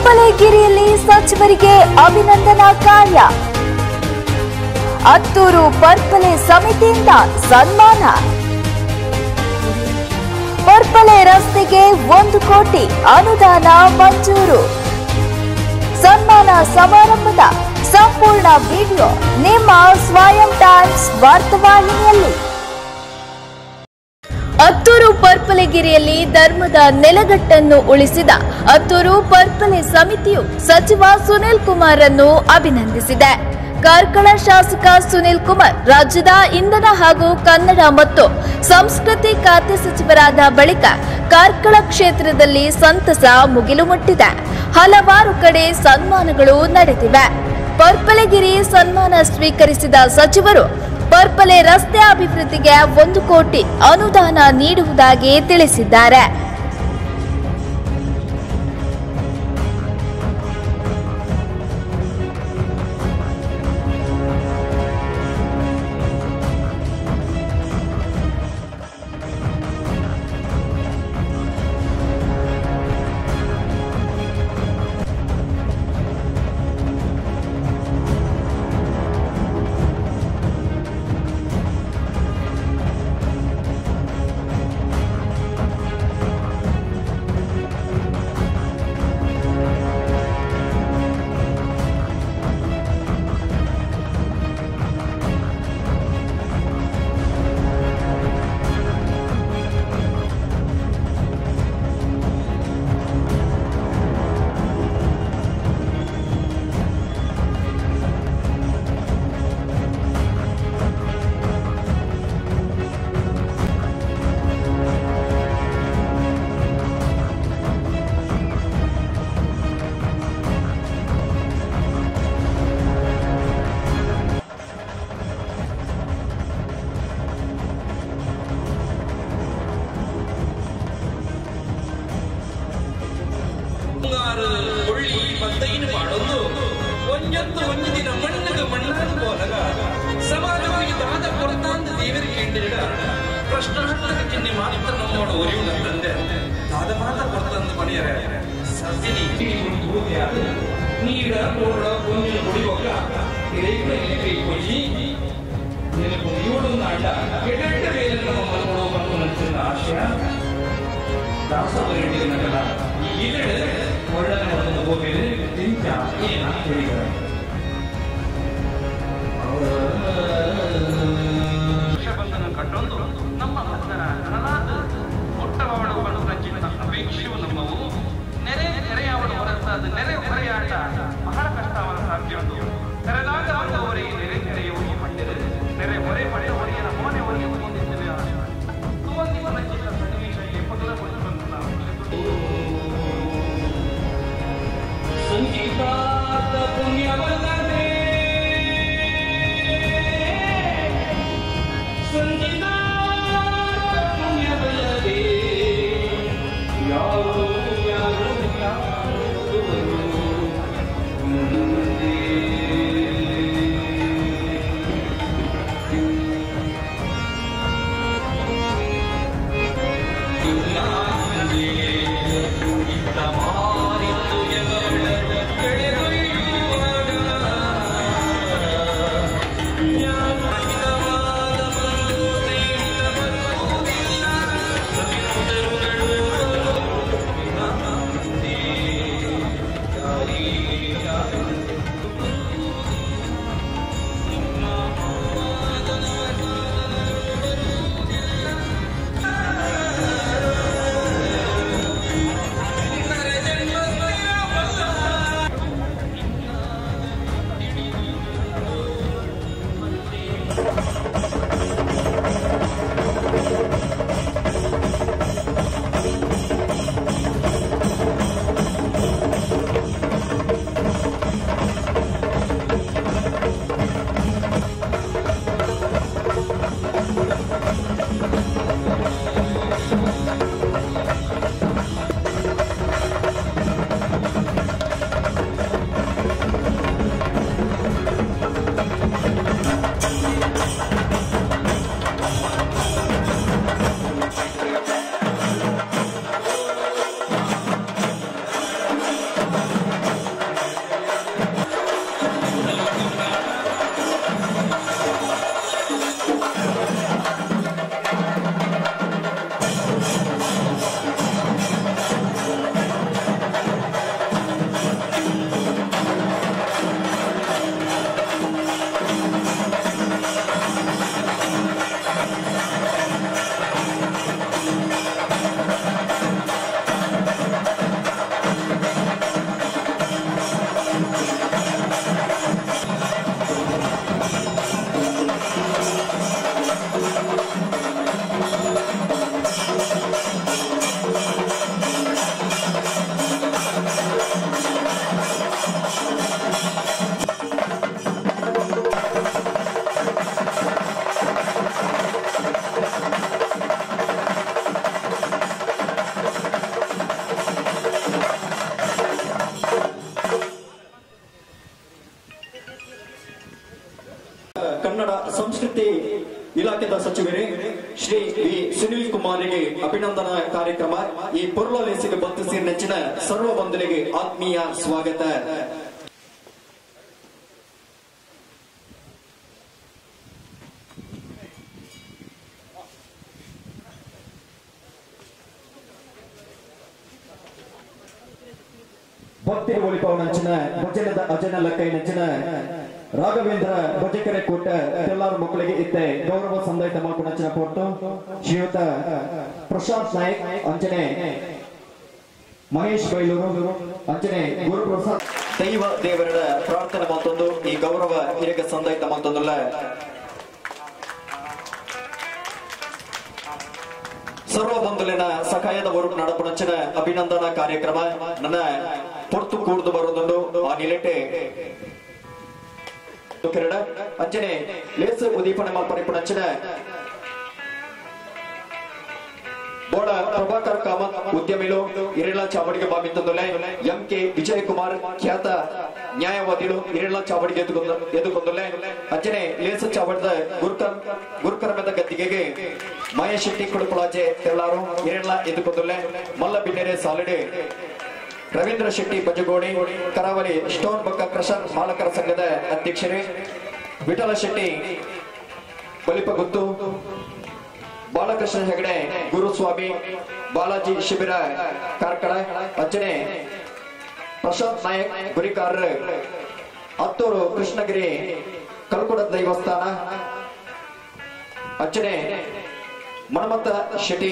ಪರ್ಪಲೆಗಿರಿಯಲ್ಲಿ ಸಚಿವರಿಗೆ ಅಭಿನಂದನಾ ಕಾರ್ಯ ಹತ್ತೂರು ಪರ್ಪಲೆ ಸಮಿತಿಯಿಂದ ಸನ್ಮಾನ ಪರ್ಪಲೆ ರಸ್ತೆಗೆ ಒಂದು ಕೋಟಿ ಅನುದಾನ ಮಂಜೂರು ಸನ್ಮಾನ ಸಮಾರಂಭದ ಸಂಪೂರ್ಣ ವಿಡಿಯೋ ನಿಮ್ಮ ಸ್ವಯಂ ಟೈಮ್ಸ್ ವಾರ್ತಾವಾಹಿನಿಯಲ್ಲಿ ಹತ್ತೂರು ಪರ್ಪಲೆಗಿರಿಯಲ್ಲಿ ಧರ್ಮದ ನೆಲಗಟ್ಟನ್ನು ಉಳಿಸಿದ ಹತ್ತೂರು ಪರ್ಪಲೆ ಸಮಿತಿಯು ಸಚಿವ ಸುನಿಲ್ ಕುಮಾರ್ ಅನ್ನು ಅಭಿನಂದಿಸಿದೆ ಕಾರ್ಕಳ ಶಾಸಕ ಸುನಿಲ್ ಕುಮಾರ್ ರಾಜ್ಯದ ಇಂಧನ ಹಾಗೂ ಕನ್ನಡ ಮತ್ತು ಸಂಸ್ಕೃತಿ ಖಾತೆ ಸಚಿವರಾದ ಬಳಿಕ ಕಾರ್ಕಳ ಕ್ಷೇತ್ರದಲ್ಲಿ ಸಂತಸ ಮುಗಿಲು ಮುಟ್ಟಿದೆ ಹಲವಾರು ಕಡೆ ಸನ್ಮಾನಗಳು ನಡೆದಿವೆ ಪರ್ಪಲೆಗಿರಿ ಸನ್ಮಾನ ಸ್ವೀಕರಿಸಿದ ಸಚಿವರು ಪರ್ಪಲೆ ರಸ್ತೆ ಅಭಿವೃದ್ಧಿಗೆ ಒಂದು ಕೋಟಿ ಅನುದಾನ ನೀಡುವುದಾಗಿ ತಿಳಿಸಿದ್ದಾರೆ ಮುಂಗಾರು ಕೊಳ್ಳಿ ಬತ್ತೈನು ಪಾಡೊಂದು ಒಂಜೊತ್ತು ಒಂಜು ದಿನ ಮಣ್ಣಗ ಮಣ್ಣಾದ ಬೋಲಗ ಸಮಾಜವು ಇದಾದ ಪೊರತಾಂದ ದೇವರಿಗೆ ಕೇಂದ್ರಿಡ ಪ್ರಶ್ನಾರ್ಥಕ ಚಿಹ್ನೆ ಮಾತ್ರ ನಮ್ಮೋಡು ಒರಿಯುಣ ತಂದೆ ದಾದ ಮಾತ ಪೊರತಂದು ಪಣಿಯರೆ ಸಸ್ಯನಿ ನೀಡ ಕೋಡ ಕೊಂಜ ಕುಡಿಬೋಕ ಇರೇಕು ಎಲ್ಲಿ ಕೊಜಿ ನಿನಗೆ ಇವಳು ನಾಡ ಕೆಟ್ಟ ಬೇರೆ ನಮ್ಮ ಮನಗಳು ಬಂದು ನಂಚಿನ ಆಶಯ ದಾಸವರೆಡ್ಡಿ ನಗರ ಈ ಇಲೆಡೆ ಒಳ್ಳೆಯ ಒಂದು ಹೋಗಿದೆ ತಿಂಚ ಏನ ಹೇಳಿದ್ದಾರೆ ರಕ್ಷಾಬಂಧನ ಕಟ್ಟೊಂದು ನಮ್ಮ ಭಕ್ತರ ನನಲಾದ ಮೊಟ್ಟವಳ ಬಣ್ಣದಂಚಿನ ಅಪೇಕ್ಷೆಯು ನಮ್ಮವು ನೆರೆ ನೆರೆಯವಳು ಹೊರತಾದ ನೆರೆ ಹೊರೆಯಾಟ ಬಹಳ ಕಷ್ಟವರ ಸಾಧ್ಯುಂಟು ತೆರೆದಾಗ ಬಂದವರಿಗೆ ನೆರೆ ನೆರೆಯ ಹೋಗಿ ಪಟ್ಟಿದೆ ನೆರೆ ಹೊರೆ ಪಡೆ ಹೊರೆಯನ ಮೋನೆ ಹೊರೆಯ ಹೊಂದಿದ್ದೇವೆ ತುವಂದಿ ಮನಚಿತ ಸನ್ನಿವೇಶಕ್ಕೆ ಮೊದಲ ಬಂದು ನಾವು ಸಂಗೀತಾರ್ಥ ಪುಣ್ಯವಲ್ಲದೆ ಸಂಗೀತಾರ್ಥ ಪುಣ್ಯವಲ್ಲದೆ ಯಾರು ಯಾರು ಯಾರು ಮುಂದೆ ಇತ್ತ ಮಾರಿತು ಎವಳ ಕೆಳೆದು ವಸತಿ ಇಲಾಖೆದ ಸಚಿವರೇ ಶ್ರೀ ವಿ ಸುನಿಲ್ ಕುಮಾರಿಗೆ ಅಭಿನಂದನಾ ಕಾರ್ಯಕ್ರಮ ಈ ಪೊರ್ಲ ಲೇಸಿಗೆ ಬಂಧಿಸಿ ನೆಚ್ಚಿನ ಸರ್ವ ಬಂಧುಗಳಿಗೆ ಆತ್ಮೀಯ ಸ್ವಾಗತ ಭಕ್ತಿಯ ಒಳಿಪವನಂಚಿನ ಭಜನದ ಅಜನ ಲಕ್ಕೈ ನೆಚ್ಚಿನ ರಾಘವೇಂದ್ರ ಭಜಕರೆ ಕೊಟ್ಟ ಎಲ್ಲಾರು ಮಕ್ಕಳಿಗೆ ಇತ್ತೆ ಗೌರವ ಸಂದಾಯಿತ ಮಾಡ್ಕೊಂಡಂಚಿನ ಕೊಟ್ಟು ಶ್ರೀಯುತ ಪ್ರಶಾಂತ್ ನಾಯಕ್ ಅಂಚನೆ ಮಹೇಶ್ ಬೈಲೂರು ಅಂಚನೆ ಗುರುಪ್ರಸಾದ್ ದೈವ ದೇವರ ಪ್ರಾರ್ಥನೆ ಮತ್ತೊಂದು ಈ ಗೌರವ ಹಿರಿಯ ಸಂದಾಯಿತ ಮತ್ತೊಂದಲ್ಲ ಸರ್ವ ಬಂಧುಲಿನ ಸಕಾಯದ ಹೊರಟು ನಡಪಣಂಚಿನ ಅಭಿನಂದನಾ ಕಾರ್ಯಕ್ರಮ ನನ್ನ ಪೊರ್ತು ಕೂಡ್ದು ಬರೋದೊಂದು ಆ ನಿಲೆಟೆ ಕೆರಡ ಅಂಚನೆ ಲೇಸ ಉದೀಪನೆ ಮಲ್ಪರಿಪಣಂಚಿನ ಬೋಡ ಪ್ರಭಾಕರ್ ಕಾಮತ್ ಉದ್ಯಮಿಲು ಇರೆಲ್ಲ ಚಾವಡಿಗೆ ಬಾಮಿತ್ತಂದುಲೆ ಎಂ ಕೆ ವಿಜಯ್ ಕುಮಾರ್ ಖ್ಯಾತ ನ್ಯಾಯವಾದಿಗಳು ಇರೆಲ್ಲ ಚಾವಡಿಗೆ ಎದುಕೊಂದ ಎದುಕೊಂದುಲೆ ಅಂಚನೆ ಲೇಸ ಚಾವಡದ ಗುರುಕರ್ ಗುರುಕರ್ಮದ ಗದ್ದಿಗೆಗೆ ಮಹೇಶ್ ಶೆಟ್ಟಿ ಕುಡುಪುಳಾಜೆ ತೆರಳಾರು ಇರೆಲ್ಲ ಎದುಕೊಂದುಲೆ ಮಲ್ಲ ಬಿನ್ನೆರೆ ಸಾಲಿಡೆ ರವೀಂದ್ರ ಶೆಟ್ಟಿ ಬಜಗೋಡಿ ಕರಾವಳಿ ಸ್ಟೋನ್ ಬಕ್ಕ ಕ್ರಷರ್ ಮಾಲಕರ ಸಂಘದ ಅಧ್ಯಕ್ಷರೇ ವಿಠಲ ಶೆಟ್ಟಿ ಬಲಿಪಗುತ್ತು ಬಾಲಕೃಷ್ಣ ಹೆಗಡೆ ಗುರುಸ್ವಾಮಿ ಬಾಲಾಜಿ ಶಿಬಿರ ಕಾರ್ಕಳ ಅಜ್ಜನೆ ಪ್ರಶಾಂತ್ ನಾಯಕ್ ಗುರಿಕಾರರು ಹತ್ತೂರು ಕೃಷ್ಣಗಿರಿ ಕಲ್ಕುಡ ದೈವಸ್ಥಾನ ಅಜ್ಜನೆ ಮಣಮತ್ತ ಶೆಟ್ಟಿ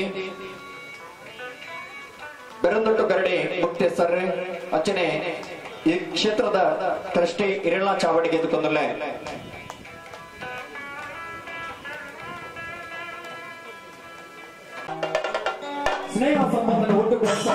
ಬೆರಂದೊಟ್ಟು ಗರಡಿ ಮುಕ್ತೇಶ್ವರ ಅಚ್ಚನೆ ಈ ಕ್ಷೇತ್ರದ ಟ್ರಸ್ಟಿ ಇರೆಲ್ಲ ಚಾವಡಿಗೆ ಎದುಕೊಂದಲ್ಲೇ ಸ್ನೇಹ ಸಂಬಂಧ ಒಟ್ಟುಗೂಡಿಸುವ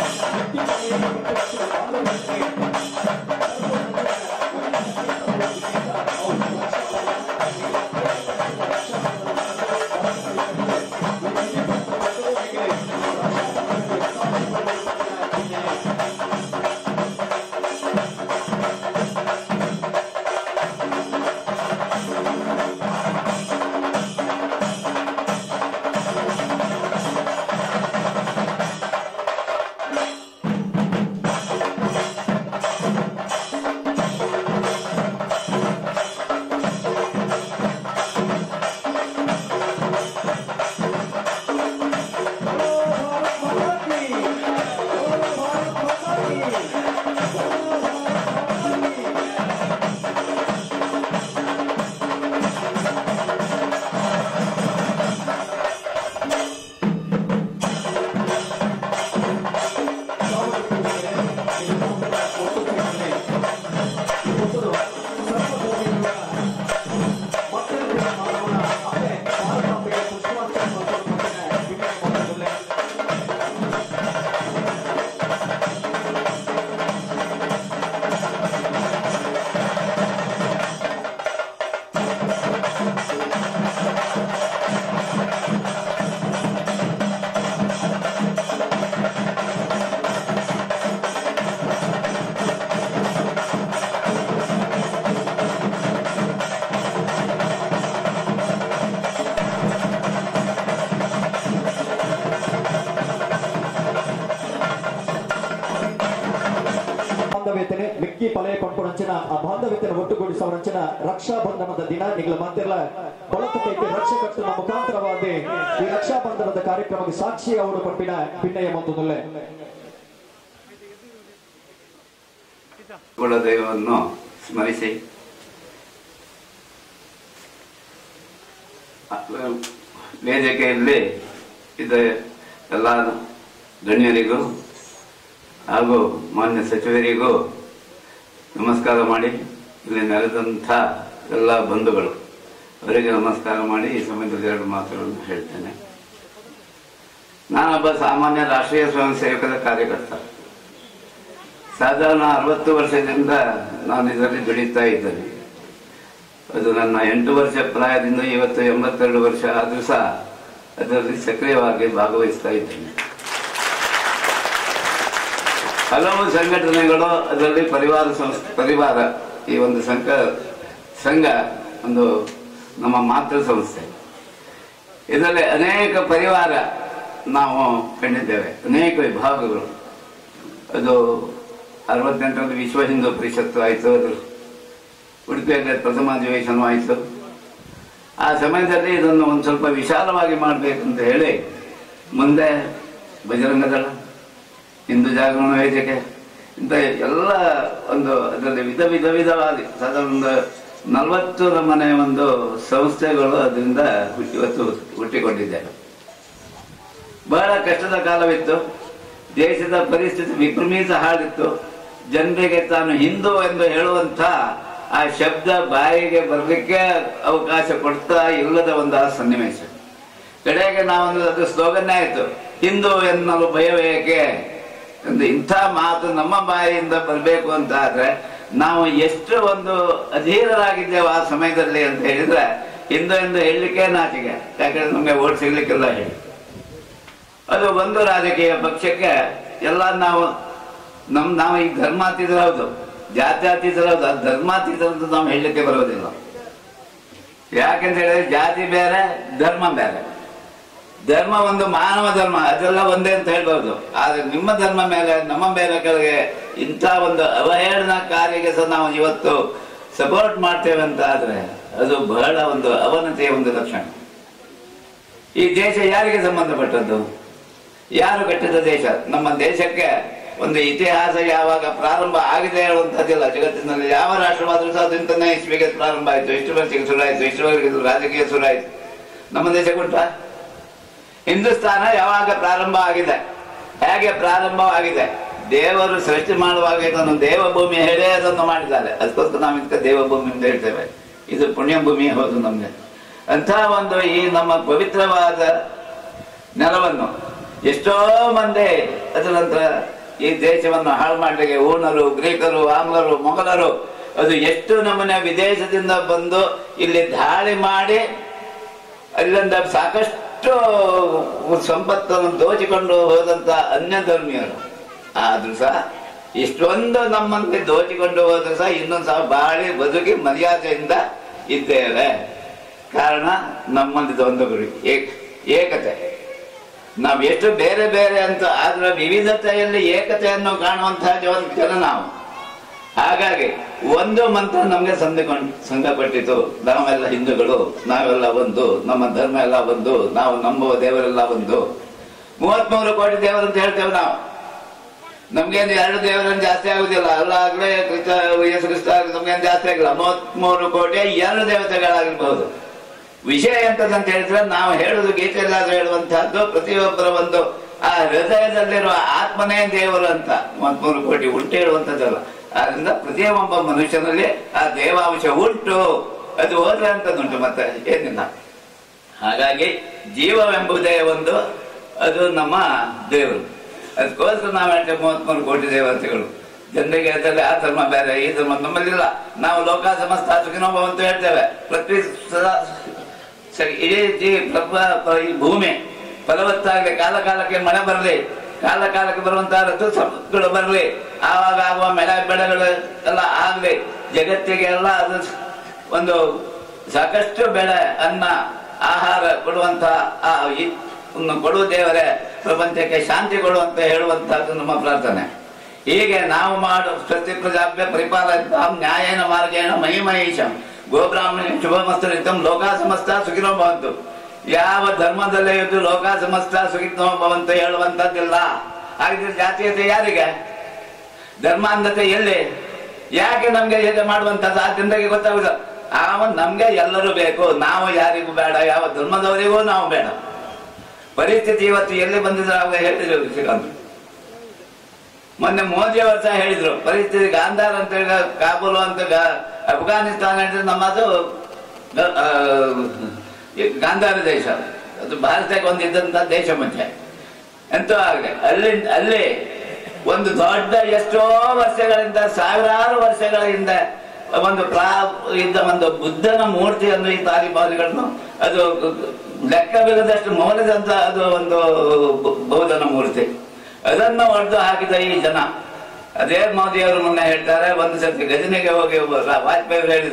ಬಾಂಧವ್ಯತೆನೆ ಮಿಕ್ಕಿ ಪಲಯ ಕೊಂಡ್ಕೊಂಡಂಚಿನ ಆ ಬಾಂಧವ್ಯತೆನ ಒಟ್ಟುಗೂಡಿಸುವಂಚಿನ ರಕ್ಷಾ ಬಂಧನದ ದಿನ ನಿಗಳ ಮಧ್ಯೆಲ್ಲ ಬಳತಕ್ಕೆ ರಕ್ಷೆ ಕಟ್ಟಿನ ಮುಖಾಂತರವಾದ ಈ ರಕ್ಷಾ ಬಂಧನದ ಕಾರ್ಯಕ್ರಮಕ್ಕೆ ಸಾಕ್ಷಿ ಅವರು ಪಂಪಿನ ಭಿನ್ನಯ ಮೊತ್ತದಲ್ಲೇ ಕುಲದೈವವನ್ನು ಸ್ಮರಿಸಿ ವೇದಿಕೆಯಲ್ಲಿ ಇದ ಎಲ್ಲ ಗಣ್ಯರಿಗೂ ಹಾಗೂ ಮಾನ್ಯ ಸಚಿವರಿಗೂ ನಮಸ್ಕಾರ ಮಾಡಿ ಇಲ್ಲಿ ನೆರೆದಂಥ ಎಲ್ಲ ಬಂಧುಗಳು ಅವರಿಗೆ ನಮಸ್ಕಾರ ಮಾಡಿ ಈ ಸಮಯದಲ್ಲಿ ಎರಡು ಮಾತುಗಳನ್ನು ಹೇಳ್ತೇನೆ ನಾನೊಬ್ಬ ಸಾಮಾನ್ಯ ರಾಷ್ಟ್ರೀಯ ಸ್ವಯಂ ಸೇವಕದ ಕಾರ್ಯಕರ್ತ ಸಾಧಾರಣ ಅರವತ್ತು ವರ್ಷದಿಂದ ನಾನು ಇದರಲ್ಲಿ ದುಡಿತಾ ಇದ್ದೇನೆ ಅದು ನನ್ನ ಎಂಟು ವರ್ಷ ಪ್ರಾಯದಿಂದ ಇವತ್ತು ಎಂಬತ್ತೆರಡು ವರ್ಷ ಆದ್ರೂ ಸಹ ಅದರಲ್ಲಿ ಸಕ್ರಿಯವಾಗಿ ಭಾಗವಹಿಸ್ತಾ ಇದ್ದೇನೆ ಹಲವು ಸಂಘಟನೆಗಳು ಅದರಲ್ಲಿ ಪರಿವಾರ ಸಂಸ್ಥೆ ಪರಿವಾರ ಈ ಒಂದು ಸಂಘ ಸಂಘ ಒಂದು ನಮ್ಮ ಮಾತೃ ಸಂಸ್ಥೆ ಇದರಲ್ಲಿ ಅನೇಕ ಪರಿವಾರ ನಾವು ಕಂಡಿದ್ದೇವೆ ಅನೇಕ ವಿಭಾಗಗಳು ಅದು ಅರವತ್ತೆಂಟರಲ್ಲಿ ವಿಶ್ವ ಹಿಂದೂ ಪರಿಷತ್ತು ಆಯಿತು ಅದು ಉಡುಪಿಯಲ್ಲಿ ಪ್ರಥಮ ಅಧಿವೇಶನ ಆಯಿತು ಆ ಸಮಯದಲ್ಲಿ ಇದನ್ನು ಒಂದು ಸ್ವಲ್ಪ ವಿಶಾಲವಾಗಿ ಮಾಡಬೇಕಂತ ಹೇಳಿ ಮುಂದೆ ಬಜರಂಗ ದಳ ಹಿಂದೂ ಜಾಗರಣ ವೇದಿಕೆ ಇಂಥ ಎಲ್ಲ ಒಂದು ಅದರಲ್ಲಿ ವಿಧ ವಿಧ ವಿಧವಾದ ಸಾಧಾರಣ ಒಂದು ನಲವತ್ತು ನಮನೆ ಒಂದು ಸಂಸ್ಥೆಗಳು ಅದರಿಂದ ಇವತ್ತು ಹುಟ್ಟಿಕೊಂಡಿದ್ದೇವೆ ಬಹಳ ಕಷ್ಟದ ಕಾಲವಿತ್ತು ದೇಶದ ಪರಿಸ್ಥಿತಿ ವಿಪರೀತ ಹಾಡಿತ್ತು ಜನರಿಗೆ ತಾನು ಹಿಂದೂ ಎಂದು ಹೇಳುವಂತ ಆ ಶಬ್ದ ಬಾಯಿಗೆ ಬರಲಿಕ್ಕೆ ಅವಕಾಶ ಕೊಡ್ತಾ ಇಲ್ಲದ ಒಂದು ಆ ಸನ್ನಿವೇಶ ಕಡೆಗೆ ನಾವೊಂದು ಅದು ಸ್ಲೋಗನ್ನೇ ಆಯ್ತು ಹಿಂದೂ ಎನ್ನಲು ಭಯವೇಕೆ ಎಂದು ಇಂಥ ಮಾತು ನಮ್ಮ ಬಾಯಿಯಿಂದ ಬರಬೇಕು ಅಂತ ಆದ್ರೆ ನಾವು ಎಷ್ಟು ಒಂದು ಅಧೀರರಾಗಿದ್ದೇವೆ ಆ ಸಮಯದಲ್ಲಿ ಅಂತ ಹೇಳಿದ್ರೆ ಹಿಂದೂ ಎಂದು ಹೇಳಲಿಕ್ಕೆ ನಾಚಿಕೆ ಯಾಕಂದ್ರೆ ನಮಗೆ ಓಟ್ ಸಿಗ್ಲಿಕ್ಕಿಲ್ಲ ಹೇಳಿ ಅದು ಒಂದು ರಾಜಕೀಯ ಪಕ್ಷಕ್ಕೆ ಎಲ್ಲ ನಾವು ನಮ್ ನಾವು ಈ ಧರ್ಮಾತೀತರ ಹೌದು ಜಾತ್ಯಾತೀತರ ಹೌದು ಅದು ಧರ್ಮಾತೀತರ ಅಂತ ನಾವು ಹೇಳಲಿಕ್ಕೆ ಬರೋದಿಲ್ಲ ಯಾಕೆಂತ ಹೇಳಿದ್ರೆ ಜಾತಿ ಬೇರೆ ಧರ್ಮ ಬೇರೆ ಧರ್ಮ ಒಂದು ಮಾನವ ಧರ್ಮ ಅದೆಲ್ಲ ಒಂದೇ ಅಂತ ಹೇಳ್ಬೋದು ಆದ್ರೆ ನಿಮ್ಮ ಧರ್ಮ ಮೇಲೆ ನಮ್ಮ ಮೇಲೆ ಕೆಳಗೆ ಇಂಥ ಒಂದು ಅವಹೇಳನಕಾರಿಗೆ ಸಹ ನಾವು ಇವತ್ತು ಸಪೋರ್ಟ್ ಮಾಡ್ತೇವೆ ಅಂತ ಆದ್ರೆ ಅದು ಬಹಳ ಒಂದು ಅವನತಿಯ ಒಂದು ಲಕ್ಷಣ ಈ ದೇಶ ಯಾರಿಗೆ ಸಂಬಂಧಪಟ್ಟದ್ದು ಯಾರು ಕಟ್ಟಿದ ದೇಶ ನಮ್ಮ ದೇಶಕ್ಕೆ ಒಂದು ಇತಿಹಾಸ ಯಾವಾಗ ಪ್ರಾರಂಭ ಆಗಿದೆ ಹೇಳುವಂತದ್ದಿಲ್ಲ ಜಗತ್ತಿನಲ್ಲಿ ಯಾವ ರಾಷ್ಟ್ರವಾದರೂ ಸಹ ಅದು ಇಂತನೇ ಇಸ್ವಿಗೆ ಪ್ರಾರಂಭ ಆಯ್ತು ಇಷ್ಟು ವರ್ಷಕ್ಕೆ ಶುರು ಆಯ್ತು ಇಷ್ಟುವರೆಗೆ ಇದು ರಾಜಕೀಯ ಶುರು ಆಯ್ತು ನಮ್ಮ ದೇಶ ಕೊಟ್ಟ ಹಿಂದೂಸ್ತಾನ ಯಾವಾಗ ಪ್ರಾರಂಭ ಆಗಿದೆ ಹೇಗೆ ಪ್ರಾರಂಭವಾಗಿದೆ ದೇವರು ಸೃಷ್ಟಿ ಮಾಡುವಾಗ ಇದನ್ನು ದೇವಭೂಮಿ ಹೇಳೇ ಅದನ್ನು ಮಾಡಿದ್ದಾರೆ ಅದಕ್ಕೋಸ್ಕರ ನಾವು ಇದಕ್ಕೆ ದೇವಭೂಮಿ ಅಂತ ಹೇಳ್ತೇವೆ ಇದು ಪುಣ್ಯ ಭೂಮಿ ಹೌದು ನಮ್ಗೆ ಅಂತ ಒಂದು ಈ ನಮ್ಮ ಪವಿತ್ರವಾದ ನೆಲವನ್ನು ಎಷ್ಟೋ ಮಂದಿ ಅದರ ನಂತರ ಈ ದೇಶವನ್ನು ಹಾಳು ಮಾಡಲಿಕ್ಕೆ ಊಣರು ಗ್ರೀಕರು ಆಂಗ್ಲರು ಮೊಘಲರು ಅದು ಎಷ್ಟು ನಮೂನೆ ವಿದೇಶದಿಂದ ಬಂದು ಇಲ್ಲಿ ದಾಳಿ ಮಾಡಿ ಅಲ್ಲಿಂದ ಸಾಕಷ್ಟು ಸಂಪತ್ತನ್ನು ದೋಚಿಕೊಂಡು ಹೋದಂತ ಅನ್ಯ ಧರ್ಮೀಯರು ಆದ್ರೂ ಸಹ ಇಷ್ಟೊಂದು ನಮ್ಮಲ್ಲಿ ದೋಚಿಕೊಂಡು ಹೋದ್ರು ಸಹ ಇನ್ನೊಂದು ಸಹ ಬಾಳಿ ಬದುಕಿ ಮರ್ಯಾದೆಯಿಂದ ಇದ್ದೇವೆ ಕಾರಣ ನಮ್ಮಲ್ಲಿದ್ದು ಒಂದು ಗುರಿ ಏಕ್- ಏಕತೆ ನಾವು ಎಷ್ಟು ಬೇರೆ ಬೇರೆ ಅಂತ ಆದ್ರೆ ವಿವಿಧತೆಯಲ್ಲಿ ಏಕತೆಯನ್ನು ಕಾಣುವಂತಹ ಜನ ಜನ ನಾವು ಹಾಗಾಗಿ ಒಂದು ಮಂತ್ರ ನಮ್ಗೆ ಸಂಧಿಕೊಂಡು ಸಂಘಪಟ್ಟಿತು ನಾವೆಲ್ಲ ಹಿಂದೂಗಳು ನಾವೆಲ್ಲ ಒಂದು ನಮ್ಮ ಧರ್ಮ ಎಲ್ಲ ಒಂದು ನಾವು ನಂಬುವ ದೇವರೆಲ್ಲ ಒಂದು ಮೂವತ್ಮೂರು ಕೋಟಿ ದೇವರು ಅಂತ ಹೇಳ್ತೇವೆ ನಾವು ನಮ್ಗೇನು ಎರಡು ದೇವರನ್ನು ಜಾಸ್ತಿ ಆಗುದಿಲ್ಲ ಅಲ್ಲ ಆಗ್ಲೇ ಕ್ರಿಸ್ತ ಯೇಸು ಕ್ರಿಸ್ತ ಆಗ್ಲಿ ನಮ್ಗೇನು ಜಾಸ್ತಿ ಆಗಿಲ್ಲ ಮೂವತ್ಮೂರು ಕೋಟಿ ಎರಡು ದೇವತೆಗಳಾಗಿರ್ಬಹುದು ವಿಷಯ ಎಂತದಂತ ಹೇಳಿದ್ರೆ ನಾವು ಹೇಳುದು ಗೀತೆಯಲ್ಲಾದ್ರೂ ಹೇಳುವಂತಹದ್ದು ಪ್ರತಿಯೊಬ್ಬರ ಒಂದು ಆ ಹೃದಯದಲ್ಲಿರುವ ಆತ್ಮನೇ ದೇವರು ಅಂತ ಮೂವತ್ಮೂರು ಕೋಟಿ ಉಂಟು ಹೇಳುವಂತದ್ದಲ್ಲ ಆದ್ರಿಂದ ಪ್ರತಿಯೊಬ್ಬ ಮನುಷ್ಯನಲ್ಲಿ ಆ ದೇವಾಂಶ ಉಂಟು ಅದು ಹೋದ್ರೆ ಅಂತದುಂಟು ಮತ್ತೆ ಏನಿಲ್ಲ ಹಾಗಾಗಿ ಜೀವವೆಂಬುದೇ ಒಂದು ಅದು ನಮ್ಮ ದೇವರು ಅದಕ್ಕೋಸ್ಕರ ನಾವು ಹೇಳ್ತೇವೆ ಮೂವತ್ಮೂರು ಕೋಟಿ ದೇವತೆಗಳು ಜನರಿಗೆ ಅದರಲ್ಲಿ ಆ ಧರ್ಮ ಬೇರೆ ಈ ಧರ್ಮ ನಮ್ಮಲ್ಲಿಲ್ಲ ನಾವು ಲೋಕ ಸಮಸ್ತ ಸುಖಿನೋಭ ಅಂತ ಹೇಳ್ತೇವೆ ಪ್ರತಿ ಸದಾ ಸರಿ ಇಡೀ ಜೀ- ಪ್ರಪ- ಪ- ಈ ಭೂಮಿ ಫಲವತ್ತಾಗಲಿ ಕಾಲ ಕಾಲಕ್ಕೆ ಮಳೆ ಬರಲಿ ಕಾಲ ಕಾಲಕ್ಕೆ ಬರುವಂತಹ ಋತುಗಳು ಬರಲಿ ಆವಾಗ ಆಗುವ ಮಳೆ ಬೆಳೆಗಳು ಎಲ್ಲ ಆಗ್ಲಿ ಜಗತ್ತಿಗೆ ಎಲ್ಲ ಅದು ಒಂದು ಸಾಕಷ್ಟು ಬೆಳೆ ಅನ್ನ ಆಹಾರ ಕೊಡುವಂತ ಆ ಈ- ಒಂದು ಕೊಡುವ ದೇವರೇ ಪ್ರಪಂಚಕ್ಕೆ ಶಾಂತಿ ಕೊಡುವಂತ ಹೇಳುವಂತಹದ್ದು ನಮ್ಮ ಪ್ರಾರ್ಥನೆ ಹೀಗೆ ನಾವು ಮಾಡು ಪ್ರತಿ ಪ್ರಜಾಭ್ಯ ಪರಿಪಾಲನ ನ್ಯಾಯನ ಮಾರ್ಗೇಣ ಮಹಿಮಹೇಶಂ ಗೋಬ್ರಾಹ್ಮಣ ಶುಭಮಸ್ತು ನಿತ್ಯಂ ಲೋಕ ಸಮಸ್ತ ಸುಖಿನೋ ಭವಂತು ಯಾವ ಧರ್ಮದಲ್ಲೇ ಇದ್ದು ಲೋಕ ಸಮಸ್ತ ಸುಖಿನೋ ಭವಂತು ಹೇಳುವಂತದ್ದಿಲ್ಲ ಹಾಗಿದ್ರೆ ಜಾತೀಯತೆ ಯಾರಿಗೆ ಧರ್ಮಾಂಧತೆ ಎಲ್ಲಿ ಯಾಕೆ ನಮ್ಗೆ ಹೇಗೆ ಮಾಡುವಂತದ್ದು ಆ ಜನರಿಗೆ ಗೊತ್ತಾಗುದು ಅವ ನಮ್ಗೆ ಎಲ್ಲರೂ ಬೇಕು ನಾವು ಯಾರಿಗೂ ಬೇಡ ಯಾವ ಧರ್ಮದವರಿಗೂ ನಾವು ಬೇಡ ಪರಿಸ್ಥಿತಿ ಇವತ್ತು ಎಲ್ಲಿ ಬಂದಿದ್ರೆ ಅವಾಗ ಹೇಳ್ತಿದ್ರು ಶ್ರೀಕಾಂತ್ ಮೊನ್ನೆ ಮೋದಿ ಅವರು ಸಹ ಹೇಳಿದ್ರು ಪರಿಸ್ಥಿತಿ ಗಾಂಧಾರ್ ಅಂತ ಹೇಳಿ ಕಾಬೂಲ್ ಅಂತ ಗಾ- ಅಫ್ಘಾನಿಸ್ತಾನ ಹೇಳಿದ್ರೆ ನಮ್ಮದು ಗ- ಆ, ಈ ಗಾಂಧಾರ ದೇಶ ಅದು ಭಾರತಕ್ಕೆ ಒಂದು ಇದ್ದಂತ ದೇಶ ಮುಂಚೆ ಎಂತೂ ಆಗಲಿ ಅಲ್ಲಿ ಅಲ್ಲಿ ಒಂದು ದೊಡ್ಡ ಎಷ್ಟೋ ವರ್ಷಗಳಿಂದ ಸಾವಿರಾರು ವರ್ಷಗಳ ಹಿಂದೆ ಒಂದು ಪ್ರಾ ಇದ್ದ ಒಂದು ಬುದ್ಧನ ಮೂರ್ತಿಯನ್ನು ಈ ತಾಲಿಬಾನಿಗಳನ್ನು ಅದು ಲೆಕ್ಕವಿಲ್ಲದಷ್ಟು ಮೌಲ್ಯದಂತ ಅದು ಒಂದು ಬು- ಬೌದ್ಧನ ಮೂರ್ತಿ ಅದನ್ನು ಹೊಡೆದು ಹಾಕಿದ ಈ ಜನ ಅದೇ ಮೋದಿ ಅವರು ಮೊನ್ನೆ ಹೇಳ್ತಾರೆ ಒಂದು ಸರ್ತಿ ಗಜನಿಗೆ ಹೋಗಿ ಒಬ್ಬ ರಾ- ವಾಜಪೇಯಿ ಅವರು ಹೇಳಿದ್ರು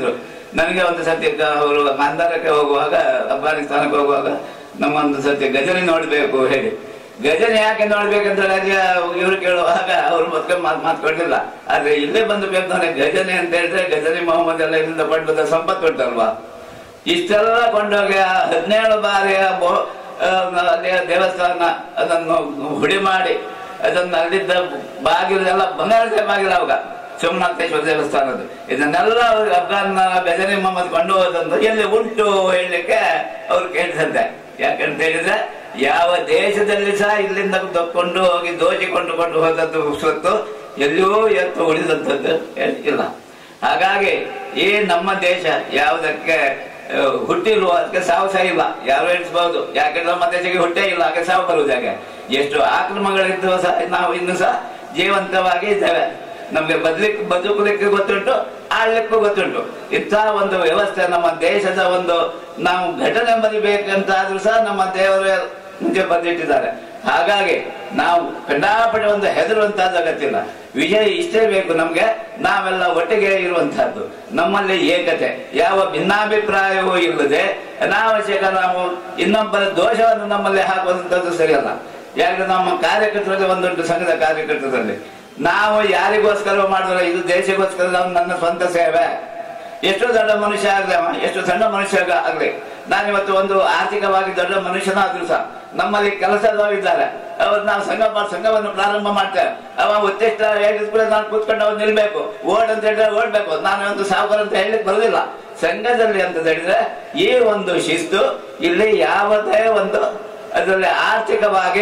ನನಗೆ ಒಂದು ಸತಿ ಕ- ಅವರು ಮಂದಾರಕ್ಕೆ ಹೋಗುವಾಗ ಅಫ್ಘಾನಿಸ್ತಾನಕ್ಕೆ ಹೋಗುವಾಗ ನಮ್ಮೊಂದು ಸತಿ ಗಜನಿ ನೋಡ್ಬೇಕು ಹೇಳಿ ಗಜನಿ ಯಾಕೆ ನೋಡ್ಬೇಕಂತ ನನಗೆ ಇವರು ಕೇಳುವಾಗ ಅವ್ರು ಮತ್ತೆ ಮಾತು ಮಾತ್ಕೊಂಡಿಲ್ಲ ಆದ್ರೆ ಇಲ್ಲೇ ಬಂದು ಬೇಕು ನನಗೆ ಗಜನಿ ಅಂತ ಹೇಳಿದ್ರೆ ಗಜನಿ ಮೊಹಮ್ಮದ್ ಎಲ್ಲ ಇಲ್ಲಿಂದ ಪಡೆದ ಸಂಪತ್ತು ಉಂಟಲ್ವಾ ಇಷ್ಟೆಲ್ಲ ಕೊಂಡೋಗಿ ಆ ಹದಿನೇಳು ಬಾರಿಯ ಬೊ- ಆ, ಅಲ್ಲಿಯ ದೇವಸ್ಥಾನ ಅದನ್ನು ಹುಡಿ ಮಾಡಿ ಅದನ್ನು ಅಲ್ಲಿದ್ದ ಬಾಗಿಲೆಲ್ಲ ಬಂಗಾರದ ಬಾಗಿಲು ಅವಾಗ ಸೋಮನಾಥೇಶ್ವರ ದೇವಸ್ಥಾನದ್ದು ಇದನ್ನೆಲ್ಲ ಅವರು ಅಫ್ಘಾನ್ ಬೆಜನಿ ಮೊಹಮ್ಮದ್ ಕೊಂಡು ಹೋದಂತ ಎಲ್ಲಿ ಉಂಟು ಹೇಳಲಿಕ್ಕೆ ಅವ್ರು ಕೇಳ್ತಂತೆ ಯಾಕಂತ ಹೇಳಿದ್ರೆ ಯಾವ ದೇಶದಲ್ಲಿ ಸಹ ಇಲ್ಲಿಂದ ತಕ್ಕೊಂಡು ಹೋಗಿ ದೋಚಿಕೊಂಡು ಕೊಂಡು ಹೋದದ್ದು ಸ್ವತ್ತು ಎಲ್ಲಿಯೂ ಎತ್ತು ಉಳಿದಂಥದ್ದು ಇಲ್ಲ ಹಾಗಾಗಿ ಈ ನಮ್ಮ ದೇಶ ಯಾವುದಕ್ಕೆ ಆ, ಹುಟ್ಟಿಲ್ವೋ ಅದಕ್ಕೆ ಸಾವು ಸಹ ಇಲ್ಲ ಯಾರು ಎಣಿಸಬಹುದು ಯಾಕಂದ್ರೆ ನಮ್ಮ ದೇಶಕ್ಕೆ ಹುಟ್ಟೇ ಇಲ್ಲ ಹಾಗೆ ಸಾವು ಬರುವುದು ಹಾಗೆ ಎಷ್ಟು ಆಕ್ರಮಗಳಿದ್ದು ಸಹ ನಾವು ಇನ್ನು ಸಹ ಜೀವಂತವಾಗಿ ಇದ್ದೇವೆ ನಮ್ಗೆ ಬದ್ಲಿಕ್ಕೆ ಬದುಕಲಿಕ್ಕೆ ಗೊತ್ತುಂಟು ಆಳ್ಲಿಕ್ಕೂ ಗೊತ್ತುಂಟು ಇಂಥ ಒಂದು ವ್ಯವಸ್ಥೆ ನಮ್ಮ ದೇಶದ ಒಂದು ನಾವು ಘಟನೆ ಬರಿಬೇಕಂತಾದ್ರೂ ಸಹ ನಮ್ಮ ದೇವರು ಮುಂಚೆ ಬಂದಿಟ್ಟಿದ್ದಾರೆ ಹಾಗಾಗಿ ನಾವು ಕಂಡಾಪಟ್ಟೆ ಒಂದು ಹೆದರುವಂತಹದ್ದು ಅಗತ್ಯ ವಿಜಯ ಇಷ್ಟೇ ಬೇಕು ನಮ್ಗೆ ನಾವೆಲ್ಲ ಒಟ್ಟಿಗೆ ಇರುವಂತಹದ್ದು ನಮ್ಮಲ್ಲಿ ಏಕತೆ ಯಾವ ಭಿನ್ನಾಭಿಪ್ರಾಯವೂ ಇಲ್ಲದೆ ಅನಾವಶ್ಯಕ ನಾವು ಇನ್ನೊಬ್ಬರ ದೋಷವನ್ನು ನಮ್ಮಲ್ಲಿ ಹಾಕುವಂಥದ್ದು ಸರಿಯಲ್ಲ ಯಾಕಂದ್ರೆ ನಮ್ಮ ಕಾರ್ಯಕರ್ತರಲ್ಲಿ ಒಂದುಂಟು ಸಂಘದ ಕಾರ್ಯಕರ್ತರಲ್ಲಿ ನಾವು ಯಾರಿಗೋಸ್ಕರ ಮಾಡಿದ್ರೆ ಇದು ದೇಶಕ್ಕೋಸ್ಕರ ನಾವು ನನ್ನ ಸ್ವಂತ ಸೇವೆ ಎಷ್ಟು ದೊಡ್ಡ ಮನುಷ್ಯ ಆಗಲಿ ಅವ ಎಷ್ಟು ಸಣ್ಣ ಮನುಷ್ಯ ಆಗ- ಆಗ್ಲಿ ನಾನಿವತ್ತು ಒಂದು ಆರ್ಥಿಕವಾಗಿ ದೊಡ್ಡ ಮನುಷ್ಯನಾದ್ರೂ ಸಹ ನಮ್ಮಲ್ಲಿ ಕೆಲಸದವರಿದ್ದಾರೆ ಅವ್ರು ನಾವು ಸಂಘ ಮಾಡ್- ಸಂಘವನ್ನು ಪ್ರಾರಂಭ ಮಾಡ್ತೇವೆ ಅವ ಉದ್ದೇಶ ಹೇಳಿದ್ರೆ ನಾನು ಕೂತ್ಕೊಂಡು ಅವ್ರು ನಿಲ್ಬೇಕು ಓಡ್ ಅಂತ ಹೇಳಿದ್ರೆ ಓಡ್ಬೇಕು ನಾನು ಒಂದು ಸಾವುಕಾರ ಅಂತ ಹೇಳಲಿಕ್ಕೆ ಬರೋದಿಲ್ಲ ಸಂಘದಲ್ಲಿ ಅಂತ ಹೇಳಿದ್ರೆ ಈ ಒಂದು ಶಿಸ್ತು ಇಲ್ಲಿ ಯಾವುದೇ ಒಂದು ಅದರಲ್ಲಿ ಆರ್ಥಿಕವಾಗಿ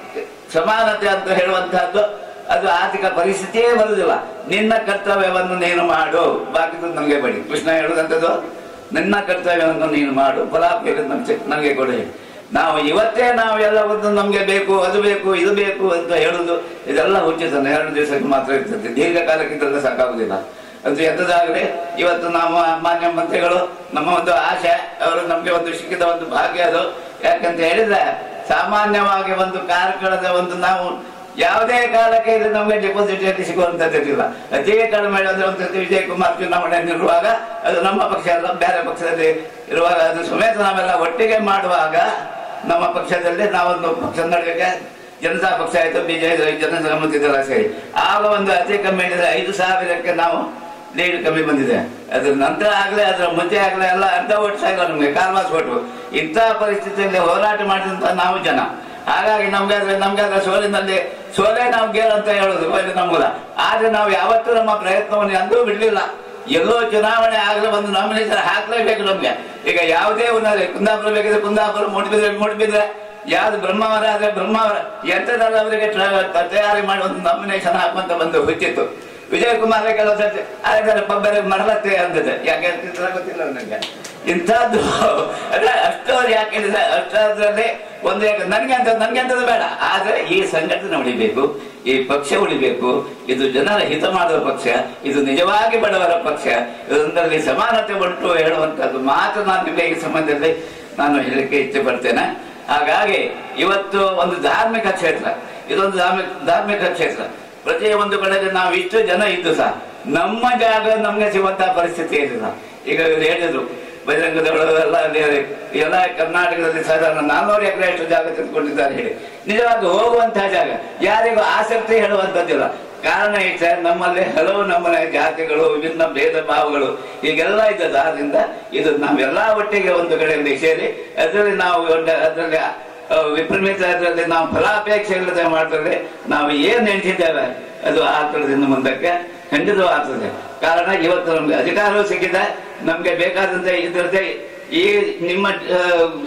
ಸಮಾನತೆ ಅಂತ ಹೇಳುವಂತಹದ್ದು ಅದು ಆರ್ಥಿಕ ಪರಿಸ್ಥಿತಿಯೇ ಬರುವುದಿಲ್ಲ ನಿನ್ನ ಕರ್ತವ್ಯವನ್ನು ನೀನು ಮಾಡು ಬಾಕಿದು ನನಗೆ ಬಡಿ ಕೃಷ್ಣ ಹೇಳುದಂಥದ್ದು ನಿನ್ನ ಕರ್ತವ್ಯವನ್ನು ನೀನು ಮಾಡು ಫಲಾಪೇರ ನನಗೆ ಕೊಡು ನಾವು ಇವತ್ತೇ ನಾವು ಎಲ್ಲ ಒಂದು ನಮ್ಗೆ ಬೇಕು ಅದು ಬೇಕು ಇದು ಬೇಕು ಅಂತ ಹೇಳುದು ಇದೆಲ್ಲ ಹುಚ್ಚಿತನ ಎರಡು ದಿವಸಕ್ಕೆ ಮಾತ್ರ ಇರ್ತದೆ ದೀರ್ಘಕಾಲಕ್ಕೆ ಇದೆಲ್ಲ ಸಾಕಾಗುದಿಲ್ಲ ಅದು ಎಂತದಾಗಲಿ ಇವತ್ತು ನಾವು ಮಾನ್ಯ ಮಂತ್ರಿಗಳು ನಮ್ಮ ಒಂದು ಆಶೆ ಅವರು ನಮ್ಗೆ ಒಂದು ಸಿಕ್ಕಿದ ಒಂದು ಭಾಗ್ಯ ಅದು ಯಾಕಂತ ಹೇಳಿದ್ರೆ ಸಾಮಾನ್ಯವಾಗಿ ಒಂದು ಕಾರ್ಕಳದ ಒಂದು ನಾವು ಯಾವುದೇ ಕಾಲಕ್ಕೆ ಇದು ನಮಗೆ ಡಿಪಾಸಿಟ್ ಅಲ್ಲಿ ಸಿಗುವಂತದ್ದಿಲ್ಲ ಅತಿ ಕಡಿಮೆ ಅಂದ್ರೆ ಒಂದು ಸರ್ತಿ ವಿಜಯ್ ಕುಮಾರ್ ಚುನಾವಣೆ ನಿಲ್ಲುವಾಗ ಅದು ನಮ್ಮ ಪಕ್ಷ ಅಲ್ಲ ಬೇರೆ ಪಕ್ಷದಲ್ಲಿ ಇರುವಾಗ ಅದು ಸಮೇತ ನಾವೆಲ್ಲ ಒಟ್ಟಿಗೆ ಮಾಡುವಾಗ ನಮ್ಮ ಪಕ್ಷದಲ್ಲಿ ನಾವೊಂದು ಪಕ್ಷ ನಡುವೆ ಜನತಾ ಪಕ್ಷ ಆಯ್ತು ಬಿಜೆಪಿ ಜನಸಮ್ಮತಿ ದಳ ಸೇರಿ ಆಗ ಒಂದು ಅತಿ ಕಮ್ಮಿ ಹೇಳಿದ್ರೆ ಐದು ಸಾವಿರಕ್ಕೆ ನಾವು ಲೀಡ್ ಕಮ್ಮಿ ಬಂದಿದೆ ಅದ್ರ ನಂತರ ಆಗ್ಲೇ ಅದ್ರ ಮುಂಚೆ ಆಗ್ಲೇ ಎಲ್ಲ ಅರ್ಧ ಓಟ್ ಸಾಗಿಲ್ಲ ನಮ್ಗೆ ಕಾಲ್ವಾಸ್ ಓಟು ಇಂಥ ಪರಿಸ್ಥಿತಿಯಲ್ಲಿ ಹೋರಾಟ ಮಾಡಿದಂತ ನಾವು ಜನ ಹಾಗಾಗಿ ನಮ್ಗೆ ಆದ್ರೆ ನಮ್ಗೆ ಆದ್ರೆ ಸೋಲಿನಲ್ಲಿ ಸೋಲೆ ನಾವು ಗೆಲ್ ಅಂತ ಹೇಳುದು ಇದು ನಮ್ಗಲ್ಲ ಆದ್ರೆ ನಾವು ಯಾವತ್ತೂ ನಮ್ಮ ಪ್ರಯತ್ನವನ್ನು ಎಂದೂ ಬಿಡ್ಲಿಲ್ಲ ಎಲ್ಲೋ ಚುನಾವಣೆ ಆಗಲೇ ಒಂದು ನಾಮಿನೇಷನ್ ಹಾಕ್ಲೇಬೇಕು ನಮ್ಗೆ ಈಗ ಯಾವುದೇ ಉನ್ನದೆ ಕುಂದಾಪುರ ಬೇಕಿದ್ರೆ ಕುಂದಾಪುರ ಮೂಡಿಬಿದ್ರೆ ಮೂಡಿಬಿದ್ರೆ ಯಾವ್ದು ಬ್ರಹ್ಮಾವರ ಆದ್ರೆ ಬ್ರಹ್ಮಾವರ ಎಂತದಲ್ಲ ಅವರಿಗೆ ಟ್ರ- ತಯಾರಿ ಮಾಡಿ ಒಂದು ನಾಮಿನೇಷನ್ ಹಾಕುವಂತ ಬಂದು ಹುಚ್ಚಿತ್ತು ವಿಜಯ್ ಕುಮಾರ್ ಕೆಲವು ಸರ್ತಿ ಅದರ ಪಬ್ಬರ ಮರಳತ್ತೆ ಅಂದದೆ ಯಾಕೆ ಅಂತಿದ್ರೆ ಗೊತ್ತಿಲ್ಲ ನನಗೆ ಇಂಥದ್ದು ಅಲ್ಲ ಅಷ್ಟೋರು ಯಾಕೆ ಹೇಳಿದ್ರೆ ಅಷ್ಟರಲ್ಲಿ ಒಂದು ಯಾಕೆ ನನ್ಗೆ ಅಂತ ನನ್ಗೆ ಅಂತದ್ದು ಬೇಡ ಆದ್ರೆ ಈ ಸಂಘಟನೆ ಉಳಿಬೇಕು ಈ ಪಕ್ಷ ಉಳಿಬೇಕು ಇದು ಜನರ ಹಿತ ಮಾಡುವ ಪಕ್ಷ ಇದು ನಿಜವಾಗಿ ಬಡವರ ಪಕ್ಷ ಇದರಲ್ಲಿ ಸಮಾನತೆ ಉಂಟು ಹೇಳುವಂತದ್ದು ಮಾತು ನಾನು ನಿಮಗೆ ಈ ಸಂಬಂಧದಲ್ಲಿ ನಾನು ಹೇಳಲಿಕ್ಕೆ ಇಚ್ಛೆ ಪಡ್ತೇನೆ ಹಾಗಾಗಿ ಇವತ್ತು ಒಂದು ಧಾರ್ಮಿಕ ಕ್ಷೇತ್ರ ಇದೊಂದು ಧಾರ್ಮಿಕ ಧಾರ್ಮಿಕ ಕ್ಷೇತ್ರ ಪ್ರತಿಯೊಂದು ಕಡೆಗೆ ನಾವು ಇಷ್ಟು ಜನ ಇದ್ದು ಸಹ ನಮ್ಮ ಜಾಗ ನಮ್ಗೆ ಸಿಗುವಂತಹ ಪರಿಸ್ಥಿತಿ ಏನಿಲ್ಲ ಈಗ ಇವ್ರು ಹೇಳಿದ್ರು ಬಜರಂಗದವರು ಎಲ್ಲ ಅಲ್ಲಿ ಎಲ್ಲ ಕರ್ನಾಟಕದಲ್ಲಿ ಸಾಧಾರಣ ನಾನ್ನೂರು ಎಕರೆ ಅಷ್ಟು ಜಾಗ ತೆಗೆದುಕೊಂಡಿದ್ದಾರೆ ಹೇಳಿ ನಿಜವಾಗಿ ಹೋಗುವಂತಹ ಜಾಗ ಯಾರಿಗೂ ಆಸಕ್ತಿ ಹೇಳುವಂತದ್ದಿಲ್ಲ ಕಾರಣ ಇಷ್ಟ ನಮ್ಮಲ್ಲಿ ಹಲವು ನಮ್ಮನೆ ಜಾತಿಗಳು ವಿಭಿನ್ನ ಭೇದ ಭಾವಗಳು ಹೀಗೆಲ್ಲ ಇದ್ದದ್ದು ಆದ್ರಿಂದ ಇದು ನಾವೆಲ್ಲ ಒಟ್ಟಿಗೆ ಒಂದು ಕಡೆಯಲ್ಲಿ ಸೇರಿ ಅದರಲ್ಲಿ ನಾವು ಒಂದು ಅದರಲ್ಲಿ ಆ, ವಿಪರೀತ ಅದರಲ್ಲಿ ನಾವು ಫಲಾಪೇಕ್ಷೆ ಇಲ್ಲದೆ ಮಾಡಿದ್ರೆ ನಾವು ಏನ್ ನೆನೆಸಿದ್ದೇವೆ ಅದು ಆಗ್ತದಿಂದ ಮುಂದಕ್ಕೆ ಖಂಡಿತ ಆಗ್ತದೆ ಕಾರಣ ಇವತ್ತು ನಮ್ಗೆ ಅಧಿಕಾರವೂ ಸಿಕ್ಕಿದೆ ನಮ್ಗೆ ಬೇಕಾದಂತೆ ಇದ್ರದ್ದೇ ಈ ನಿಮ್ಮ ಆ,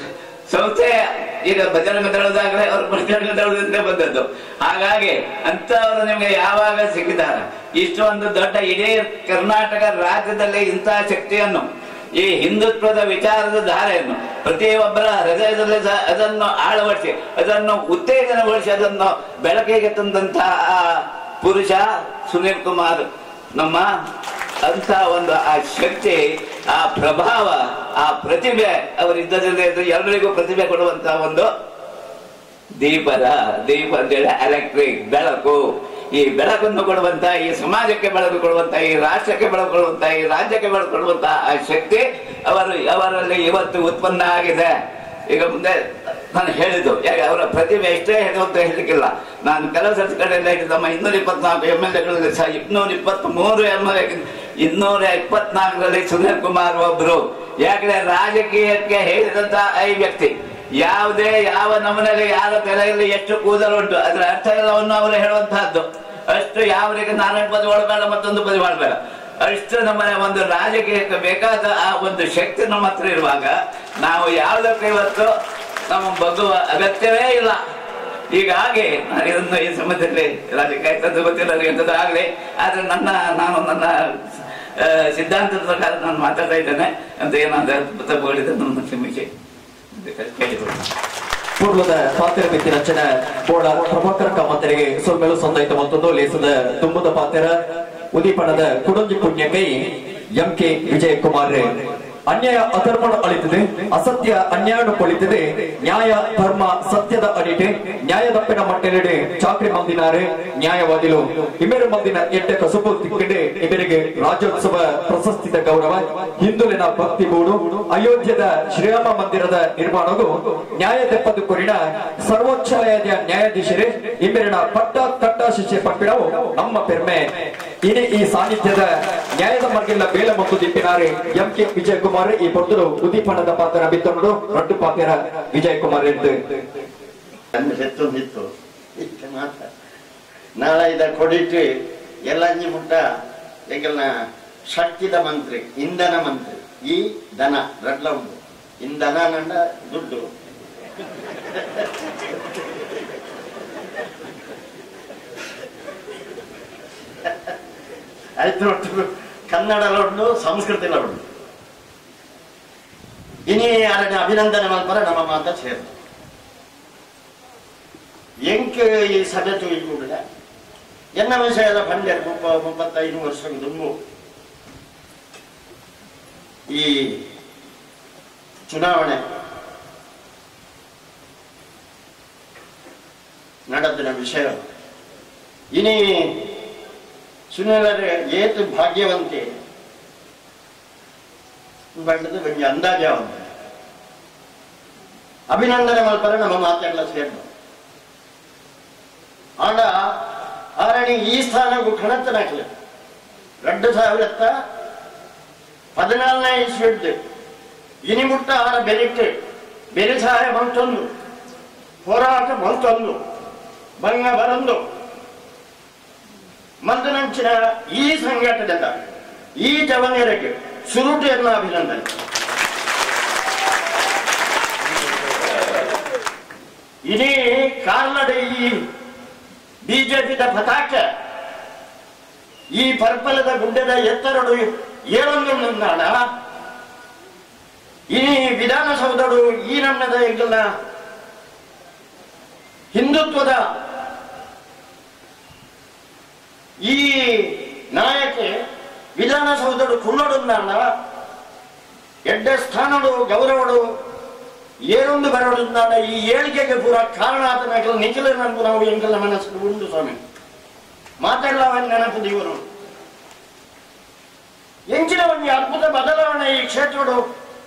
ಸಂಸ್ಥೆ ಈಗ ಬಜರಂಗ ದಳದಾಗಲೇ ಅವರು ಬಜರಂಗ ದಳದಿಂದ ಬಂದದ್ದು ಹಾಗಾಗಿ ಅಂತವರು ನಿಮ್ಗೆ ಯಾವಾಗ ಸಿಕ್ಕಿದ್ದಾರೆ ಇಷ್ಟೊಂದು ದೊಡ್ಡ ಇಡೀ ಕರ್ನಾಟಕ ರಾಜ್ಯದಲ್ಲಿ ಇಂತಹ ಶಕ್ತಿಯನ್ನು ಈ ಹಿಂದುತ್ವದ ವಿಚಾರದ ಧಾರೆಯನ್ನು ಪ್ರತಿಯೊಬ್ಬರ ಹೃದಯದಲ್ಲಿ ಸಹ ಅದನ್ನು ಆಳವಡಿಸಿ ಅದನ್ನು ಉತ್ತೇಜನಗೊಳಿಸಿ ಅದನ್ನು ಬೆಳಕಿಗೆ ತಂದಂತಹ ಆ ಪುರುಷ ಸುನೀಲ್ ಕುಮಾರ್ ನಮ್ಮ ಅಂತ ಒಂದು ಆ ಶಕ್ತಿ ಆ ಪ್ರಭಾವ ಆ ಪ್ರತಿಭೆ ಅವರಿದ್ದದ್ರಿಂದ ಇದ್ದು ಎಲ್ಲರಿಗೂ ಪ್ರತಿಭೆ ಕೊಡುವಂತಹ ಒಂದು ದೀಪದ ದೀಪ ಅಂತೇಳಿ ಎಲೆಕ್ಟ್ರಿಕ್ ಬೆಳಕು ಈ ಬೆಳಕನ್ನು ಕೊಡುವಂತ ಈ ಸಮಾಜಕ್ಕೆ ಬೆಳಕು ಕೊಡುವಂತ ಈ ರಾಷ್ಟ್ರಕ್ಕೆ ಬೆಳಕು ಕೊಡುವಂತ ಈ ರಾಜ್ಯಕ್ಕೆ ಬೆಳಕು ಕೊಡುವಂತ ಆ ಶಕ್ತಿ ಅವರು ಅವರಲ್ಲಿ ಇವತ್ತು ಉತ್ಪನ್ನ ಆಗಿದೆ ಈಗ ಮುಂದೆ ನಾನು ಹೇಳಿದ್ದು ಯಾಕೆ ಅವರ ಪ್ರತಿಭೆ ಎಷ್ಟೇ ಹೇಳು ಅಂತ ಹೇಳಲಿಕ್ಕಿಲ್ಲ ನಾನು ಕೆಲವು ಸರ್ತಿ ಕಡೆಯಿಂದ ಹಿಡಿದು ನಮ್ಮ ಇನ್ನೂರ ಇಪ್ಪತ್ನಾಲ್ಕು ಎಮ್ ಎಲ್ ಎಗಳಲ್ಲಿ ಸಹ ಇನ್ನೂರ ಇಪ್ಪತ್ತ್ ಮೂರು ಎಮ್ ಎಲ್ ಎ ಇನ್ನೂರ ಇಪ್ಪತ್ನಾಲ್ಕರಲ್ಲಿ ಸುನೀಲ್ ಕುಮಾರ್ ಒಬ್ರು ಯಾಕಂದ್ರೆ ರಾಜಕೀಯಕ್ಕೆ ಹೇಳಿದಂತ ಈ ವ್ಯಕ್ತಿ ಯಾವುದೇ ಯಾವ ನಮೂನೆಯಲ್ಲಿ ಯಾರ ತಲೆಯಲ್ಲಿ ಎಷ್ಟು ಕೂದಲುಂಟು ಅದರ ಅರ್ಥ ಎಲ್ಲವನ್ನು ಅವರು ಹೇಳುವಂತಹದ್ದು ಅಷ್ಟು ಯಾವ ರೀತಿ ನಾರಾಯಣ ಪದ ಮಾಡಬೇಡ ಮತ್ತೊಂದು ಪದ ಮಾಡಬೇಡ ಅಷ್ಟು ನಮ್ಮನೆ ಒಂದು ರಾಜಕೀಯಕ್ಕೆ ಬೇಕಾದ ಆ ಒಂದು ಶಕ್ತಿ ನಮ್ಮ ಹತ್ರ ಇರುವಾಗ ನಾವು ಯಾವುದಕ್ಕೆ ಇವತ್ತು ನಮ್ಮ ಬಗ್ಗುವ ಅಗತ್ಯವೇ ಇಲ್ಲ ಹೀಗಾಗಿ ನಾನು ಇದನ್ನು ಈ ಸಂಬಂಧದಲ್ಲಿ ರಾಜಕೀಯ ಆಯ್ತದ್ದು ಗೊತ್ತಿಲ್ಲ ನನಗೆ ಎಂಥದ್ದು ಆಗಲಿ ಆದ್ರೆ ನನ್ನ ನಾನು ನನ್ನ ಆ, ಸಿದ್ಧಾಂತದ ಪ್ರಕಾರ ನಾನು ಮಾತಾಡ್ತಾ ಇದ್ದೇನೆ ಅಂತ ಏನಾದ್ರು ತಪ್ಪುಗಳಿದೆ ನನ್ನ ಕ್ಷಮಿಸಿ ಕೇಳಿಕೊಳ್ಳಿ ಪೂರ್ವದ ಪಾತ್ರ ಮಿತಿ ರಚನ ಬೋಳ ಪ್ರಭಾಕರ ಕಾಮಂತರಿಗೆ ಸೊಮ್ಮೆಲು ಸಂದಾಯಿತ ಮತ್ತೊಂದು ಲೇಸದ ತುಂಬದ ಪಾತ್ರ ಉದೀಪಣದ ಕುಡಂಜಿ ಪುಣ್ಯಕೈ ಎಂ ಕೆ ವಿಜಯ್ ಕುಮಾರ್ ಅನ್ಯಾಯ ಅಧರ್ಮಣ ಅಳಿತದೆ ಅಸತ್ಯ ಅನ್ಯಾಯ ಕೊಳಿತದೆ ನ್ಯಾಯ ಧರ್ಮ ಸತ್ಯದ ಅಡಿಟೆ ನ್ಯಾಯದಪ್ಪಿನ ಮಟ್ಟೆನೆಡೆ ಚಾಕ್ರಿ ಮಂದಿನಾರೆ ನ್ಯಾಯವಾದಿಲು ಇಮೇರು ಮಂದಿನ ಎಡ್ಡ ಕಸುಬು ತಿಕ್ಕಿಡೆ ಇವರಿಗೆ ರಾಜ್ಯೋತ್ಸವ ಪ್ರಶಸ್ತಿದ ಗೌರವ ಹಿಂದುಲಿನ ಭಕ್ತಿ ಬೋಡು ಅಯೋಧ್ಯದ ಶ್ರೀರಾಮ ಮಂದಿರದ ನಿರ್ಮಾಣವು ನ್ಯಾಯ ತೆಪ್ಪದು ಕೊರಿನ ಸರ್ವೋಚ್ಚ ನ್ಯಾಯಾಧೀಶರೇ ಇಮ್ಮೆರಿನ ಪಟ್ಟ ಕಟ್ಟ ಶಿಕ್ಷೆ ಪಟ್ಟಿಡವು ನಮ್ಮ ಪೆರ್ಮೆ ಇನಿ ಈ ಸಾನ್ನಿಧ್ಯದ ನ್ಯಾಯದ ಮರ್ಗಿಲ್ಲ ಬೇಲ ಮತ್ತು ದಿಪ್ಪಿನಾರೆ ಎಂ ಕೆ ವಿಜಯ್ ಕುಮಾರ್ ಈ ಪೊರ್ತರು ಉದೀಪನದ ಪಾತ್ರ ಬಿತ್ತೊಂಡು ರೊಟ್ಟು ಪಾತ್ರ ವಿಜಯ್ ಕುಮಾರ್ ಎಂದು ಅಂದ್ರೆ ಹೆತ್ತೊಂದಿತ್ತು ಇಷ್ಟು ಮಾತ್ರ ನಾಳೆ ಇದ ಕೊಡಿಟ್ಟು ಎಲ್ಲಂಜಿ ಮುಟ್ಟ ಈಗಲ್ನ ಶಕ್ತಿದ ಮಂತ್ರಿ ಇಂಧನ ಮಂತ್ರಿ ಈ ದನ ರಡ್ಲ ಉಂಟು ಇಂಧನ ನಂಡ ದುಡ್ಡು ಆಯ್ತು ಒಟ್ಟು ಕನ್ನಡಲ ಉಂಟು ಸಂಸ್ಕೃತಿಲ ಉಂಟು ಇನಿ ಯಾರನ್ನ ಅಭಿನಂದನೆ ಮಲ್ಪರ ನಮ್ಮ ಮಾತ ಸೇರ್ತು ಎಂಕ್ ಈ ಸಭೆ ತೂಯಿಕೂಡಿದ ಎನ್ನ ವಿಷಯದ ಪಂಡ್ಯರು ಮುಪ್ಪ ಮುಪ್ಪತ್ತೈದು ವರ್ಷ ದುಂಬು ಈ ಚುನಾವಣೆ ನಡೆದಿನ ವಿಷಯ ಇನಿ ಸುನೀಲರ ಏತು ಭಾಗ್ಯವಂತೆ ಬಂಡದ ಕೊಂಚ ಅಂದಾಜಾವಂತೆ ಅಭಿನಂದನೆ ಮಲ್ಪರ ನಮ್ಮ ಮಾತೆಲ್ಲ ಸೇರ್ದು ಆಂಡ ಆರಣಿ ಈ ಸ್ಥಾನಕ್ಕೂ ಕಣತ್ತನಾಗ್ಲಿ ಎರಡು ಸಾವಿರತ್ತ ಪದಿನಾಲ್ನೇ ಇಸ್ವಿಡ್ದು ಇನಿ ಮುಟ್ಟ ಆರ ಬೆರಿಟ್ಟು ಬೆರಿ ಸಹಾಯ ಬಂತೊಂದು ಹೋರಾಟ ಬಂತೊಂದು ಭಂಗ ಬರಂದು ಮಂದನಂಚಿನ ಈ ಸಂಘಟನೆದ ಈ ಜವನಿಯರಿಗೆ ಸುರುಟಿಯನ್ನ ಅಭಿನಂದನೆ ಇಡೀ ಕಾಲ್ನಡೆ ಈ ಬಿಜೆಪಿದ ಪತಾಕೆ ಈ ಪರ್ಪಲದ ಗುಡ್ಡದ ಎತ್ತರಡು ಏಳೊಂದು ನಂದಾಣ ಈ ವಿಧಾನಸೌಧಡು ಈ ನನ್ನದ ಈಗಲ್ಲ ಹಿಂದುತ್ವದ ಈ ನಾಯಕೆ ವಿಧಾನಸೌಧಡು ಕುಳ್ಳೊಡುಂದಾಣ ಎಡ್ಡ ಸ್ಥಾನಡು ಗೌರವಡು ಏನೊಂದು ಬರೋದ್ರಿಂದ ಈ ಏಳಿಗೆಗೆ ಪೂರ ಕಾರಣ ಆತನಾಗಲು ನಿಖಿಲ ನನಗೂ ನಾವು ಎಂಕಲ ಮನಸ್ಸು ಉಂಟು ಸ್ವಾಮಿ ಮಾತಾಡಲವನ್ನ ನೆನಪು ಇವರು ಎಂಚಿನ ಒಂದು ಅದ್ಭುತ ಬದಲಾವಣೆ ಈ ಕ್ಷೇತ್ರಡು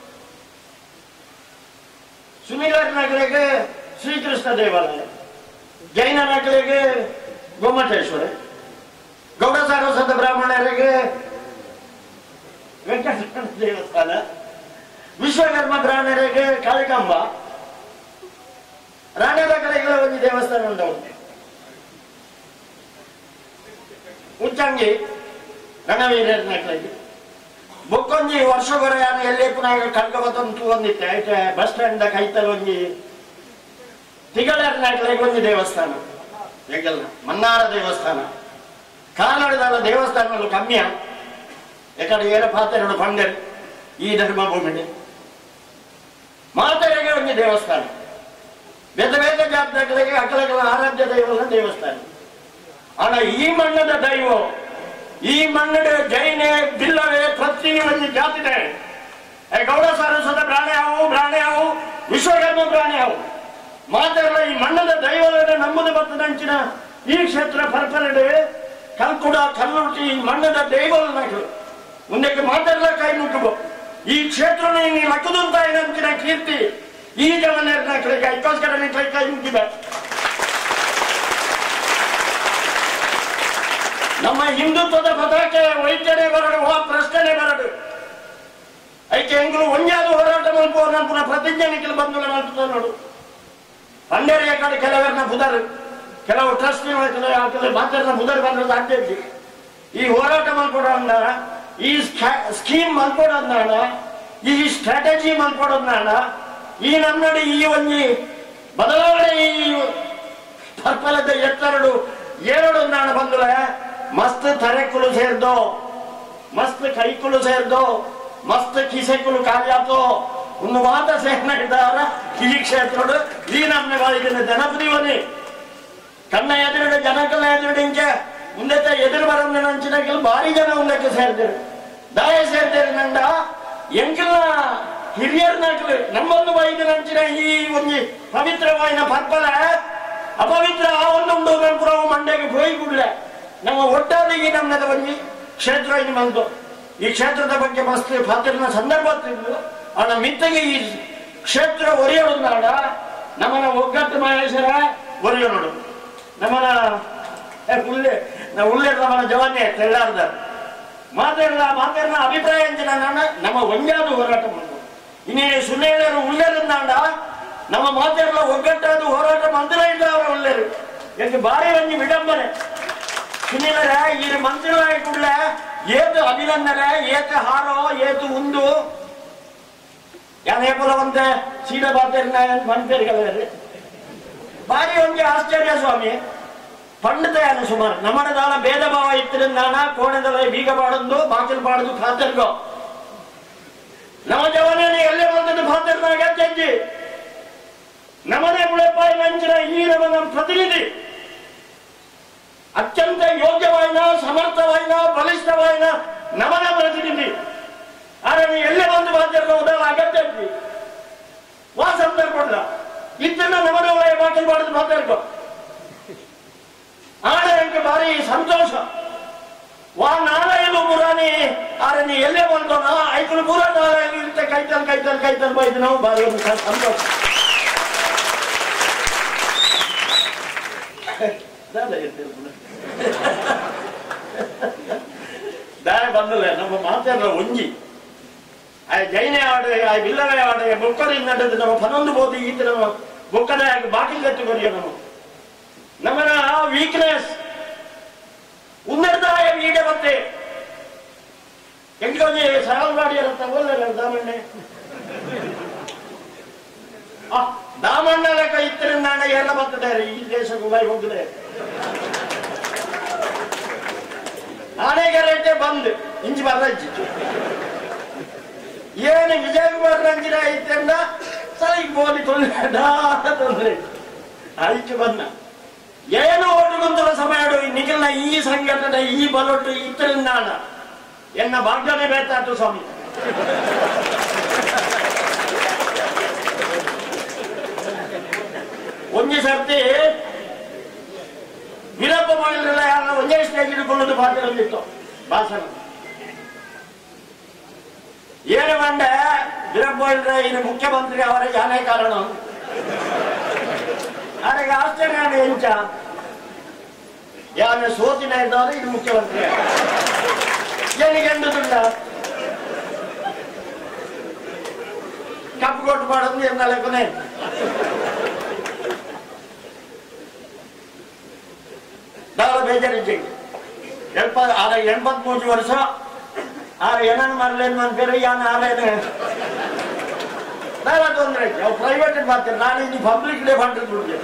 ಸುನೀಲರ ನಗರಿಗೆ ಶ್ರೀಕೃಷ್ಣ ದೇವಾಲಯ ಜೈನ ನಗರಿಗೆ ಗೊಮ್ಮಟೇಶ್ವರ ಗೌಡ ಸಾರಸ್ವತ ಬ್ರಾಹ್ಮಣರಿಗೆ ವೆಂಕಟರಮಣ ದೇವಸ್ಥಾನ ವಿಶ್ವಕರ್ಮ ಬ್ರಾಹ್ಮಣರಿಗೆ ಕಾಳಿಕಾಂಬ ರಾಣದ ಕಡೆಗಳ ಒಂದು ದೇವಸ್ಥಾನ ಉಂಟು ಉಚ್ಚಂಗಿ ರಣವೀರ್ಯರ ನಕಲಿಗೆ ಬೊಕ್ಕೊಂಜಿ ವರ್ಷ ಯಾರು ಎಲ್ಲೇ ಪುನಃ ಕಳ್ಕೊಬತ್ತೊಂದು ಒಂದಿತ್ತೆ ಐತೆ ಬಸ್ ಸ್ಟ್ಯಾಂಡ್ ಕೈತಲ್ ಒಂಜಿ ತಿಗಳರ ನಕಲಿಗೆ ಒಂದು ದೇವಸ್ಥಾನ ಹೆಂಗಲ್ಲ ಮನ್ನಾರ ದೇವಸ್ಥಾನ ಕಾನಡದ ದೇವಸ್ಥಾನಗಳು ಕಮ್ಮಿಯ ಎಕಡೆ ಏರ ಪಾತ್ರೆಗಳು ಪಂಡರು ಈ ಧರ್ಮ ಭೂಮಿಗೆ ಮಾತೆರೆಗೆ ಒಂದು ದೇವಸ್ಥಾನ ಬೇದ ಬೇದ ಜಾತಕಗಳಿಗೆ ಅಕಲಗಳ ಆರಾಧ್ಯ ದೈವದ ದೇವಸ್ಥಾನ ಆಗ ಈ ಮಣ್ಣದ ದೈವ ಈ ಮಣ್ಣದ ಜೈನೆ ಬಿಲ್ಲವೇ ಪ್ರತಿ ಒಂದು ಜಾತಿದೆ ಏ ಗೌಡ ಸಾರಸ್ವತ ಪ್ರಾಣಿ ಅವು ಪ್ರಾಣಿ ಅವು ವಿಶ್ವಕರ್ಮ ಪ್ರಾಣಿ ಅವು ಮಾತೆಲ್ಲ ಈ ಮಣ್ಣದ ದೈವದ ನಂಬುದು ಬರ್ತದಂಚಿನ ಈ ಕ್ಷೇತ್ರ ಪರಪರಡು ಕಲ್ಕುಡ ಕಲ್ಲುಟಿ ಮಣ್ಣದ ದೇಗೋಲ್ ನಾಕು ಮುಂದಕ್ಕೆ ಮಾತೆಲ್ಲ ಕೈ ಮುಟ್ಟಬೋ ಈ ಕ್ಷೇತ್ರ ನೀ ಲಕ್ಕದಂತ ಏನಂತಿನ ಕೀರ್ತಿ ಈ ಜವನ ನಾಕಳಿಗೆ ಐಕೋಸ್ಕರ ನಿಂತ ಕೈ ಮುಟ್ಟಿದೆ ನಮ್ಮ ಹಿಂದುತ್ವದ ಪತಾಕೆ ವೈದ್ಯನೇ ಬರಡು ಆ ಪ್ರಶ್ನೆ ಬರಡು ಐಕೆ ಎಂಗಳು ಒಂಜಾದು ಹೋರಾಟ ಮಲ್ಪೋ ನನ್ನ ಪ್ರತಿಜ್ಞೆ ನಿಖಿಲ್ ಬಂಧುಗಳ ಮಲ್ಪದ ನೋಡು ಪಂಡೇರಿಯ ಕಡೆ ಕೆಲವರನ್ನ ಬುಧರು ಕೆಲವು ಟ್ರಸ್ಟ್ ಕೆಲವು ಮಾತಾಡಿದ ಬುಧರು ಬಂದ್ರೆ ಸಾಧ್ಯ ಇದ್ದಿ. ಈ ಹೋರಾಟ ಮಲ್ಕೊಡೋಣ ಈ ಸ್ಕೀಮ್ ಮಲ್ಕೊಡೋಣ ಈ ಸ್ಟ್ರಾಟಜಿ ಮಲ್ಕೊಡೋಣ ಈ ನಮ್ಮಡಿ ಈ ಒಂಜಿ ಬದಲಾವಣೆ ಈ ಪರ್ಪಲದ ಎತ್ತರಡು ಏರಡು ನಾನು ಬಂದ್ರೆ ಮಸ್ತ್ ತರೆಕುಲು ಸೇರ್ದೋ ಮಸ್ತ್ ಕೈಕುಲು ಸೇರ್ದೋ ಮಸ್ತ್ ಕಿಸೆಕುಲು ಕಾರ್ಯಾತೋ ಒಂದು ಮಾತ ಸೇನ ಇದ್ದಾರ ಈ ಕ್ಷೇತ್ರಡು ಈ ನಮ್ಮನೆ ಬಾಳಿಗೆ ಜನಪ್ರಿಯವನೇ ಕಣ್ಣ ಎದುರುಡೆ ಜನಕ್ಕೆಲ್ಲ ಎದುರುಡೆ ಇಂಚೆ ಮುಂದೆ ಎದುರು ಬರೋದು ನಂಚಿನಾಗೆಲ್ಲ ಭಾರಿ ಜನ ಮುಂದಕ್ಕೆ ಸೇರ್ತಾರೆ ದಾಯ ಸೇರ್ತಾರೆ ನಂಡ ಎಂಕೆಲ್ಲ ಹಿರಿಯರ ನಾಕಲು ನಮ್ಮೊಂದು ವೈದ್ಯ ನಂಚಿನ ಈ ಒಂದು ಪವಿತ್ರವಾಯಿನ ಪರ್ಪಲ ಅಪವಿತ್ರ ಆ ಒಂದೊಂದು ಪುರವು ಮಂಡ್ಯಕ್ಕೆ ಹೋಗಿ ಕೂಡಲೇ ನಮ್ಮ ಒಟ್ಟಾದ ಈ ನಮ್ಮದ ಒಂದು ಕ್ಷೇತ್ರ ಇದು ಬಂತು ಈ ಕ್ಷೇತ್ರದ ಬಗ್ಗೆ ಮಸ್ತ್ ಪಾತ್ರನ ಸಂದರ್ಭ ತಿಂದು ಅವನ ಮಿತ್ತಗೆ ಈ ಕ್ಷೇತ್ರ ಒರೆಯೋಡು ನಾಡ ನಮ್ಮನ ಒಗ್ಗಟ್ಟು ಮಹೇಶ್ವರ ಒರೆಯೋಡು ನಮ್ಮನ ಏ, ಉಳ್ಳೆ ನಾ ಉಳ್ಳೆ ನಮ್ಮನ ಜವಾನಿ ತೆಳ್ಳಾರ್ದ ಮಾತಾಡಲ ಮಾತಾಡಲ ಅಭಿಪ್ರಾಯ ಅಂಚಿನ ನಾನು ನಮ್ಮ ಒಂಜಾದು ಹೋರಾಟ ಮಾಡುದು ಇನ್ನೇ ಸುನೇಳರು ಉಳ್ಳೇರು ನಾಡ ನಮ್ಮ ಮಾತಾಡಲ ಒಗ್ಗಟ್ಟಾದ ಹೋರಾಟ ಮಂತ್ರ ಇಲ್ಲ ಅವರ ಉಳ್ಳೇರು ಎಂದು ಬಾರಿ ಒಂಜಿ ವಿಡಂಬನೆ ಸುನೀಲರ ಈ ಮಂತ್ರಿಗಳಾಗಿ ಕೂಡಲೇ ಏತು ಅಭಿನಂದನೆ ಏತು ಹಾರೋ ಏತು ಉಂದು ಯಾನೇ ಪುಲವಂತೆ ಸೀದ ಬಾತೇರಿನ ಮಂತ್ರಿಗಳೇ ಬಾರಿ ಒಂಜಿ ಆಶ್ಚರ್ಯ ಸ್ವಾಮಿ ಪಂಡಿತಯಾನ ಸುಮಾರು ನಮ್ಮನ ದಾಳ ಭೇದ ಭಾವ ಇತ್ತಿರಿಂದಾನ ಕೋಣೆದಲ್ಲ ಬೀಗ ಪಾಡೊಂದು ಬಾಕಿಲು ಪಾಡದು ಖಾತರ್ಗೋ ನಮ್ಮ ಜವನೇ ಎಲ್ಲೇ ಬಂದದ್ದು ಖಾತರ್ನಾಗ ತೆಜ್ಜಿ ನಮ್ಮನೆ ಮುಳೆಪಾಯಿ ನಂಚಿನ ಈ ನಮ್ಮ ಪ್ರತಿನಿಧಿ ಅತ್ಯಂತ ಯೋಗ್ಯವಾಯಿನ ಸಮರ್ಥವಾಯಿನ ಬಲಿಷ್ಠವಾಯಿನ ನಮನ ಪ್ರತಿನಿಧಿ ಆದ್ರೆ ನೀ ಎಲ್ಲೇ ಬಂದು ಮಾತಾಡೋ ಉದಾರ ಅಗತ್ಯ ಐತಿ ವಾ ಸಂದರ್ಭ ಇದ್ದನ್ನ ನಮನ ಒಳಗೆ ಬಾಕಲ್ ಮಾಡುದು ಮಾತಾಡ್ಕೋ ಆದ್ರೆ ನನಗೆ ಭಾರಿ ಸಂತೋಷ ವಾ ನಾರಾಯಣ ಮುರಾನಿ ಆದ್ರೆ ನೀ ಎಲ್ಲೇ ಬಂದೋನ ಐಕಲು ಪೂರ ನಾರಾಯಣ ಇರುತ್ತೆ ಕೈತಲ್ ಕೈತಲ್ ಕೈತಲ್ ಬೈದು ನಾವು ಭಾರಿ ಒಂದು ಸ- ಸಂತೋಷ ದಾದ ಇರ್ತೀರಿ ಪುನಃ. ದಾರೆ ಬಂದಲ್ಲ ನಮ್ಮ ಮಾತಾಡೋ ಒಂಜಿ ಆ ಜೈನೆ ಆಡ ಆ ಬಿಲ್ಲವೆ ಆಡ ಬೊಕ್ಕದ ನಡದು ನಮ್ಮ ಪನೊಂದು ಬೋದು ಈತ ನಮ್ಮ ಬೊಕ್ಕದ ಬಾಕಿಲ್ ಕಟ್ಟಿಕೊರಿಯ ನಮ್ಮ ನಮ್ಮನ ವೀಕ್ನೆಸ್ ಉನ್ನತಾಯ ವೀಡ ಮತ್ತೆ ಎಂಟೊಂಜಿ ಸವಾಲ್ ಮಾಡಿ ತಗೊಳ್ಳಲ್ಲ ದಾಮಣ್ಣೆ ಆ, ದಾಮಣ್ಣ ಲೆಕ್ಕ ಇತ್ತರಿಂದ ಎಲ್ಲ ಬರ್ತದೆ ಈ ದೇಶಕ್ಕೆ ಬೈ ಹೋಗಿದೆ ಆನೆಗೆರೆಗೆ ಬಂದು ಇಂಚಿ ಬರ್ರಜ್ಜಿ ಏನು ವಿಜಯಕುಮಾರ್ ರಂಜಿನ ಐತೆಂದ ಸರಿ ಬೋಲಿ ತೊಂದರೆ ತೊಂದರೆ ಆಯ್ಕೆ ಬಂದ ಏನು ಓಟುಗೊಂದಲ ಸಮಯ ನಿಖಿಲ್ನ ಈ ಸಂಘಟನೆ ಈ ಬಲೊಟ್ಟು ಇತ್ತರಿಂದ ಎನ್ನ ಭಾಗ್ಯನೇ ಬೇತಾತು ಸ್ವಾಮಿ ಒಂಜಿ ಸರ್ತಿ ವೀರಪ್ಪ ಮೊಯ್ಲೆಲ್ಲ ಯಾರ ಒಂದೇ ಸ್ಟೇಜ್ ಹಿಡ್ಕೊಳ್ಳೋದು ಪಾತ್ರದಲ್ಲಿತ್ತು ಭಾಷಣ ಏನು ಬಂಡೆ ವೀರಪ್ಪ ಮೊಯ್ಲ್ರೆ ಇನ್ನು ಮುಖ್ಯಮಂತ್ರಿ ಅವರ ಯಾನೇ ಕಾರಣ ಅವರಿಗೆ ಆಶ್ಚರ್ಯ ಎಂಚ ಯಾನೆ ಸೋತಿನ ಇದ್ದವರು ಇದು ಮುಖ್ಯಮಂತ್ರಿ ಏನಿಗೆ ಎಂದುದುಂಡ ಕಪ್ಪು ಕೊಟ್ಟು ಮಾಡೋದು ಎಂದಲ್ಲ ಕೊನೆ ದಾಳ ಬೇಜಾರಿದ್ದೆ ಎಲ್ಪ ಆದ ಎಂಬತ್ಮೂರು ವರ್ಷ ಆರ ಏನನ್ ಮಾಡ್ಲೇನು ನನ್ನ ಬೇರೆ ಯಾನ ಆಲೇನು ದಾಳ ತೊಂದ್ರೆ ಅವು ಪ್ರೈವೇಟ್ ಮಾಡ್ತಾರೆ ನಾನು ಇನ್ನು ಪಬ್ಲಿಕ್ ಡೇ ಮಾಡಿದ್ರು ದುಡ್ಡು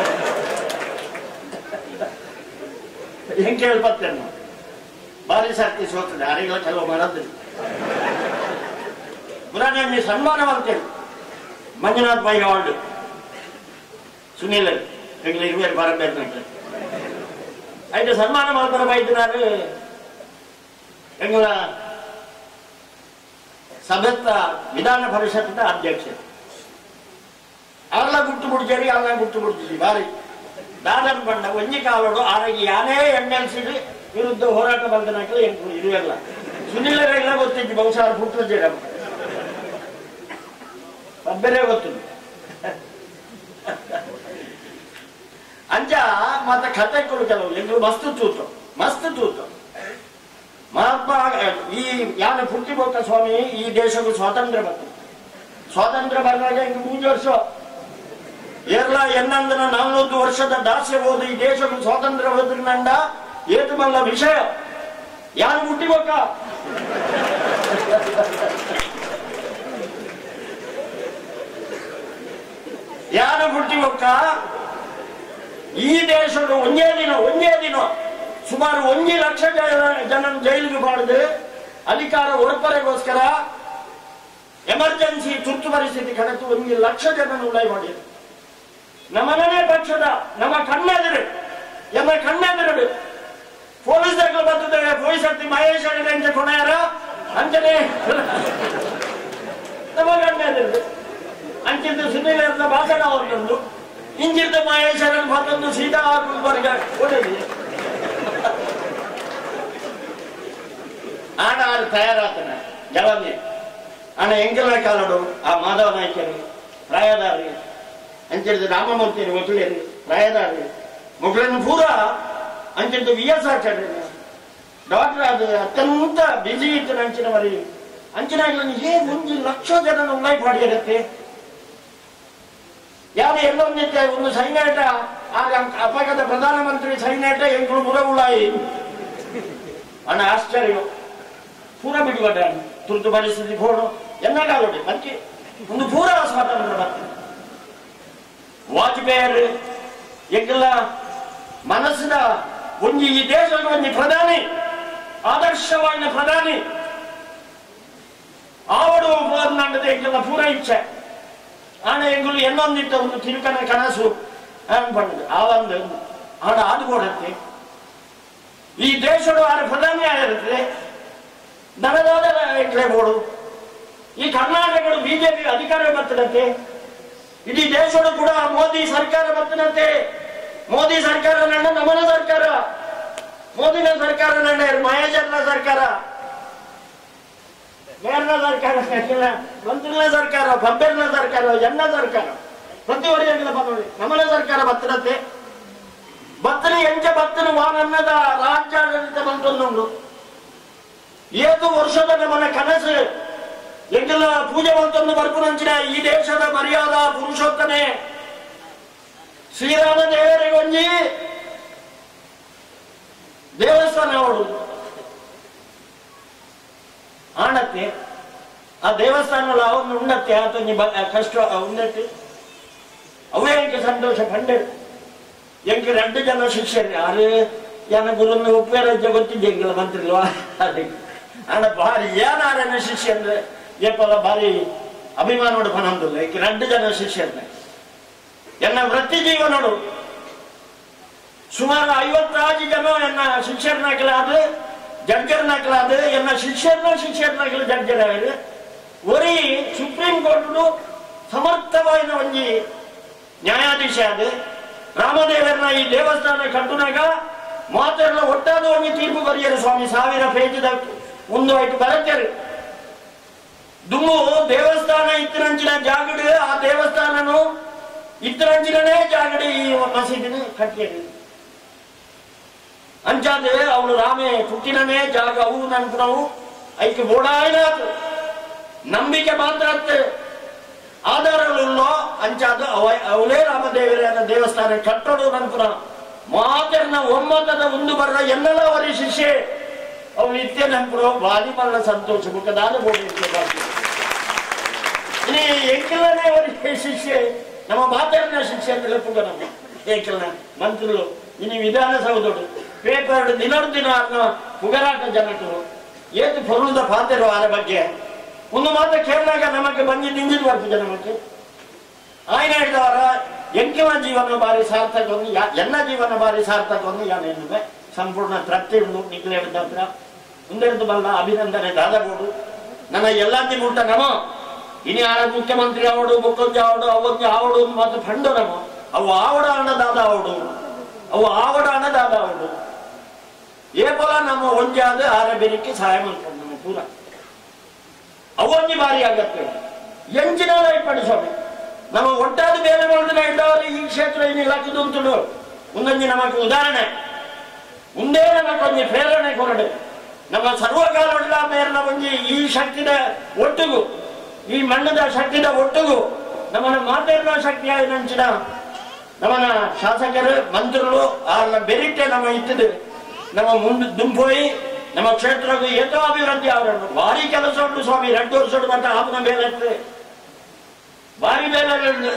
ಹೆಂಗೆ ಕೇಳ್ಬತ್ತೇನು ಭಾರಿ ಸರ್ತಿ ಸೋತದೆ ಯಾರಿಗೆಲ್ಲ ಕೆಲವು ಮಾಡೋದಿಲ್ಲ ಪುರಾಣ ನೀವು ಸನ್ಮಾನ ಮಾಡ್ತೇನೆ ಮಂಜುನಾಥ್ ಬೈ ಅವಾರ್ಡ್ ಸುನೀಲ್ ಹೆಂಗೆ ಇರುವೆ ಬರಬೇಕು అయితే సన్మానం అవసరం అవుతున్నారు ఎంగుల సభ్యత్వ విధాన పరిషత్ అధ్యక్ష అలా గుర్తు పుడిచారు అలా గుర్తు పుడుతుంది భారీ ದಾದನ್ ಬಂಡ ಒಂಜಿ ಕಾವಡು ಆರಗಿ ಯಾನೇ ಎಂ ಎಲ್ ಸಿ ವಿರುದ್ಧ ಹೋರಾಟ ಬಂದನಾಕಲು ಎಂಕು ಇರುವೆಲ್ಲ ಸುನಿಲರೆಲ್ಲ ಗೊತ್ತಿದ್ದು ಬಹುಶಃ ಪುತ್ರ ಜಡಂ ಒಬ್ಬರೇ ಗೊತ್ತು ಅಂಚ ಮತ್ತ ಕತೆ ಕೊಡು ಕೆಲವು ಎಂಗಳು ಮಸ್ತ್ ತೂತು ಮಸ್ತ್ ತೂತು ಮಹಾತ್ಮ ಈ ಯಾನ ಪುಟ್ಟಿಬೋಕ ಸ್ವಾಮಿ ಈ ದೇಶಕ್ಕೂ ಸ್ವಾತಂತ್ರ್ಯ ಬಂತು ಸ್ವಾತಂತ್ರ್ಯ ಬಂದಾಗ ಇಂಗೆ ಮೂರು ವರ್ಷ ಏರ್ಲ ಎನ್ನಂದನ ನಾಲ್ನೂರು ವರ್ಷದ ದಾಸ್ಯ ಹೋದ ಈ ದೇಶಕ್ಕೂ ಸ್ವಾತಂತ್ರ್ಯ ಹೋದ್ರಿಂದ ಏತು ಮಲ್ಲ ವಿಷಯ ಯಾರು ಮುಟ್ಟಿಬೋಕ ಯಾರು ಮುಟ್ಟಿಬೋಕ ಈ ದೇಶದ ಒಂದೇ ದಿನ ಒಂದೇ ದಿನ ಸುಮಾರು ಒಂಜಿ ಲಕ್ಷ ಜನ ಜನ ಜೈಲಿಗೆ ಮಾಡಿದ್ರೆ ಅಧಿಕಾರ ಒಳಪರೆಗೋಸ್ಕರ ಎಮರ್ಜೆನ್ಸಿ ತುರ್ತು ಪರಿಸ್ಥಿತಿ ಕರೆತು ಒಂದು ಲಕ್ಷ ಜನ ಉಡಾಯಿ ಮಾಡಿದ್ರು ನಮ್ಮನೇ ಪಕ್ಷದ ನಮ್ಮ ಕಣ್ಣೆದುರು ಎನ್ನ ಕಣ್ಣೆದುರು ಪೊಲೀಸ್ ಬರ್ತದೆ ಪೊಲೀಸ್ ಹತ್ತಿ ಮಹೇಶ್ ಅಂಚ ಕೊನೆಯಾರ ಅಂಚನೆ ನಮ್ಮ ಕಣ್ಣೆದುರು ಅಂಚಿದ್ದು ಸುನೀಲ್ ಅಂತ ಭಾಷಣ ಒಂದೊಂದು ಇಂಚಿದ್ದ ಮಹೇಶ್ವರನ್ ಮತ್ತೊಂದು ಸೀದಾ ಗುಲ್ಬರ್ಗ ಒಳ್ಳೆದು ಆಡ ಆರು ತಯಾರಾತನ ಜವಾಬ್ದಾರಿ ಆನ ಎಂಕೆಲ್ಲ ಕಾಲಡು ಆ ಮಾಧವ ನಾಯ್ಕರು ಪ್ರಾಯದಾರಿ ಅಂಚಿಡ್ದು ರಾಮಮೂರ್ತಿ ಮಕ್ಕಳೇರಿ ಪ್ರಾಯದಾರಿ ಮಕ್ಕಳನ್ನು ಪೂರ ಅಂಚಿಡ್ದು ವಿ ಎಸ್ ಆಚಾರ್ಯ ಡಾಕ್ಟರ್ ಅದು ಅತ್ಯಂತ ಬಿಸಿ ಇತ್ತು ಅಂಚಿನ ಮರಿ ಅಂಚಿನಾಗ್ಲನ್ನು ಹೇ ಒಂದು ಲಕ್ಷ ಜನ ಉಳ್ಳಾಯಿ ಮಾಡಿರುತ್ತೆ ಯಾರು ಎಲ್ಲೊಂದಿತ್ತೆ ಒಂದು ಸೈನ್ಯಟ ಆಗ ಅಪಘಾತ ಪ್ರಧಾನಮಂತ್ರಿ ಸೈನ್ಯಟ ಎಂಕುಳು ಮುರ ಉಳ್ಳಾಯಿ ಅಣ್ಣ ಆಶ್ಚರ್ಯ ಪೂರ ಬಿಡುಗಡೆ ತುರ್ತು ಪರಿಸ್ಥಿತಿ ಹೋಡು ಎನ್ನಾಗಲೋಡಿ ಮತ್ತೆ ಒಂದು ಪೂರ ಸ್ವಾತಂತ್ರ್ಯ ಬರ್ತದೆ ವಾಜಪೇಯಿ ಎಂಗೆಲ್ಲ ಮನಸ್ಸಿನ ಒಂದು ಈ ದೇಶದ ಒಂದು ಪ್ರಧಾನಿ ಆದರ್ಶವಾದ ಪ್ರಧಾನಿ ಆವಡು ನಂಡದ ಎಂಗೆಲ್ಲ ಪೂರ ಇಚ್ಛೆ ಆಣ ಎಂಗುಲು ಇನ್ನೊಂದಿಟ್ಟ ಒಂದು ತಿರುಕನ ಕನಸು ಅನ್ಪಣ್ಣದು ಆ ಒಂದು ಆಡ ಅದು ಕೊಡತ್ತೆ ಈ ದೇಶದ ಆರು ಪ್ರಧಾನಿ ಆಗಿರುತ್ತೆ ನನಗಾದ ಎಂಟ್ರೆ ಬೋಡು ಈ ಕರ್ನಾಟಕದ ಬಿಜೆಪಿ ಅಧಿಕಾರ ಬರ್ತದಂತೆ ಇಡೀ ದೇಶದ ಕೂಡ ಮೋದಿ ಸರ್ಕಾರ ಬರ್ತದಂತೆ ಮೋದಿ ಸರ್ಕಾರ ನನ್ನ ನಮನ ಸರ್ಕಾರ ಮೋದಿನ ಸರ್ಕಾರ ನನ್ನ ಮಹೇಶನ ಸರ್ಕಾರ ಮೇರ್ನ ಸರ್ಕಾರ ಇಲ್ಲ ಮಂತ್ರಿನ ಸರ್ಕಾರ ಬಬ್ಬೆರ್ನ ಸರ್ಕಾರ ಎನ್ನ ಸರ್ಕಾರ ಪ್ರತಿ ವರ್ಷಗಳ ಬಂದೋಳಿ ನಮನ ಸರ್ಕಾರ ಬರ್ತದಂತೆ ಬತ್ತನ ಎಂಚ ಬತ್ತನ ವಾನನ್ನದ ರಾಜ್ಯಾಡಳಿತ ಬಂತೊಂದುಂಡು ಏತು ವರ್ಷದ ನಮ್ಮನ ಕನಸು ಎಂಗೆಲ್ಲ ಪೂಜೆ ಮಾಡ್ತಂದು ಬರ್ಪುನಂಚಿನ ಈ ದೇಶದ ಮರ್ಯಾದ ಪುರುಷೋತ್ತಮೆ ಶ್ರೀರಾಮ ದೇವರಿಗೊಂಜಿ ದೇವಸ್ಥಾನ ಅವಳು ಆಣತ್ತೆ ಆ ದೇವಸ್ಥಾನ ಅವನು ಉಣ್ಣತ್ತೆ ಆತೊಂಜಿ ಬ- ಕಷ್ಟ ಉಣ್ಣತ್ತೆ ಅವೇ ಎಂಕೆ ಸಂತೋಷ ಪಂಡರು ಎಂಕೆ ಎರಡು ಜನ ಶಿಷ್ಯರು ಯಾರು ಯಾನ ಗುರುನ ಉಪೇರಾಜ್ಯ ಗೊತ್ತಿದ್ದಂಗಿಲ್ಲ ಮಂತ್ರಿಲ್ವಾ ಅದಕ್ಕೆ ಆನ ಭಾರಿ ಏನಾರನ ಶಿಷ್ಯ ಅಂದ್ರೆ ಏಪಲ್ಲ ಭಾರಿ ಅಭಿಮಾನೋಡ ಪನಂದಿಲ್ಲ ಈಕೆ ಎರಡು ಜನ ಶಿಷ್ಯರ್ನ ಎನ್ನ ವೃತ್ತಿ ಜೀವನೋಡು ಸುಮಾರು ಐವತ್ತಾರು ಜನ ಎನ್ನ ಶಿಷ್ಯರ್ನಾಕಲಾದ ಜಡ್ಜರ್ನಾಕಲಾದ ಎನ್ನ ಶಿಷ್ಯರ್ನ ಶಿಷ್ಯರ್ನಾಕಲ ಜಡ್ಜರ್ ಒರಿ ಸುಪ್ರೀಂ ಕೋರ್ಟ್ ಸಮರ್ಥವಾದ ಒಂಜಿ ನ್ಯಾಯಾಧೀಶ ಅದು ರಾಮದೇವರನ್ನ ಈ ದೇವಸ್ಥಾನ ಕಟ್ಟುನಾಗ ಮಾತೆಲ್ಲ ಒಟ್ಟಾದ ಒಂದು ತೀರ್ಪು ಬರೆಯರು ಸ್ವಾಮಿ ಸಾವಿರ ಪೇಜದ ಒಂದು ಆಯ್ತು ಬರತ್ತೇರು ದುಮ್ಮು ದೇವಸ್ಥಾನ ಇತ್ತರಂಚಿನ ಜಾಗಡು ಆ ದೇವಸ್ಥಾನನು ಇತ್ತರಂಚಿನೇ ಜಾಗಡು ಈ ಮಸೀದಿನ ಕಟ್ಟಿಯರು ಅಂಚಾದ ಅವಳು ರಾಮೆ ಪುಟ್ಟಿನನೇ ಜಾಗ ಅವು ನನ್ಪುನವು ಐಕೆ ಓಡಾಯಿನಾತು ನಂಬಿಕೆ ಮಾತ್ರ ಅತ್ತೆ ಆಧಾರಗಳು ಅಂಚಾದ ಅವ ಅವಳೇ ರಾಮದೇವರ ದೇವಸ್ಥಾನ ಕಟ್ಟೋಡು ನಂತರ ಮಾತರ್ನ ಒಮ್ಮತದ ಒಂದು ಬರ ಎಲ್ಲೆಲ್ಲ ಅವರಿ ಶಿಷ್ಯೆ ಅವಳು ನಿತ್ಯ ನಂಪುರ ಬಾಲಿ ಮರಣ ಸಂತೋಷ ಮುಖದಾದ ಬೋಡಿ ಇನಿ ಎಂಕಿಲ್ಲನೇ ಅವರಿಗೆ ಶಿಷ್ಯೆ ನಮ್ಮ ಮಾತರ್ನ ಶಿಷ್ಯೆ ಅಂತ ಲೆಪ್ಪುಗ ನಮ್ಮ ಏಕಿಲ್ಲ ಮಂತ್ರಿಗಳು ಇನಿ ವಿಧಾನಸೌಧಡು ಪೇಪರ್ ದಿನಡು ದಿನ ಅನ್ನೋ ಪುಗರಾಟ ಜನಕರು ಏತು ಪೊರುಳದ ಪಾತೆರು ಅದರ ಬಗ್ಗೆ ಒಂದು ಮಾತ್ರ ಕೇಳಿದಾಗ ನಮಗೆ ಬಂದು ನಿಂಜಿದ್ ಬರ್ತದೆ ನಮಗೆ ಆಯ್ನ ಹೇಳಿದವರ ಎಂಕಿನ ಜೀವನ ಬಾರಿ ಸಾರ್ಥಕ ಒಂದು ಯಾ- ಎನ್ನ ಜೀವನ ಬಾರಿ ಸಾರ್ಥಕ ಒಂದು ಯಾನೇನುವೆ ಸಂಪೂರ್ಣ ತೃಪ್ತಿ ಉಂಡು ನಿಖಿಲ ಹೇಳಿದ್ರ ಮುಂದೆಡ್ದು ಬಲ್ಲ ಅಭಿನಂದನೆ ದಾದಬೋಡು ನನ್ನ ಎಲ್ಲಾಂದಿ ಮುಟ್ಟ ನಮ ಇನಿ ಆರ ಮುಖ್ಯಮಂತ್ರಿ ಅವಡು ಮುಖ್ಯಮಂತ್ರಿ ಅವಡು ಅವೊಂದು ಅವಡು ಮತ್ತು ಫಂಡು ನಮ ಅವು ಆವಡ ಅಣ್ಣ ದಾದ ಅವಡು ಅವು ಆವಡ ಅನ್ನದಾದ ಅವಡು ಏಪಲ ನಮ್ಮ ಒಂಜಾದ ಆರ ಬೆರಿಕೆ ಸಹಾಯ ಮಾಡ್ಕೊಂಡು ನಮ್ಮ ಪೂರ ಅವೊಂಜಿ ಬಾರಿ ಆಗತ್ತೆ ಎಂಚಿನ ಪಡಿಸೋದು ನಮ್ಮ ಒಟ್ಟಾದ ಬೇರೆ ಮಾಡಿದ್ರೆ ಇದ್ದವರು ಈ ಕ್ಷೇತ್ರ ಏನಿಲ್ಲ ಉಂಟು ಒಂದೊಂದು ನಮಗೆ ಉದಾಹರಣೆ ಮುಂದೆ ನಮಗೊಂದು ಪ್ರೇರಣೆ ಕೊರಡು ನಮ್ಮ ಸರ್ವಕಾಲ ಮೇಲಿನ ಒಂಜಿ ಈ ಶಕ್ತಿದ ಒಟ್ಟಿಗೂ ಈ ಮಣ್ಣದ ಶಕ್ತಿದ ಒಟ್ಟಿಗೂ ನಮ್ಮನ್ನ ಮಾತಾಡಿನ ಶಕ್ತಿ ನಂಚಿನ ನಮ್ಮನ ಶಾಸಕರು ಮಂತ್ರುಗಳು ಅವ್ರನ್ನ ಬೆರಿಟ್ಟೆ ನಮ್ಮ ಇತ್ತದು ನಮ್ಮ ಮುಂದೆ ದುಂಪೋಯಿ ನಮ್ಮ ಕ್ಷೇತ್ರಕ್ಕೆ ಏತೋ ಅಭಿವೃದ್ಧಿ ಅವರನ್ನು ಭಾರಿ ಕೆಲಸ ಉಂಟು ಸ್ವಾಮಿ ಎರಡು ವರ್ಷ ಮತ್ತೆ ಆಪನ ಬೇಲೆ ಇರ್ತದೆ ಭಾರಿ ಬೇಲೆ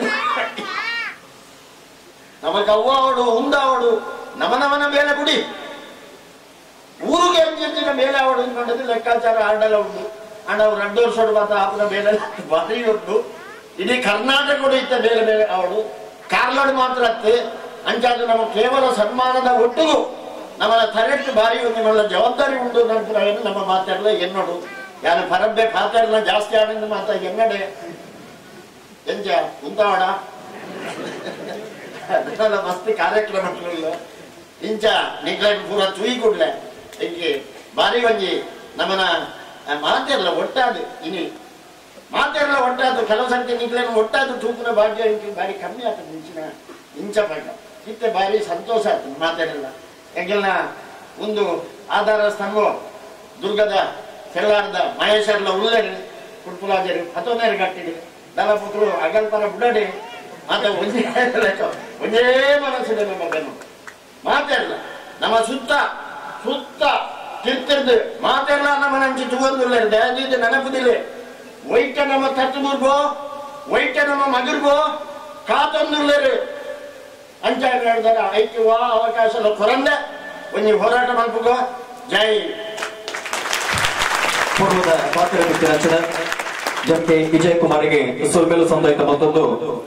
ನಮಗೆ ಅವ್ವ ಅವಡು ಹುಂದ ಅವಡು ನಮ ನಮನ ಬೇಲೆ ಬಿಡಿ ಊರಿಗೆ ಅಂಜಿನ ಮೇಲೆ ಅವಡು ನೋಡಿದ್ರೆ ಲೆಕ್ಕಾಚಾರ ಆಡಲ್ಲ ಉಂಟು ಅಣ್ಣ ಅವ್ರು ಎರಡು ವರ್ಷ ಮಾತ್ರ ಆಪನ ಬೇಲೆ ಭಾರಿ ಉಂಟು ಇಡೀ ಕರ್ನಾಟಕ ಕೂಡ ಇತ್ತ ಬೇರೆ ಬೇರೆ ಅವಳು ಕಾರ್ನಾಡು ಮಾತ್ರ ಅತ್ತೆ ಅಂಚಾದ ನಮ್ಮ ಕೇವಲ ಸನ್ಮಾನದ ಒಟ್ಟಿಗೂ ನಮ್ಮ ತರೆಟ್ಟು ಬಾರಿ ಒಂದು ನಮ್ಮ ಜವಾಬ್ದಾರಿ ಉಂಟು ನಂತರ ಏನು ನಮ್ಮ ಮಾತಾಡಲ ಎನ್ನೋಡು ಯಾರು ಪರಬ್ಬೆ ಪಾತಾಡಲ ಜಾಸ್ತಿ ಆಡಿದ ಮಾತ ಎನ್ನಡೆ ಎಂಜ ಉಂತಾವಣ ಅದೆಲ್ಲ ಮಸ್ತ್ ಕಾರ್ಯಕ್ರಮಗಳಿಲ್ಲ ಇಂಚ ನಿಗ್ಲೈನ್ ಪೂರ ಚುಯಿ ಕೊಡ್ಲೆ ಎಂಗೆ ಬಾರಿ ಒಂಜಿ ನಮ್ಮನ ಮಾತೆಲ್ಲ ಒಟ್ಟಾದು ಇನಿ ಮಾತೆಲ್ಲ ಒಟ್ಟಾದು ಕೆಲವು ಸರ್ತಿ ನಿಗ್ಲೈನ್ ಒಟ್ಟಾದು ತೂಕನ ಭಾಗ್ಯ ಇಂಚು ಬಾರಿ ಕಮ್ಮಿ ಆಗ್ತದೆ ಇಂಚಿನ ಇಂಚ ಪಡ್ಡ ಇತ್ತೆ ಬಾರಿ ಸಂತೋಷ ಆಗ್ತದೆ ಮಾತಾಡಲ್ಲ ಹೆಂಗೆಲ್ಲ ಒಂದು ಆಧಾರ ಸ್ತಂಭ ದುರ್ಗದ ಕೆಲ್ಲಾರದ ಮಹೇಶ್ವರ್ಲ ಉಳ್ಳೇರಿ ಕುಡ್ಪುಲಾಜರಿ ಹತ್ತೊಂದೇರು ಕಟ್ಟಿಡಿ ದಳಪುತ್ರು ಅಗಲ್ಪರ ಬುಡಡೆ ಮಾತ ಒಂದೇ ಲೆಕ್ಕ ಒಂದೇ ಮನಸ್ಸಿದೆ ನಮ್ಮ ಬೆನ್ನು ಮಾತೆಲ್ಲ ನಮ್ಮ ಸುತ್ತ ಸುತ್ತ ತಿರ್ತಿರ್ದು ಮಾತೆಲ್ಲ ನಮ್ಮ ನಂಚಿ ತುಗೊಂದಿಲ್ಲ ದಯದಿದ್ದು ನೆನಪುದಿಲ್ಲ ವೈಟ ನಮ್ಮ ತಟ್ಟುದುರ್ಗೋ ವೈಟ ನಮ್ಮ ಮಗುರ್ಗೋ ಕಾತೊಂದುಳ್ಳರು ಅಂಚ ಹೇಳಿದಾರೆ ಐಕ್ಯವ ಅವಕಾಶ ಕೊರಂದ ಒಂಜಿ ಹೋರಾಟ ಮಾಡ್ಬೇಕು ಜೈ ಪೂರ್ವದ ಪಾತ್ರ ರಚನೆ ಜಂಕೆ ವಿಜಯ್ ಕುಮಾರಿಗೆ ಸುಲ್ಮೇಲು ಸಂದಾಯಿತ ಮತ್ತೊಂದು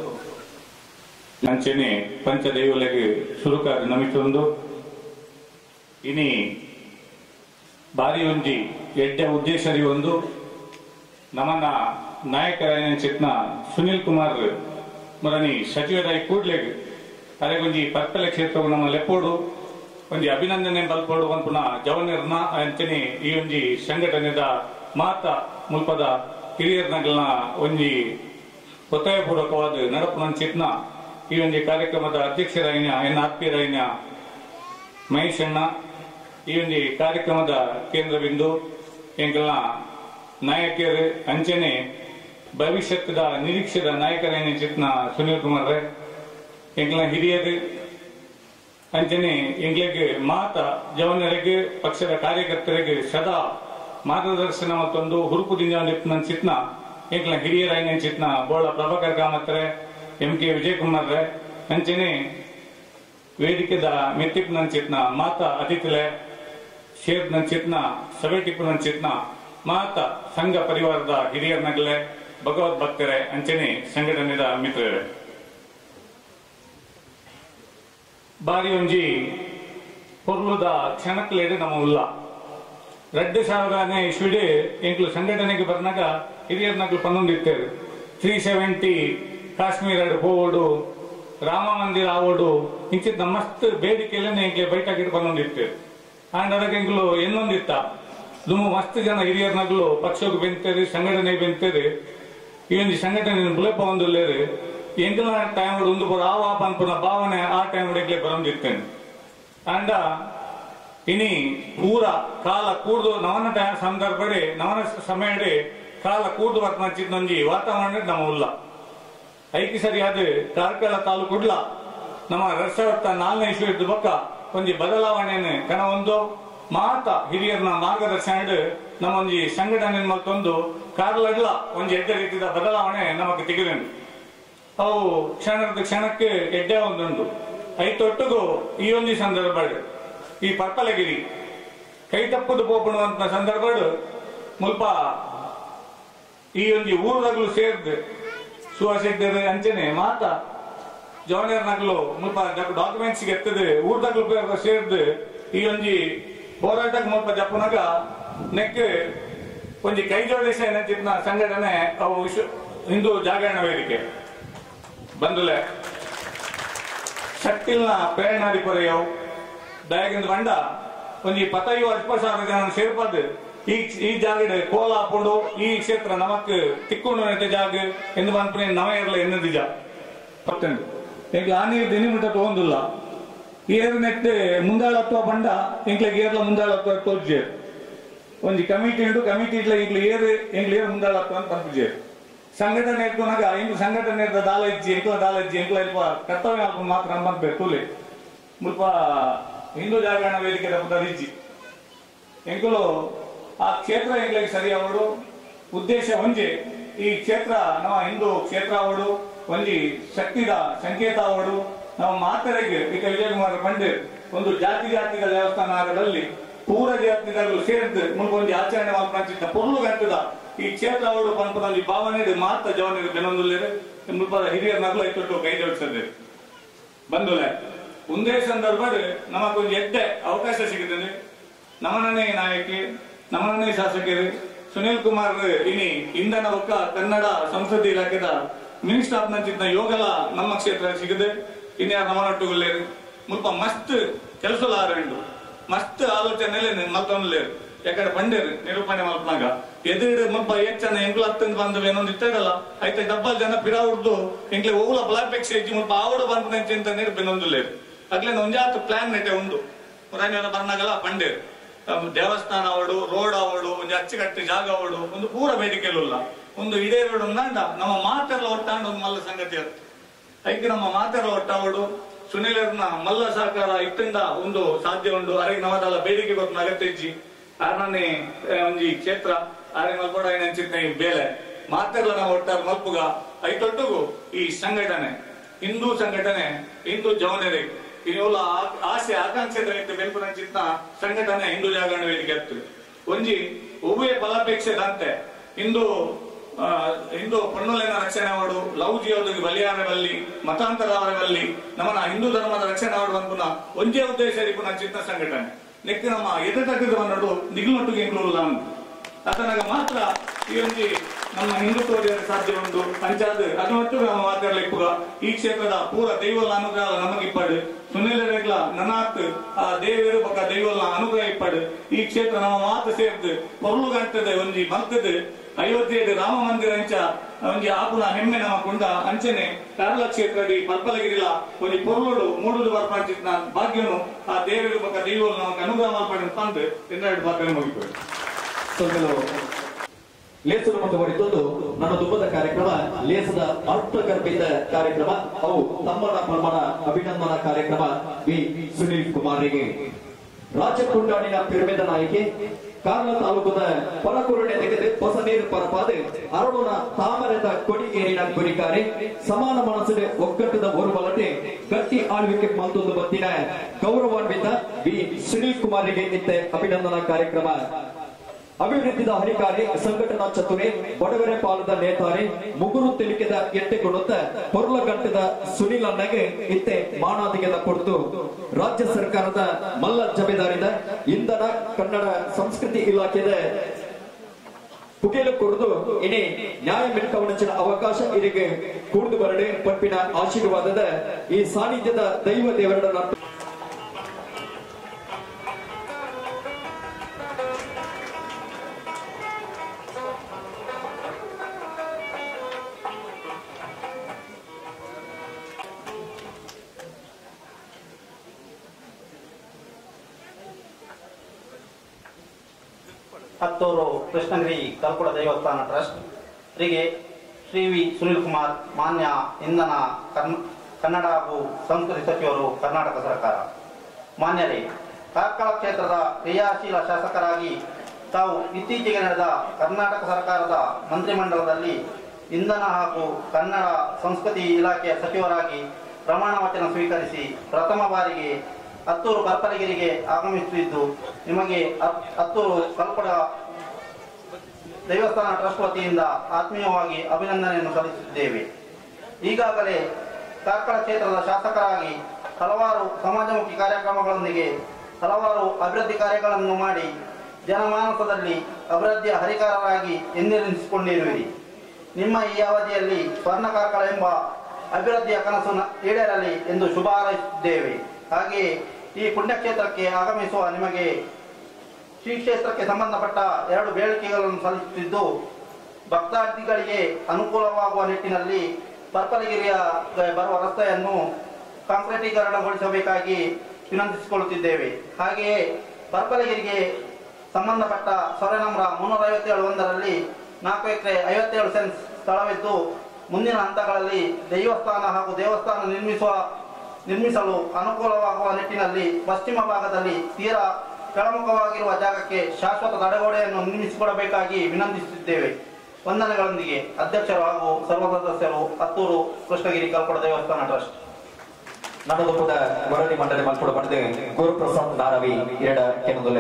ಅಂಚೆನೆ ಪಂಚದೈವಲೆಗೆ ಸುರುಕಾರಿ ನಮಿತೊಂದು ಇನಿ ಬಾರಿ ಒಂಜಿ ಎಡ್ಡೆ ಉದ್ದೇಶರಿ ಒಂದು ನಮ್ಮನ್ನ ನಾಯಕರ ಚಿತ್ನ ಸುನಿಲ್ ಕುಮಾರ್ ಮರನಿ ಸಚಿವರಾಗಿ ಕೂಡ್ಲೆಗ್ ಅರೆಗೊಂಜಿ ಪರ್ಪಲೆ ಕ್ಷೇತ್ರವು ನಮ್ಮ ಲೆಪ್ಪೋಡು ಒಂಜಿ ಅಭಿನಂದನೆ ಬಲ್ಪೋಡು ಪಂಪುನ ಜವನರ್ನ ಅಂಚನೆ ಈ ಒಂಜಿ ಸಂಘಟನೆದ ಮಾತ ಮುಲ್ಪದ ಹಿರಿಯರ್ನಗಲ್ನ ಒಂಜಿ ಒತ್ತಾಯಪೂರ್ವಕವಾದ ನಡಪುನ ಚಿತ್ನ ಈ ಒಂದು ಕಾರ್ಯಕ್ರಮದ ಅಧ್ಯಕ್ಷರಾಯಿನ ಎನ್ನ ಆತ್ಮೀಯರಾಯಿನ ಮಹೇಶ್ ಅಣ್ಣ ಈ ಒಂದು ಕಾರ್ಯಕ್ರಮದ ಕೇಂದ್ರ ಬಿಂದು ಎಂಕಲ್ನ ನಾಯಕಿಯರು ಅಂಚನೆ ಭವಿಷ್ಯದ ನಿರೀಕ್ಷೆದ ನಾಯಕರೇನ ಚಿತ್ನ ಸುನೀಲ್ ಕುಮಾರ್ ರೇ ಎಂಕಲ್ನ ಹಿರಿಯರು ಅಂಚನೆ ಎಂಗ್ಲೆಗೆ ಮಾತ ಜವನರಿಗೆ ಪಕ್ಷದ ಕಾರ್ಯಕರ್ತರಿಗೆ ಸದಾ ಮಾರ್ಗದರ್ಶನ ಮತ್ತೊಂದು ಹುರುಪುದಿಂದ ನಿಪ್ನ ಚಿತ್ನ ಎಂಕ್ಲ ಹಿರಿಯರಾಯಿನ ಚಿತ್ನ ಬೋಳ ಪ್ರಭಾಕರ್ ಕಾಮತ್ರೆ ಎಂ ಕೆ ವಿಜಯಕುಮಾರ್ ರೇ ಅಂಚನೆ ವೇದಿಕೆದ ಮೆತ್ತಿಪ್ ನನ್ ಚಿತ್ನ ಮಾತ ಅತಿಥಿಲೆ ಶೇರ್ ನನ್ ಚಿತ್ನ ಸಭೆಟಿಪ್ ನನ್ ಚಿತ್ನ ಮಾತ ಸಂಘ ಪರಿವಾರದ ಹಿರಿಯರ್ನಗಲೆ ಭಗವದ್ ಭಕ್ತರೇ ಅಂಚನೆ ಸಂಘಟನೆದ ಮಿತ್ರರೇ ಬಾರಿ ಒಂಜಿ ಪೊರ್ಲುದ ಕ್ಷಣಕ್ಲೇಡು ನಮ್ಮ ಉಲ್ಲ ரெண்டு ಸಾವಿರನೇ ಇಸ್ವಿಡ್ ಎಂಕ್ಲು ಸಂಘಟನೆಗೆ ಬರ್ನಾಗ ಹಿರಿಯರ್ನಕ್ಲು ಪನ್ನೊಂದಿತ್ತೇರು ತ್ರೀ ಸೆವೆಂಟಿ ಕಾಶ್ಮೀರ ಹೋಗೋಡು ರಾಮ ಮಂದಿರ ಆವೋಡು ಇಂಚಿತ್ ಮಸ್ತ್ ಬೇಡಿಕೆಲ್ಲೇ ಎಂಕ್ಲೆ ಬೈಟಾಕಿಟ್ಟು ಪನ್ನೊಂದಿತ್ತೇರು ಆಂಡ್ ಅದಕ್ಕೆ ಎಂಕ್ಲು ಎನ್ನೊಂದಿತ್ತ ದುಮ್ಮು ಮಸ್ತ್ ಜನ ಹಿರಿಯರ್ನಗ್ಲು ಪಕ್ಷಕ್ಕೆ ಬೆಂತೇರಿ ಸಂಘಟನೆ ಬೆಂತೇರಿ ಈ ಒಂದು ಸಂಘಟನೆ ಬುಲೆಪ ಒಂದುಲ್ಲೇರು ಎಂಕ್ಲ ಟೈಮ್ ಒಂದು ಬರೋ ಆ ವಾಪ ಅನ್ಪುನ ಭಾವನೆ ಆ ಟೈಮ್ ಎಂಕ್ಲೆ ಬರೋದಿರ್ತೇನೆ ಅಂಡ ಇನಿ ಪೂರ ಕಾಲ ಕೂಡ್ದು ನವನ ಟೈಮ್ ಸಂದರ್ಭಡೆ ನವನ ಸಮಯಡೆ ಕಾಲ ಕೂಡ್ದು ಬರ್ನಂಚಿದ್ನೊಂಜಿ ವಾತಾವರಣ ನಮ್ಮ ಉಲ್ಲ ಐಕಿ ಸರಿಯಾದ ಕಾರ್ಕಳ ತಾಲೂಕುಡ್ಲ ನಮ್ಮ ಎರಡ್ ಸಾವಿರದ ನಾಲ್ಕನೇ ಇಸ್ವಿದ ಬಕ್ಕ ಒಂಜಿ ಬದಲಾವಣೆಯನ್ನು ಕಣ ಒಂದು ಮಾತ ಹಿರಿಯರ್ನ ಮಾರ್ಗದರ್ಶನ ನಮ್ಮ ಒಂಜಿ ಸಂಘಟನೆ ಮತ್ತೊಂದು ಕಾರ್ಲಡ್ಲ ಒಂಜಿ ಎಡ್ಡೆ ರೀತಿಯ ಬದಲಾವಣೆ ನಮಗೆ ತೆಗೆದನು ಅವು ಕ್ಷಣದ ಕ್ಷಣಕ್ಕೆ ಎಡ್ಡೆ ಒಂದುಂಟು ಐತೊಟ್ಟಿಗೂ ಈ ಒಂದು ಸಂದರ್ಭ ಈ ಪರ್ಪಲಗಿರಿ ಕೈ ತಪ್ಪದು ಪೋಪಣುವಂತ ಸಂದರ್ಭ ಮುಲ್ಪ ಈ ಒಂದು ಊರದಾಗ್ಲು ಸೇರ್ದು ಸುವಾಸಿದ್ದರೆ ಅಂಚನೆ ಮಾತ ಜವನಿಯರ್ ನಗ್ಲು ಮುಲ್ಪ ಡಾಕ್ಯುಮೆಂಟ್ಸ್ ಎತ್ತದು ಊರ್ದಾಗ್ಲು ಸೇರ್ದು ಈ ಒಂಜಿ ಹೋರಾಟಕ್ಕೆ ಮುಲ್ಪ ಜಪ್ಪನಾಗ ನೆಕ್ ಒಂಜಿ ಕೈ ಜೋಡಿಸ ಏನಂತಿದ್ನ ಸಂಘಟನೆ ಅವು ವಿಶ್ವ ಹಿಂದೂ ಜಾಗರಣ ವೇದಿಕೆ ಬಂದುಲೆ ಶಕ್ತಿಲ್ನ ಪ್ರೇರಣಾದಿ ಪೊರೆಯವು ದಯಗಿಂದ ಬಂಡ ಒಂಜಿ ಪತೈವ ಅಲ್ಪ ಸಾವಿರ ಜನ ಸೇರ್ಪದು ಈ ಈ ಜಾಗಡೆ ಕೋಲ ಹಾಕೊಂಡು ಈ ಕ್ಷೇತ್ರ ನಮಕ್ ತಿಕ್ಕೊಂಡು ನೆಟ್ಟ ಜಾಗ ಎಂದು ಬಂದ್ಪನೆ ನವ ಇರಲ್ಲ ಎನ್ನದು ಜಾ ಪತ್ತಂಡು ಎಂಕ್ಲ ಆನಿ ದಿನಿ ಮುಟ್ಟ ತಗೊಂದಿಲ್ಲ ಏರ್ ನೆಟ್ ಮುಂದಾಳತ್ವ ಬಂಡ ಎಂಕ್ಲಿಗೆ ಏರ್ಲ ಮುಂದಾಳತ್ವ ತೋರ್ಜೆ ಒಂಜಿ ಕಮಿಟಿ ಉಂಟು ಕಮಿಟಿ ಇಟ್ಲ ಈಗ್ಲ ಏರ್ ಎಂಕ್ಲ ಏರ್ ಮುಂದಾಳತ್ವ ಅಂತ ಪಂಪಿಜೆ ಸಂಘಟನೆ ಇಟ್ಕೊಂಡಾಗ ಎಂಕ್ಲ ಸಂಘಟನೆ ಇರ್ದ ದಾಲ ಇಜ್ಜಿ ಎಂಕ್ಲ ದಾಲ ಇಜ್ಜಿ ಎಂಕ್ಲ ಇಲ್ಪ ಕರ್ತವ್ಯ ಹಾಕೊಂಡು ಮಾತ್ರ ನಂಬಂತ ತೂಲೆ ಮುಲ್ಪ ಹಿಂದೂ ಜಾಗರಣ ವೇದಿಕೆ ಇಜ್ಜಿ ಎಂಕುಲು ಆ ಕ್ಷೇತ್ರ ಎಂಗ್ಲಿಗೆ ಸರಿ ಅವಡು ಉದ್ದೇಶ ಒಂಜಿ ಈ ಕ್ಷೇತ್ರ ನಮ್ಮ ಹಿಂದೂ ಕ್ಷೇತ್ರ ಅವಡು ಒಂಜಿ ಶಕ್ತಿದ ಸಂಕೇತ ಅವಡು ನಮ್ಮ ಮಾತರೆಗೆ ಈಗ ವಿಜಯಕುಮಾರ್ ಪಂಡಿತ್ ಒಂದು ಜಾತಿ ಜಾತಿಗಳ ದೇವಸ್ಥಾನ ಆಗದಲ್ಲಿ ಪೂರ ಜಾತಿಗಳು ಸೇರಿದ್ದು ಮುಲ್ಪ ಒಂದು ಆಚರಣೆ ಮಾಡ್ಕೊಂಡ ಪೊರ್ಲು ಗಂಟದ ಈ ಕ್ಷೇತ್ರ ಅವಡು ಪಂಪದಲ್ಲಿ ಭಾವನೆ ಮಾತ ಜವನಿಗೆ ಬೆನ್ನೊಂದುಲ್ಲೇರೆ ಮುಲ್ಪ ಹಿರಿಯರ ನಗಲು ಐತೊಟ್ಟು ಕೈ ಜೋಡಿಸದೆ ಬಂದುಲೆ ಒಂದೇ ಸಂದರ್ಭಡ್ ನಮಗೊಂದು ಎಡ್ಡೆ ಅವಕಾಶ ಸಿಗುತ್ತದೆ ನಮನನೇ ನಾಯಕಿ ನಮನನೇ ಶಾಸಕರು ಸುನೀಲ್ ಕುಮಾರ್ ಇನಿ ಇಂಧನ ಒಕ್ಕ ಕನ್ನಡ ಸಂಸದೀಯ ಇಲಾಖೆದ ಮಿನಿಸ್ಟರ್ ಆಫ್ ನಂಚಿದ್ದ ಯೋಗಲ ನಮ್ಮ ಕ್ಷೇತ್ರ ಸಿಗದೆ ಇನ್ಯಾರು ನಮನೊಟ್ಟುಗುಲ್ಲೇರು ಮುಲ್ಪ ಮಸ್ತ್ ಕೆಲಸಲಾರಂಡು ಮಸ್ತ್ ಆಲೋಚನೆ ಮಲ್ಕೊಂಡ್ಲೇರು ಯಾಕಡೆ ಬಂಡೇರು ನಿರೂಪಣೆ ಮಲ್ಪನಾಗ ಎದುರು ಮುಲ್ಪ ಹೆಚ್ಚನ ಎಂಗ್ಲ ಹತ್ತಂದು ಬಂದವೆ ಏನೊಂದು ಇತ್ತಾಗಲ್ಲ ಆಯ್ತಾ ಡಬ್ಬಲ್ ಜನ ಪಿರ ಉಡ್ದು ಎಂಗ್ಲೆ ಹೋಗ್ಲ ಬ್ಲಾಕ್ ಹೆಚ್ಚಿ ಮುಲ್ಪ ಆವಡು ಬಂದ ಅಂತ ನೀರು ಬೆನ್ನೊಂದುಲೇರು ಅಗ್ಲೇನ ಒಂಜಾತು ಪ್ಲಾನ್ ನೆಟ್ಟೆ ಉಂಡು ರಾಣಿಯವರ ಬರ್ನಾಗಲ್ಲ ಬಂಡೇರು ಅಹ್ ದೇವಸ್ಥಾನ ಅವಡು ರೋಡ್ ಅವಡು ಒಂದು ಅಚ್ಚುಕಟ್ಟು ಜಾಗ ಅವಡು ಒಂದು ಪೂರ ಬೇಡಿಕೆಲ್ಲ ಒಂದು ಇಡೇ ರೋಡ್ ಒಂದಾಂಡ ನಮ್ಮ ಮಾತೆಲ್ಲ ಒಟ್ಟಾಂಡ ಒಂದು ಮಲ್ಲ ಸಂಗತಿ ಅದು ಐಕೆ ನಮ್ಮ ಮಾತೆಲ್ಲ ಒಟ್ಟಾವಡು ಸುನೀಲರ್ನ ಮಲ್ಲ ಸಹಕಾರ ಇಟ್ಟಿಂದ ಒಂದು ಸಾಧ್ಯ ಉಂಡು ಅರೆಗೆ ನಮ್ಮದಲ್ಲ ಬೇಡಿಕೆ ಗೊತ್ತ ಅಗತ್ಯ ಇಜ್ಜಿ ಆರನೇ ಒಂಜಿ ಕ್ಷೇತ್ರ ಆರೆ ಮಲ್ಪಡ ಏನಂಚಿದ್ನ ಈ ಬೇಲೆ ಮಾತೆಲ್ಲ ನಾವು ಒಟ್ಟಾರ ಮಲ್ಪುಗ ಐತೊಟ್ಟುಗು ಈ ಸಂಘಟನೆ ಹಿಂದೂ ಸಂಘಟನೆ ಹಿಂದೂ ಜವನರೇ ಇವೆಲ್ಲ ಆಸೆ ಆಕಾಂಕ್ಷೆ ಬೆಂಪುನಂಚಿತ್ನ ಸಂಘಟನೆ ಹಿಂದೂ ಜಾಗರಣ ವೇದಿಕೆ ಆಗ್ತದೆ ಒಂಜಿ ಉಭಯ ಫಲಾಪೇಕ್ಷೆ ದಂತೆ ಹಿಂದೂ ಆ, ಹಿಂದೂ ಪಣ್ಣುಲಿನ ರಕ್ಷಣೆ ಮಾಡು ಲವ್ ಜಿಯೋದಿಗೆ ಬಲಿಯಾನ ಬಲ್ಲಿ ಮತಾಂತರ ಅವರ ಬಲ್ಲಿ ನಮ್ಮನ ಹಿಂದೂ ಧರ್ಮದ ರಕ್ಷಣೆ ಮಾಡುವ ಪುನಃ ಒಂದೇ ಉದ್ದೇಶ ಪುನಃ ಚಿತ್ತ ಸಂಘಟನೆ ನೆಕ್ಕು ನಮ್ಮ ಎದುಟಕ್ಕದ ನೋಡು ನಿಗ್ಲೊಟ್ಟಿಗೆ ಇಂಕ್ಲೂಲ್ಲ ಅಂತ ಅದನ್ನಾಗ ಮಾತ್ರ ಈ ಒಂದು ನಮ್ಮ ಹಿಂದುತ್ವದ ಸಾಧ್ಯ ಉಂಟು ಪಂಚಾಯತ್ ಅದನ್ನೊಟ್ಟು ನಮ್ಮ ಮಾತಾಡಲಿಕ್ಕುಗ ಈ ಕ್ಷೇತ್ರದ ಪೂರ ದೈವಲ ಅನುಗ್ರಹ ನಮಗಿಪ್ಪಡು ಸುನೀಲ ರೆಗ್ಲ ನನಾತ್ ಆ ದೇವರು ಬಕ ದೈವಲ ಅನುಗ್ರಹ ಇಪ್ಪಡು ಈ ಕ್ಷೇತ್ರ ನಮ್ಮ ಮಾತು ಸೇರ್ದು ಪೊರ್ಲು ಗಂಟದ ಒಂಜಿ ಮಲ್ಕದ ಅಯೋಧ್ಯೆಡ್ ರಾಮ ಮಂದಿರ ಅಂಚ ಒಂಜಿ ಆಪುನ ಹೆಮ್ಮೆ ನಮ್ಮ ಕುಂಡ ಅಂಚನೆ ಕಾರಳ ಕ್ಷೇತ್ರಡಿ ಪರ್ಪಲಗಿರಿಲ ಒಂಜಿ ಪೊರ್ಲುಡು ಮೂಡುದು ಬರ್ಪಂಚಿತ್ನ ಭಾಗ್ಯನು ಆ ದೇವರು ಬಕ ದೈವಲು ನಮಗೆ ಅನುಗ್ರಹ ಮಾಡ್ಪಡು ತಂದು ಇನ್ನೆರಡು ಭಾಗ ಮುಗಿಪಡು ಸ್ವಲ್ಪ ಲೇಸರು ಮುಂದುವರಿದೊಂದು ನನ್ನ ದುಬ್ಬದ ಕಾರ್ಯಕ್ರಮ ಲೇಸದ ಅರ್ಥಗರ್ಭಿತ ಕಾರ್ಯಕ್ರಮ ಅವು ತಮ್ಮನ ಪ್ರಮಾಣ ಅಭಿನಂದನಾ ಕಾರ್ಯಕ್ರಮ ವಿ ಸುನೀಲ್ ಕುಮಾರಿಗೆ ರಾಜ್ಯ ಕುಂಡಾಣಿನ ಪಿರಮಿದ ನಾಯಕಿ ಕಾರ್ಲ ತಾಲೂಕದ ಪರಕುರುಣೆ ತೆಗೆದು ಹೊಸ ನೀರು ಪರಪಾದು ಅರಳುನ ತಾಮರದ ಕೊಡಿ ಏರಿನ ಗುರಿಕಾರೆ ಸಮಾನ ಮನಸ್ಸಿನ ಒಗ್ಗಟ್ಟದ ಓರ್ವಲಟೆ ಗಟ್ಟಿ ಆಳ್ವಿಕೆ ಮಲ್ತೊಂದು ಬತ್ತಿನ ಗೌರವಾನ್ವಿತ ವಿ ಸುನೀಲ್ ಕುಮಾರಿಗೆ ಇತ್ತ ಅಭಿನಂದನಾ ಕಾರ್ಯಕ್ರಮ ಅಭಿವೃದ್ಧಿದ ಅಧಿಕಾರಿ ಸಂಘಟನಾ ಚತುರೆ ಬಡವರೆ ಪಾಲದ ನೇತಾರಿ ಮುಗುರು ತಿಳಿಕೆದ ಎಟ್ಟೆ ಕೊಡುತ್ತ ಹೊರ್ಲ ಗಂಟದ ಸುನಿಲ್ ಅಣ್ಣಗೆ ಇತ್ತೆ ಮಾನಾದಿಗೆದ ಕೊಡ್ತು ರಾಜ್ಯ ಸರ್ಕಾರದ ಮಲ್ಲ ಜಮೆದಾರಿದ ಇಂಧನ ಕನ್ನಡ ಸಂಸ್ಕೃತಿ ಇಲಾಖೆದ ಪುಗೇಲು ಕೊಡದು ಇನಿ ನ್ಯಾಯ ಮಿಲ್ಕವಣಚಿನ ಅವಕಾಶ ಇರಿಗೆ ಕೂಡ್ದು ಬರಡೆ ಪಂಪಿನ ಆಶೀರ್ವಾದದ ಈ ಸಾನ್ನಿಧ್ಯದ ದೈವ ದೇವರನ್ನ ಹತ್ತೂರು ಕೃಷ್ಣಗಿರಿ ಕಲ್ಕುಳ ದೇವಸ್ಥಾನ ಟ್ರಸ್ಟ್ ರಿಗೆ ಶ್ರೀ ವಿ ಸುನಿಲ್ ಕುಮಾರ್ ಮಾನ್ಯ ಇಂಧನ ಕರ್ನ- ಕನ್ನಡ ಹಾಗೂ ಸಂಸ್ಕೃತಿ ಸಚಿವರು ಕರ್ನಾಟಕ ಸರ್ಕಾರ ಮಾನ್ಯರೇ ಕಾರ್ಕಳ ಕ್ಷೇತ್ರದ ಕ್ರಿಯಾಶೀಲ ಶಾಸಕರಾಗಿ ತಾವು ಇತ್ತೀಚೆಗೆ ನಡೆದ ಕರ್ನಾಟಕ ಸರ್ಕಾರದ ಮಂತ್ರಿಮಂಡಲದಲ್ಲಿ ಇಂಧನ ಹಾಗೂ ಕನ್ನಡ ಸಂಸ್ಕೃತಿ ಇಲಾಖೆಯ ಸಚಿವರಾಗಿ ಪ್ರಮಾಣ ವಚನ ಸ್ವೀಕರಿಸಿ ಪ್ರಥಮ ಬಾರಿಗೆ ಹತ್ತೂರು ಕಲ್ಪನಗಿರಿಗೆ ಆಗಮಿಸುತ್ತಿದ್ದು ನಿಮಗೆ ಹತ್- ಹತ್ತೂರು ಕಲ್ಪಡ ದೇವಸ್ಥಾನ ಟ್ರಸ್ಟ್ ವತಿಯಿಂದ ಆತ್ಮೀಯವಾಗಿ ಅಭಿನಂದನೆಯನ್ನು ಸಲ್ಲಿಸುತ್ತಿದ್ದೇವೆ ಈಗಾಗಲೇ ಕಾರ್ಕಳ ಕ್ಷೇತ್ರದ ಶಾಸಕರಾಗಿ ಹಲವಾರು ಸಮಾಜಮುಖಿ ಕಾರ್ಯಕ್ರಮಗಳೊಂದಿಗೆ ಹಲವಾರು ಅಭಿವೃದ್ಧಿ ಕಾರ್ಯಗಳನ್ನು ಮಾಡಿ ಜನಮಾನಸದಲ್ಲಿ ಅಭಿವೃದ್ಧಿಯ ಹರಿಕಾರರಾಗಿ ಎಂದೆನಿಸಿಕೊಂಡಿರುವಿರಿ ನಿಮ್ಮ ಈ ಅವಧಿಯಲ್ಲಿ ಸ್ವರ್ಣ ಕಾರ್ಕಳ ಎಂಬ ಅಭಿವೃದ್ಧಿಯ ಕನಸು ನ- ಈಡೇರಲಿ ಎಂದು ಶುಭ ಹಾರೈಸಿದ್ದೇವೆ ಹಾಗೆಯೇ ಈ ಪುಣ್ಯಕ್ಷೇತ್ರಕ್ಕೆ ಆಗಮಿಸುವ ನಿಮಗೆ ಶ್ರೀ ಕ್ಷೇತ್ರಕ್ಕೆ ಸಂಬಂಧಪಟ್ಟ ಎರಡು ಬೇಡಿಕೆಗಳನ್ನು ಸಲ್ಲಿಸುತ್ತಿದ್ದು ಭಕ್ತಾದಿಗಳಿಗೆ ಅನುಕೂಲವಾಗುವ ನಿಟ್ಟಿನಲ್ಲಿ ಪರ್ಪಲಗಿರಿಯ ಬರುವ ರಸ್ತೆಯನ್ನು ಕಾಂಕ್ರೀಟೀಕರಣಗೊಳಿಸಬೇಕಾಗಿ ವಿನಂತಿಸಿಕೊಳ್ಳುತ್ತಿದ್ದೇವೆ ಹಾಗೆಯೇ ಪರ್ಪಲಗಿರಿಗೆ ಸಂಬಂಧಪಟ್ಟ ಸರ್ವೆ ನಂಬರ್ ಮುನ್ನೂರ ಐವತ್ತೇಳು ಒಂದರಲ್ಲಿ ನಾಲ್ಕು ಎಕರೆ ಐವತ್ತೇಳು ಸೆನ್ಸ್ ಸ್ಥಳವಿದ್ದು ಮುಂದಿನ ಹಂತಗಳಲ್ಲಿ ದೇವಸ್ಥಾನ ಹಾಗೂ ದೇವಸ್ಥಾನ ನಿರ್ಮಿಸುವ ನಿರ್ಮಿಸಲು ಅನುಕೂಲವಾಗುವ ನಿಟ್ಟಿನಲ್ಲಿ ಪಶ್ಚಿಮ ಭಾಗದಲ್ಲಿ ತೀರಾ ಕೆಳಮುಖವಾಗಿರುವ ಜಾಗಕ್ಕೆ ಶಾಶ್ವತ ತಡೆಗೋಡೆಯನ್ನು ನಿರ್ಮಿಸಿಕೊಡಬೇಕಾಗಿ ವಿನಂತಿಸುತ್ತಿದ್ದೇವೆ ವಂದನೆಗಳೊಂದಿಗೆ ಅಧ್ಯಕ್ಷರು ಹಾಗೂ ಸರ್ವ ಸದಸ್ಯರು ಹತ್ತೂರು ಕೃಷ್ಣಗಿರಿ ಕಲ್ಪಡ ದೇವಸ್ಥಾನ ಟ್ರಸ್ಟ್ ನನ್ನದು ಕೂಡ ವರದಿ ಮಂಡಳಿ ಮಲ್ಪಡ ಪಡೆದು ಗುರುಪ್ರಸಾದ್ ನಾರವಿ ಎರಡ ಕೆನದೊಲೆ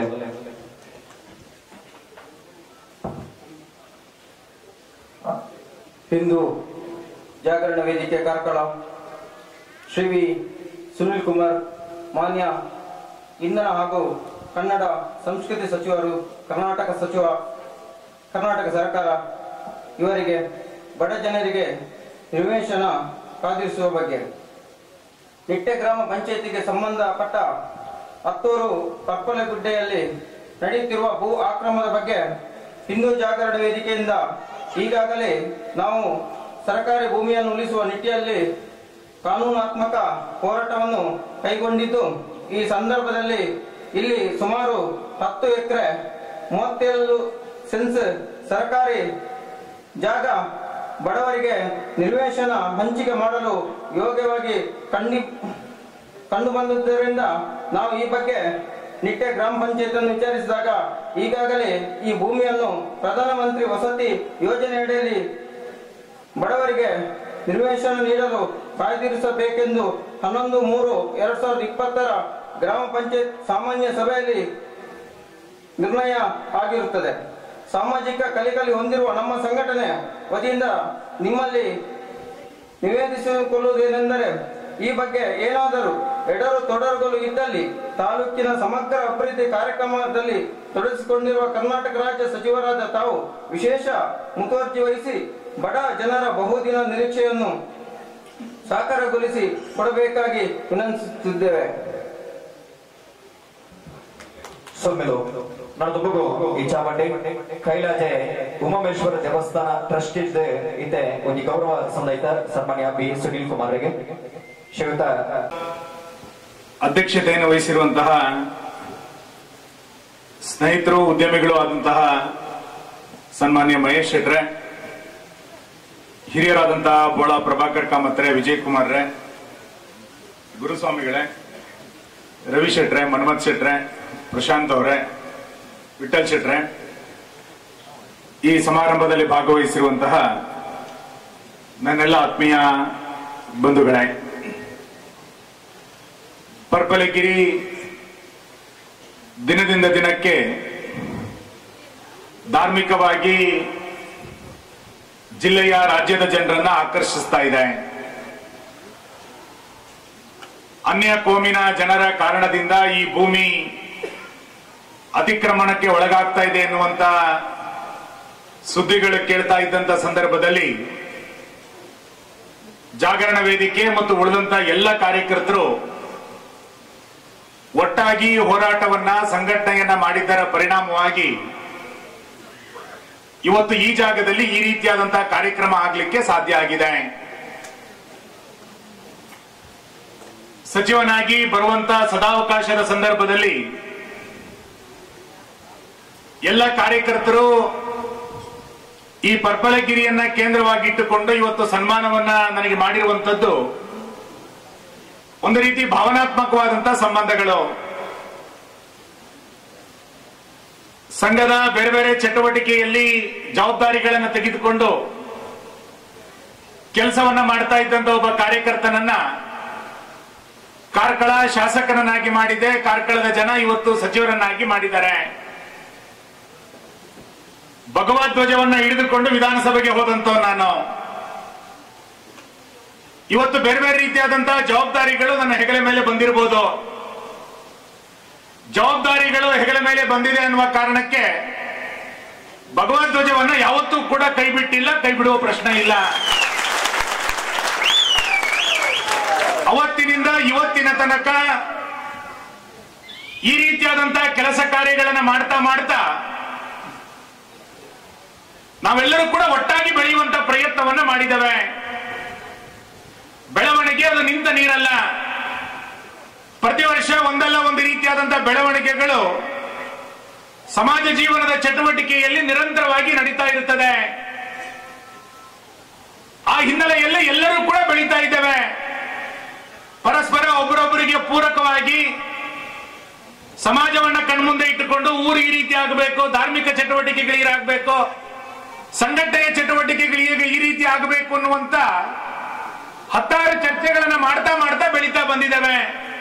ಹಿಂದೂ ಜಾಗರಣ ವೇದಿಕೆ ಕಾರ್ಕಳ ಶ್ರೀ ವಿ ಸುನಿಲ್ ಕುಮಾರ್ ಮಾನ್ಯ ಇಂಧನ ಹಾಗೂ ಕನ್ನಡ ಸಂಸ್ಕೃತಿ ಸಚಿವರು ಕರ್ನಾಟಕ ಸಚಿವ ಕರ್ನಾಟಕ ಸರ್ಕಾರ ಇವರಿಗೆ ಬಡ ಜನರಿಗೆ ನಿವೇಶನ ಕಾದಿರಿಸುವ ಬಗ್ಗೆ ನಿಟ್ಟೆ ಗ್ರಾಮ ಪಂಚಾಯತಿಗೆ ಸಂಬಂಧಪಟ್ಟ ಹತ್ತೂರು ಪರ್ಪಲೆಗುಡ್ಡೆಯಲ್ಲಿ ನಡೆಯುತ್ತಿರುವ ಭೂ ಆಕ್ರಮಣದ ಬಗ್ಗೆ ಹಿಂದೂ ಜಾಗರಣ ವೇದಿಕೆಯಿಂದ ಈಗಾಗಲೇ ನಾವು ಸರ್ಕಾರಿ ಭೂಮಿಯನ್ನು ಉಳಿಸುವ ನಿಟ್ಟಿನಲ್ಲಿ ಕಾನೂನಾತ್ಮಕ ಹೋರಾಟವನ್ನು ಕೈಗೊಂಡಿದ್ದು ಈ ಸಂದರ್ಭದಲ್ಲಿ ಇಲ್ಲಿ ಸುಮಾರು ಹತ್ತು ಎಕರೆ ಮೂವತ್ತೇಳು ಸೆನ್ಸ್ ಸರ್ಕಾರಿ ಜಾಗ ಬಡವರಿಗೆ ನಿರ್ವೇಶನ ಹಂಚಿಕೆ ಮಾಡಲು ಯೋಗ್ಯವಾಗಿ ಕಂಡಿ ಕಂಡು ಬಂದಿದ್ದರಿಂದ ನಾವು ಈ ಬಗ್ಗೆ ನಿಟ್ಟೆ ಗ್ರಾಮ ಪಂಚಾಯತ್ ಅನ್ನು ವಿಚಾರಿಸಿದಾಗ ಈಗಾಗಲೇ ಈ ಭೂಮಿಯನ್ನು ಪ್ರಧಾನಮಂತ್ರಿ ವಸತಿ ಯೋಜನೆಯಡಿಯಲ್ಲಿ ಬಡವರಿಗೆ ನಿರ್ವೇಶನ ನೀಡಲು ಕಾಯ್ದಿರಿಸಬೇಕೆಂದು ಹನ್ನೊಂದು ಮೂರು ಎರಡ್ ಸಾವಿರದ ಇಪ್ಪತ್ತರ ಗ್ರಾಮ ಪಂಚಾಯತ್ ಸಾಮಾನ್ಯ ಸಭೆಯಲ್ಲಿ ನಿರ್ಣಯ ಆಗಿರುತ್ತದೆ ಸಾಮಾಜಿಕ ಕಲಿಕಲಿ ಹೊಂದಿರುವ ನಮ್ಮ ಸಂಘಟನೆ ವತಿಯಿಂದ ನಿಮ್ಮಲ್ಲಿ ನಿವೇದಿಸಿಕೊಳ್ಳುವುದೇನೆಂದರೆ ಈ ಬಗ್ಗೆ ಏನಾದರೂ ಎಡರು ತೊಡರುಗಳು ಇದ್ದಲ್ಲಿ ತಾಲೂಕಿನ ಸಮಗ್ರ ಅಭಿವೃದ್ಧಿ ಕಾರ್ಯಕ್ರಮದಲ್ಲಿ ತೊಡಗಿಸಿಕೊಂಡಿರುವ ಕರ್ನಾಟಕ ರಾಜ್ಯ ಸಚಿವರಾದ ತಾವು ವಿಶೇಷ ಮುತುವರ್ಜಿ ವಹಿಸಿ ಬಡ ಜನರ ಬಹುದಿನ ನಿರೀಕ್ಷೆಯನ್ನು ಸಾಕಾರಗೊಳಿಸಿ ಕೊಡಬೇಕಾಗಿ ವಿನಂತಿಸುತ್ತಿದ್ದೇವೆ ಸೊಮ್ಮೆಲು ನನ್ನದು ಮಗು ಈ ಚಾಮಂಡಿ ಕೈಲಾಜೆ ಉಮಾಮೇಶ್ವರ ದೇವಸ್ಥಾನ ಟ್ರಸ್ಟ್ ಇದ್ದ ಇದೆ ಒಂದು ಗೌರವ ಸಂದೈತ ಸನ್ಮಾನ್ಯ ಬಿ ಸುನೀಲ್ ಕುಮಾರ್ಗೆ ಶ್ರೀಯುತ ಅಧ್ಯಕ್ಷತೆಯನ್ನು ವಹಿಸಿರುವಂತಹ ಸ್ನೇಹಿತರು ಉದ್ಯಮಿಗಳು ಆದಂತಹ ಸನ್ಮಾನ್ಯ ಮಹೇಶ್ ಶೆಟ್ರೆ ಹಿರಿಯರಾದಂತಹ ಬೋಳ ಪ್ರಭಾಕರ್ ಕಾಮತ್ರೆ ವಿಜಯ್ ಕುಮಾರ್ರೆ ಗುರುಸ್ವಾಮಿಗಳೇ ರವಿ ಶೆಟ್ರೆ ಮನ್ಮಥ್ ಶೆಟ್ರೆ ಪ್ರಶಾಂತ್ ಅವರೇ ವಿಠಲ್ ಶೆಟ್ರೆ ಈ ಸಮಾರಂಭದಲ್ಲಿ ಭಾಗವಹಿಸಿರುವಂತಹ ನನ್ನೆಲ್ಲ ಆತ್ಮೀಯ ಬಂಧುಗಳೇ ಪರ್ಪಲಗಿರಿ ದಿನದಿಂದ ದಿನಕ್ಕೆ ಧಾರ್ಮಿಕವಾಗಿ ಜಿಲ್ಲೆಯ ರಾಜ್ಯದ ಜನರನ್ನ ಆಕರ್ಷಿಸ್ತಾ ಇದೆ ಅನ್ಯ ಕೋಮಿನ ಜನರ ಕಾರಣದಿಂದ ಈ ಭೂಮಿ ಅತಿಕ್ರಮಣಕ್ಕೆ ಒಳಗಾಗ್ತಾ ಇದೆ ಎನ್ನುವಂತ ಸುದ್ದಿಗಳು ಕೇಳ್ತಾ ಇದ್ದಂತ ಸಂದರ್ಭದಲ್ಲಿ ಜಾಗರಣ ವೇದಿಕೆ ಮತ್ತು ಉಳಿದಂತ ಎಲ್ಲ ಕಾರ್ಯಕರ್ತರು ಒಟ್ಟಾಗಿ ಹೋರಾಟವನ್ನ ಸಂಘಟನೆಯನ್ನ ಮಾಡಿದ್ದರ ಪರಿಣಾಮವಾಗಿ ಇವತ್ತು ಈ ಜಾಗದಲ್ಲಿ ಈ ರೀತಿಯಾದಂತಹ ಕಾರ್ಯಕ್ರಮ ಆಗ್ಲಿಕ್ಕೆ ಸಾಧ್ಯ ಆಗಿದೆ ಸಚಿವನಾಗಿ ಬರುವಂತ ಸದಾವಕಾಶದ ಸಂದರ್ಭದಲ್ಲಿ ಎಲ್ಲ ಕಾರ್ಯಕರ್ತರು ಈ ಪರ್ಪಳಗಿರಿಯನ್ನ ಕೇಂದ್ರವಾಗಿಟ್ಟುಕೊಂಡು ಇವತ್ತು ಸನ್ಮಾನವನ್ನ ನನಗೆ ಮಾಡಿರುವಂತದ್ದು ಒಂದು ರೀತಿ ಭಾವನಾತ್ಮಕವಾದಂತಹ ಸಂಬಂಧಗಳು ಸಂಘದ ಬೇರೆ ಬೇರೆ ಚಟುವಟಿಕೆಯಲ್ಲಿ ಜವಾಬ್ದಾರಿಗಳನ್ನು ತೆಗೆದುಕೊಂಡು ಕೆಲಸವನ್ನ ಮಾಡ್ತಾ ಇದ್ದಂತ ಒಬ್ಬ ಕಾರ್ಯಕರ್ತನನ್ನ ಕಾರ್ಕಳ ಶಾಸಕರನ್ನಾಗಿ ಮಾಡಿದೆ ಕಾರ್ಕಳದ ಜನ ಇವತ್ತು ಸಚಿವರನ್ನಾಗಿ ಮಾಡಿದ್ದಾರೆ ಭಗವಧ್ವಜವನ್ನ ಹಿಡಿದುಕೊಂಡು ವಿಧಾನಸಭೆಗೆ ಹೋದಂತವ್ ನಾನು ಇವತ್ತು ಬೇರೆ ಬೇರೆ ರೀತಿಯಾದಂತಹ ಜವಾಬ್ದಾರಿಗಳು ನನ್ನ ಹೆಗಲ ಮೇಲೆ ಬಂದಿರಬಹುದು ಜವಾಬ್ದಾರಿಗಳು ಹೆಗಲ ಮೇಲೆ ಬಂದಿದೆ ಅನ್ನುವ ಕಾರಣಕ್ಕೆ ಭಗವಧ್ವಜವನ್ನ ಯಾವತ್ತೂ ಕೂಡ ಕೈ ಬಿಟ್ಟಿಲ್ಲ ಕೈ ಬಿಡುವ ಪ್ರಶ್ನೆ ಇಲ್ಲ ಅವತ್ತಿನಿಂದ ಇವತ್ತಿನ ತನಕ ಈ ರೀತಿಯಾದಂತಹ ಕೆಲಸ ಕಾರ್ಯಗಳನ್ನ ಮಾಡ್ತಾ ಮಾಡ್ತಾ ನಾವೆಲ್ಲರೂ ಕೂಡ ಒಟ್ಟಾಗಿ ಬೆಳೆಯುವಂತ ಪ್ರಯತ್ನವನ್ನ ಮಾಡಿದ್ದೇವೆ ಬೆಳವಣಿಗೆ ಅದು ನಿಂತ ನೀರಲ್ಲ ಪ್ರತಿ ವರ್ಷ ಒಂದಲ್ಲ ಒಂದು ರೀತಿಯಾದಂತಹ ಬೆಳವಣಿಗೆಗಳು ಸಮಾಜ ಜೀವನದ ಚಟುವಟಿಕೆಯಲ್ಲಿ ನಿರಂತರವಾಗಿ ನಡೀತಾ ಇರುತ್ತದೆ ಆ ಹಿನ್ನೆಲೆಯಲ್ಲಿ ಎಲ್ಲರೂ ಕೂಡ ಬೆಳೀತಾ ಇದ್ದೇವೆ ಪರಸ್ಪರ ಒಬ್ಬರೊಬ್ಬರಿಗೆ ಪೂರಕವಾಗಿ ಸಮಾಜವನ್ನ ಕಣ್ಮುಂದೆ ಇಟ್ಟುಕೊಂಡು ಊರು ಈ ರೀತಿ ಆಗಬೇಕು ಧಾರ್ಮಿಕ ಚಟುವಟಿಕೆಗಳಿಗಾಗಬೇಕು ಸಂಘಟನೆಯ ಚಟುವಟಿಕೆಗಳಿಗೆ ಈ ರೀತಿ ಆಗಬೇಕು ಅನ್ನುವಂತ ಹತ್ತಾರು ಚರ್ಚೆಗಳನ್ನ ಮಾಡ್ತಾ ಮಾಡ್ತಾ ಬೆಳೀತಾ ಬಂದಿದ್ದೇವೆ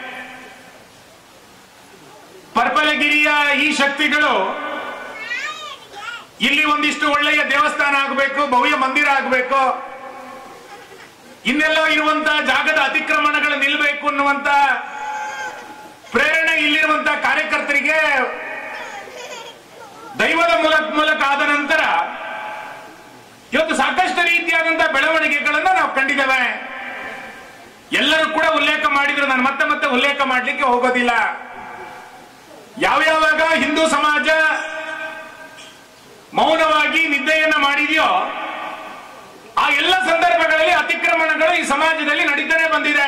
ಪರ್ಪಲಗಿರಿಯ ಈ ಶಕ್ತಿಗಳು ಇಲ್ಲಿ ಒಂದಿಷ್ಟು ಒಳ್ಳೆಯ ದೇವಸ್ಥಾನ ಆಗಬೇಕು ಭವ್ಯ ಮಂದಿರ ಆಗಬೇಕು ಇನ್ನೆಲ್ಲ ಇರುವಂತ ಜಾಗದ ಅತಿಕ್ರಮಣಗಳು ನಿಲ್ಲಬೇಕು ಅನ್ನುವಂತ ಪ್ರೇರಣೆ ಇಲ್ಲಿರುವಂತ ಕಾರ್ಯಕರ್ತರಿಗೆ ದೈವದ ಮೂಲಕ ಮೂಲಕ ಆದ ನಂತರ ಇವತ್ತು ಸಾಕಷ್ಟು ರೀತಿಯಾದಂತಹ ಬೆಳವಣಿಗೆಗಳನ್ನ ನಾವು ಕಂಡಿದ್ದೇವೆ ಎಲ್ಲರೂ ಕೂಡ ಉಲ್ಲೇಖ ಮಾಡಿದ್ರು ನಾನು ಮತ್ತೆ ಮತ್ತೆ ಉಲ್ಲೇಖ ಮಾಡಲಿಕ್ಕೆ ಹೋಗೋದಿಲ್ಲ ಯಾವ್ಯಾವಾಗ ಹಿಂದೂ ಸಮಾಜ ಮೌನವಾಗಿ ನಿದ್ದೆಯನ್ನ ಮಾಡಿದೆಯೋ ಆ ಎಲ್ಲ ಸಂದರ್ಭಗಳಲ್ಲಿ ಅತಿಕ್ರಮಣಗಳು ಈ ಸಮಾಜದಲ್ಲಿ ನಡೀತಾನೆ ಬಂದಿದೆ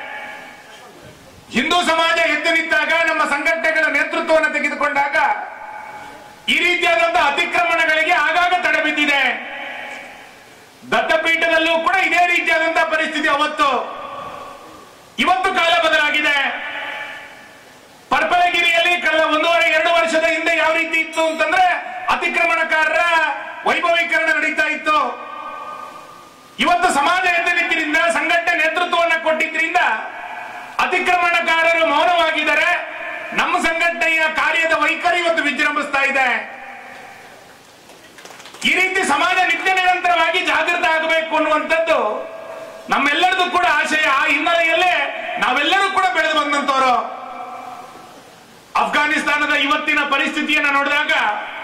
ಹಿಂದೂ ಸಮಾಜ ಎದ್ದು ನಿಂತಾಗ ನಮ್ಮ ಸಂಘಟನೆಗಳ ನೇತೃತ್ವವನ್ನು ತೆಗೆದುಕೊಂಡಾಗ ಈ ರೀತಿಯಾದಂತಹ ಅತಿಕ್ರಮಣಗಳಿಗೆ ಆಗಾಗ ತಡೆ ಬಿದ್ದಿದೆ ದತ್ತಪೀಠದಲ್ಲೂ ಕೂಡ ಇದೇ ರೀತಿಯಾದಂತಹ ಪರಿಸ್ಥಿತಿ ಅವತ್ತು ಇವತ್ತು ಕಾಲ ಬದಲಾಗಿದೆ ಪರ್ಪಲಗಿರಿಯಲ್ಲಿ ಕಳೆದ ಒಂದೂವರೆ ಎರಡು ವರ್ಷದ ಹಿಂದೆ ಯಾವ ರೀತಿ ಇತ್ತು ಅಂತಂದ್ರೆ ಅತಿಕ್ರಮಣಕಾರರ ವೈಭವೀಕರಣ ನಡೀತಾ ಇತ್ತು ಇವತ್ತು ಸಮಾಜ ಎದ್ದನಿದ್ದರಿಂದ ಸಂಘಟನೆ ನೇತೃತ್ವವನ್ನು ಕೊಟ್ಟಿದ್ರಿಂದ ಅತಿಕ್ರಮಣಕಾರರು ಮೌನವಾಗಿದ್ದಾರೆ ನಮ್ಮ ಸಂಘಟನೆಯ ಕಾರ್ಯದ ವೈಖರಿ ಇವತ್ತು ವಿಜೃಂಭಿಸ್ತಾ ಇದೆ ಈ ರೀತಿ ಸಮಾಜ ನಿತ್ಯ ನಿರಂತರವಾಗಿ ಜಾಗೃತ ಆಗಬೇಕು ಅನ್ನುವಂಥದ್ದು ನಮ್ಮೆಲ್ಲರದು ಕೂಡ ಆಶಯ ಆ ಹಿನ್ನೆಲೆಯಲ್ಲೇ ನಾವೆಲ್ಲರೂ ಕೂಡ ಬೆಳೆದು ಬಂದಂತವರು ಅಫ್ಘಾನಿಸ್ತಾನದ ಇವತ್ತಿನ ಪರಿಸ್ಥಿತಿಯನ್ನು ನೋಡಿದಾಗ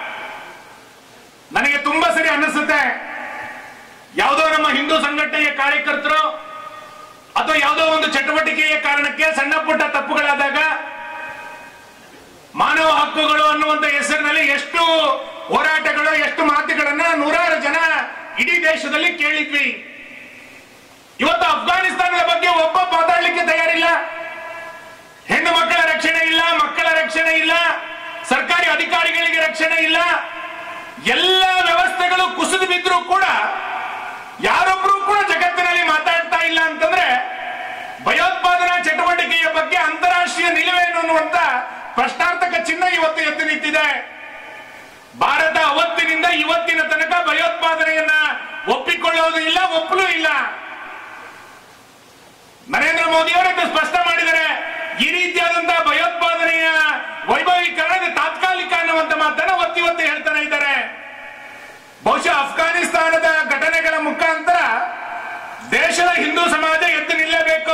ನನಗೆ ತುಂಬಾ ಸರಿ ಅನ್ನಿಸುತ್ತೆ ಯಾವುದೋ ನಮ್ಮ ಹಿಂದೂ ಸಂಘಟನೆಯ ಕಾರ್ಯಕರ್ತರು ಅಥವಾ ಯಾವುದೋ ಒಂದು ಚಟುವಟಿಕೆಯ ಕಾರಣಕ್ಕೆ ಸಣ್ಣ ಪುಟ್ಟ ತಪ್ಪುಗಳಾದಾಗ ಮಾನವ ಹಕ್ಕುಗಳು ಅನ್ನುವಂತ ಹೆಸರಿನಲ್ಲಿ ಎಷ್ಟು ಹೋರಾಟಗಳು ಎಷ್ಟು ಮಾತುಗಳನ್ನ ನೂರಾರು ಜನ ಇಡೀ ದೇಶದಲ್ಲಿ ಕೇಳಿದ್ವಿ ಇವತ್ತು ಅಫ್ಘಾನಿಸ್ತಾನದ ಬಗ್ಗೆ ಒಬ್ಬ ಮಾತಾಡ್ಲಿಕ್ಕೆ ತಯಾರಿಲ್ಲ ಹೆಣ್ಣು ಮಕ್ಕಳ ರಕ್ಷಣೆ ಇಲ್ಲ ಮಕ್ಕಳ ರಕ್ಷಣೆ ಇಲ್ಲ ಸರ್ಕಾರಿ ಅಧಿಕಾರಿಗಳಿಗೆ ರಕ್ಷಣೆ ಇಲ್ಲ ಎಲ್ಲ ವ್ಯವಸ್ಥೆಗಳು ಕುಸಿದು ಬಿದ್ರೂ ಕೂಡ ಯಾರೊಬ್ರು ಕೂಡ ಜಗತ್ತಿನಲ್ಲಿ ಮಾತಾಡ್ತಾ ಇಲ್ಲ ಅಂತಂದ್ರೆ ಭಯೋತ್ಪಾದನಾ ಚಟುವಟಿಕೆಯ ಬಗ್ಗೆ ಅಂತಾರಾಷ್ಟ್ರೀಯ ನಿಲುವೇನು ಅನ್ನುವಂತ ಪ್ರಶ್ನಾರ್ಥಕ ಚಿಹ್ನ ಇವತ್ತು ಎದ್ದು ನಿಂತಿದೆ ಭಾರತ ಅವತ್ತಿನಿಂದ ಇವತ್ತಿನ ತನಕ ಭಯೋತ್ಪಾದನೆಯನ್ನ ಒಪ್ಪಿಕೊಳ್ಳೋದು ಇಲ್ಲ ಒಪ್ಪಲೂ ಇಲ್ಲ ನರೇಂದ್ರ ಮೋದಿ ಅವರು ಇದು ಸ್ಪಷ್ಟ ಮಾಡಿದ್ದಾರೆ ಈ ರೀತಿಯಾದಂತಹ ಭಯೋತ್ಪಾದನೆಯ ವೈಭವೀಕರಣ ಇದು ತಾತ್ಕಾಲಿಕ ಅನ್ನುವಂತ ಮಾತನ್ನ ಒತ್ತಿ ಒತ್ತಿ ಹೇಳ್ತಾನೆ ಇದ್ದಾರೆ ಬಹುಶಃ ಅಫ್ಘಾನಿಸ್ತಾನದ ಘಟನೆಗಳ ಮುಖಾಂತರ ದೇಶದ ಹಿಂದೂ ಸಮಾಜ ಎದ್ದು ನಿಲ್ಲಬೇಕು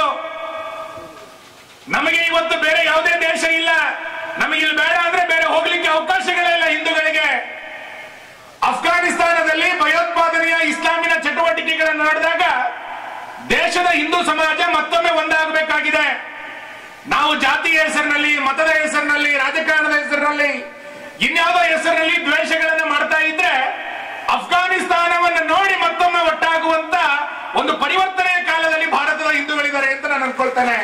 ನಮಗೆ ಇವತ್ತು ಬೇರೆ ಯಾವುದೇ ದೇಶ ಇಲ್ಲ ನಮಗೆ ಇಲ್ಲಿ ಬೇಡ ಅಂದ್ರೆ ಬೇರೆ ಹೋಗ್ಲಿಕ್ಕೆ ಅವಕಾಶಗಳೇ ಇಲ್ಲ ಹಿಂದೂಗಳಿಗೆ ಅಫ್ಘಾನಿಸ್ತಾನದಲ್ಲಿ ಭಯೋತ್ಪಾದನೆಯ ಇಸ್ಲಾಮಿನ ಚಟುವಟಿಕೆಗಳನ್ನು ನೋಡಿದಾಗ ದೇಶದ ಹಿಂದೂ ಸಮಾಜ ಮತ್ತೊಮ್ಮೆ ಒಂದಾಗಬೇಕಾಗಿದೆ ನಾವು ಜಾತಿಯ ಹೆಸರಿನಲ್ಲಿ ಮತದ ಹೆಸರಿನಲ್ಲಿ ರಾಜಕಾರಣದ ಹೆಸರಿನಲ್ಲಿ ಇನ್ಯಾವುದೋ ಹೆಸರಿನಲ್ಲಿ ದ್ವೇಷಗಳನ್ನ ಮಾಡ್ತಾ ಇದ್ರೆ ಅಫ್ಘಾನಿಸ್ತಾನವನ್ನು ನೋಡಿ ಮತ್ತೊಮ್ಮೆ ಒಟ್ಟಾಗುವಂತ ಒಂದು ಪರಿವರ್ತನೆಯ ಕಾಲದಲ್ಲಿ ಭಾರತದ ಹಿಂದೂಗಳಿದ್ದಾರೆ ಅಂತ ನಾನು ಅನ್ಕೊಳ್ತೇನೆ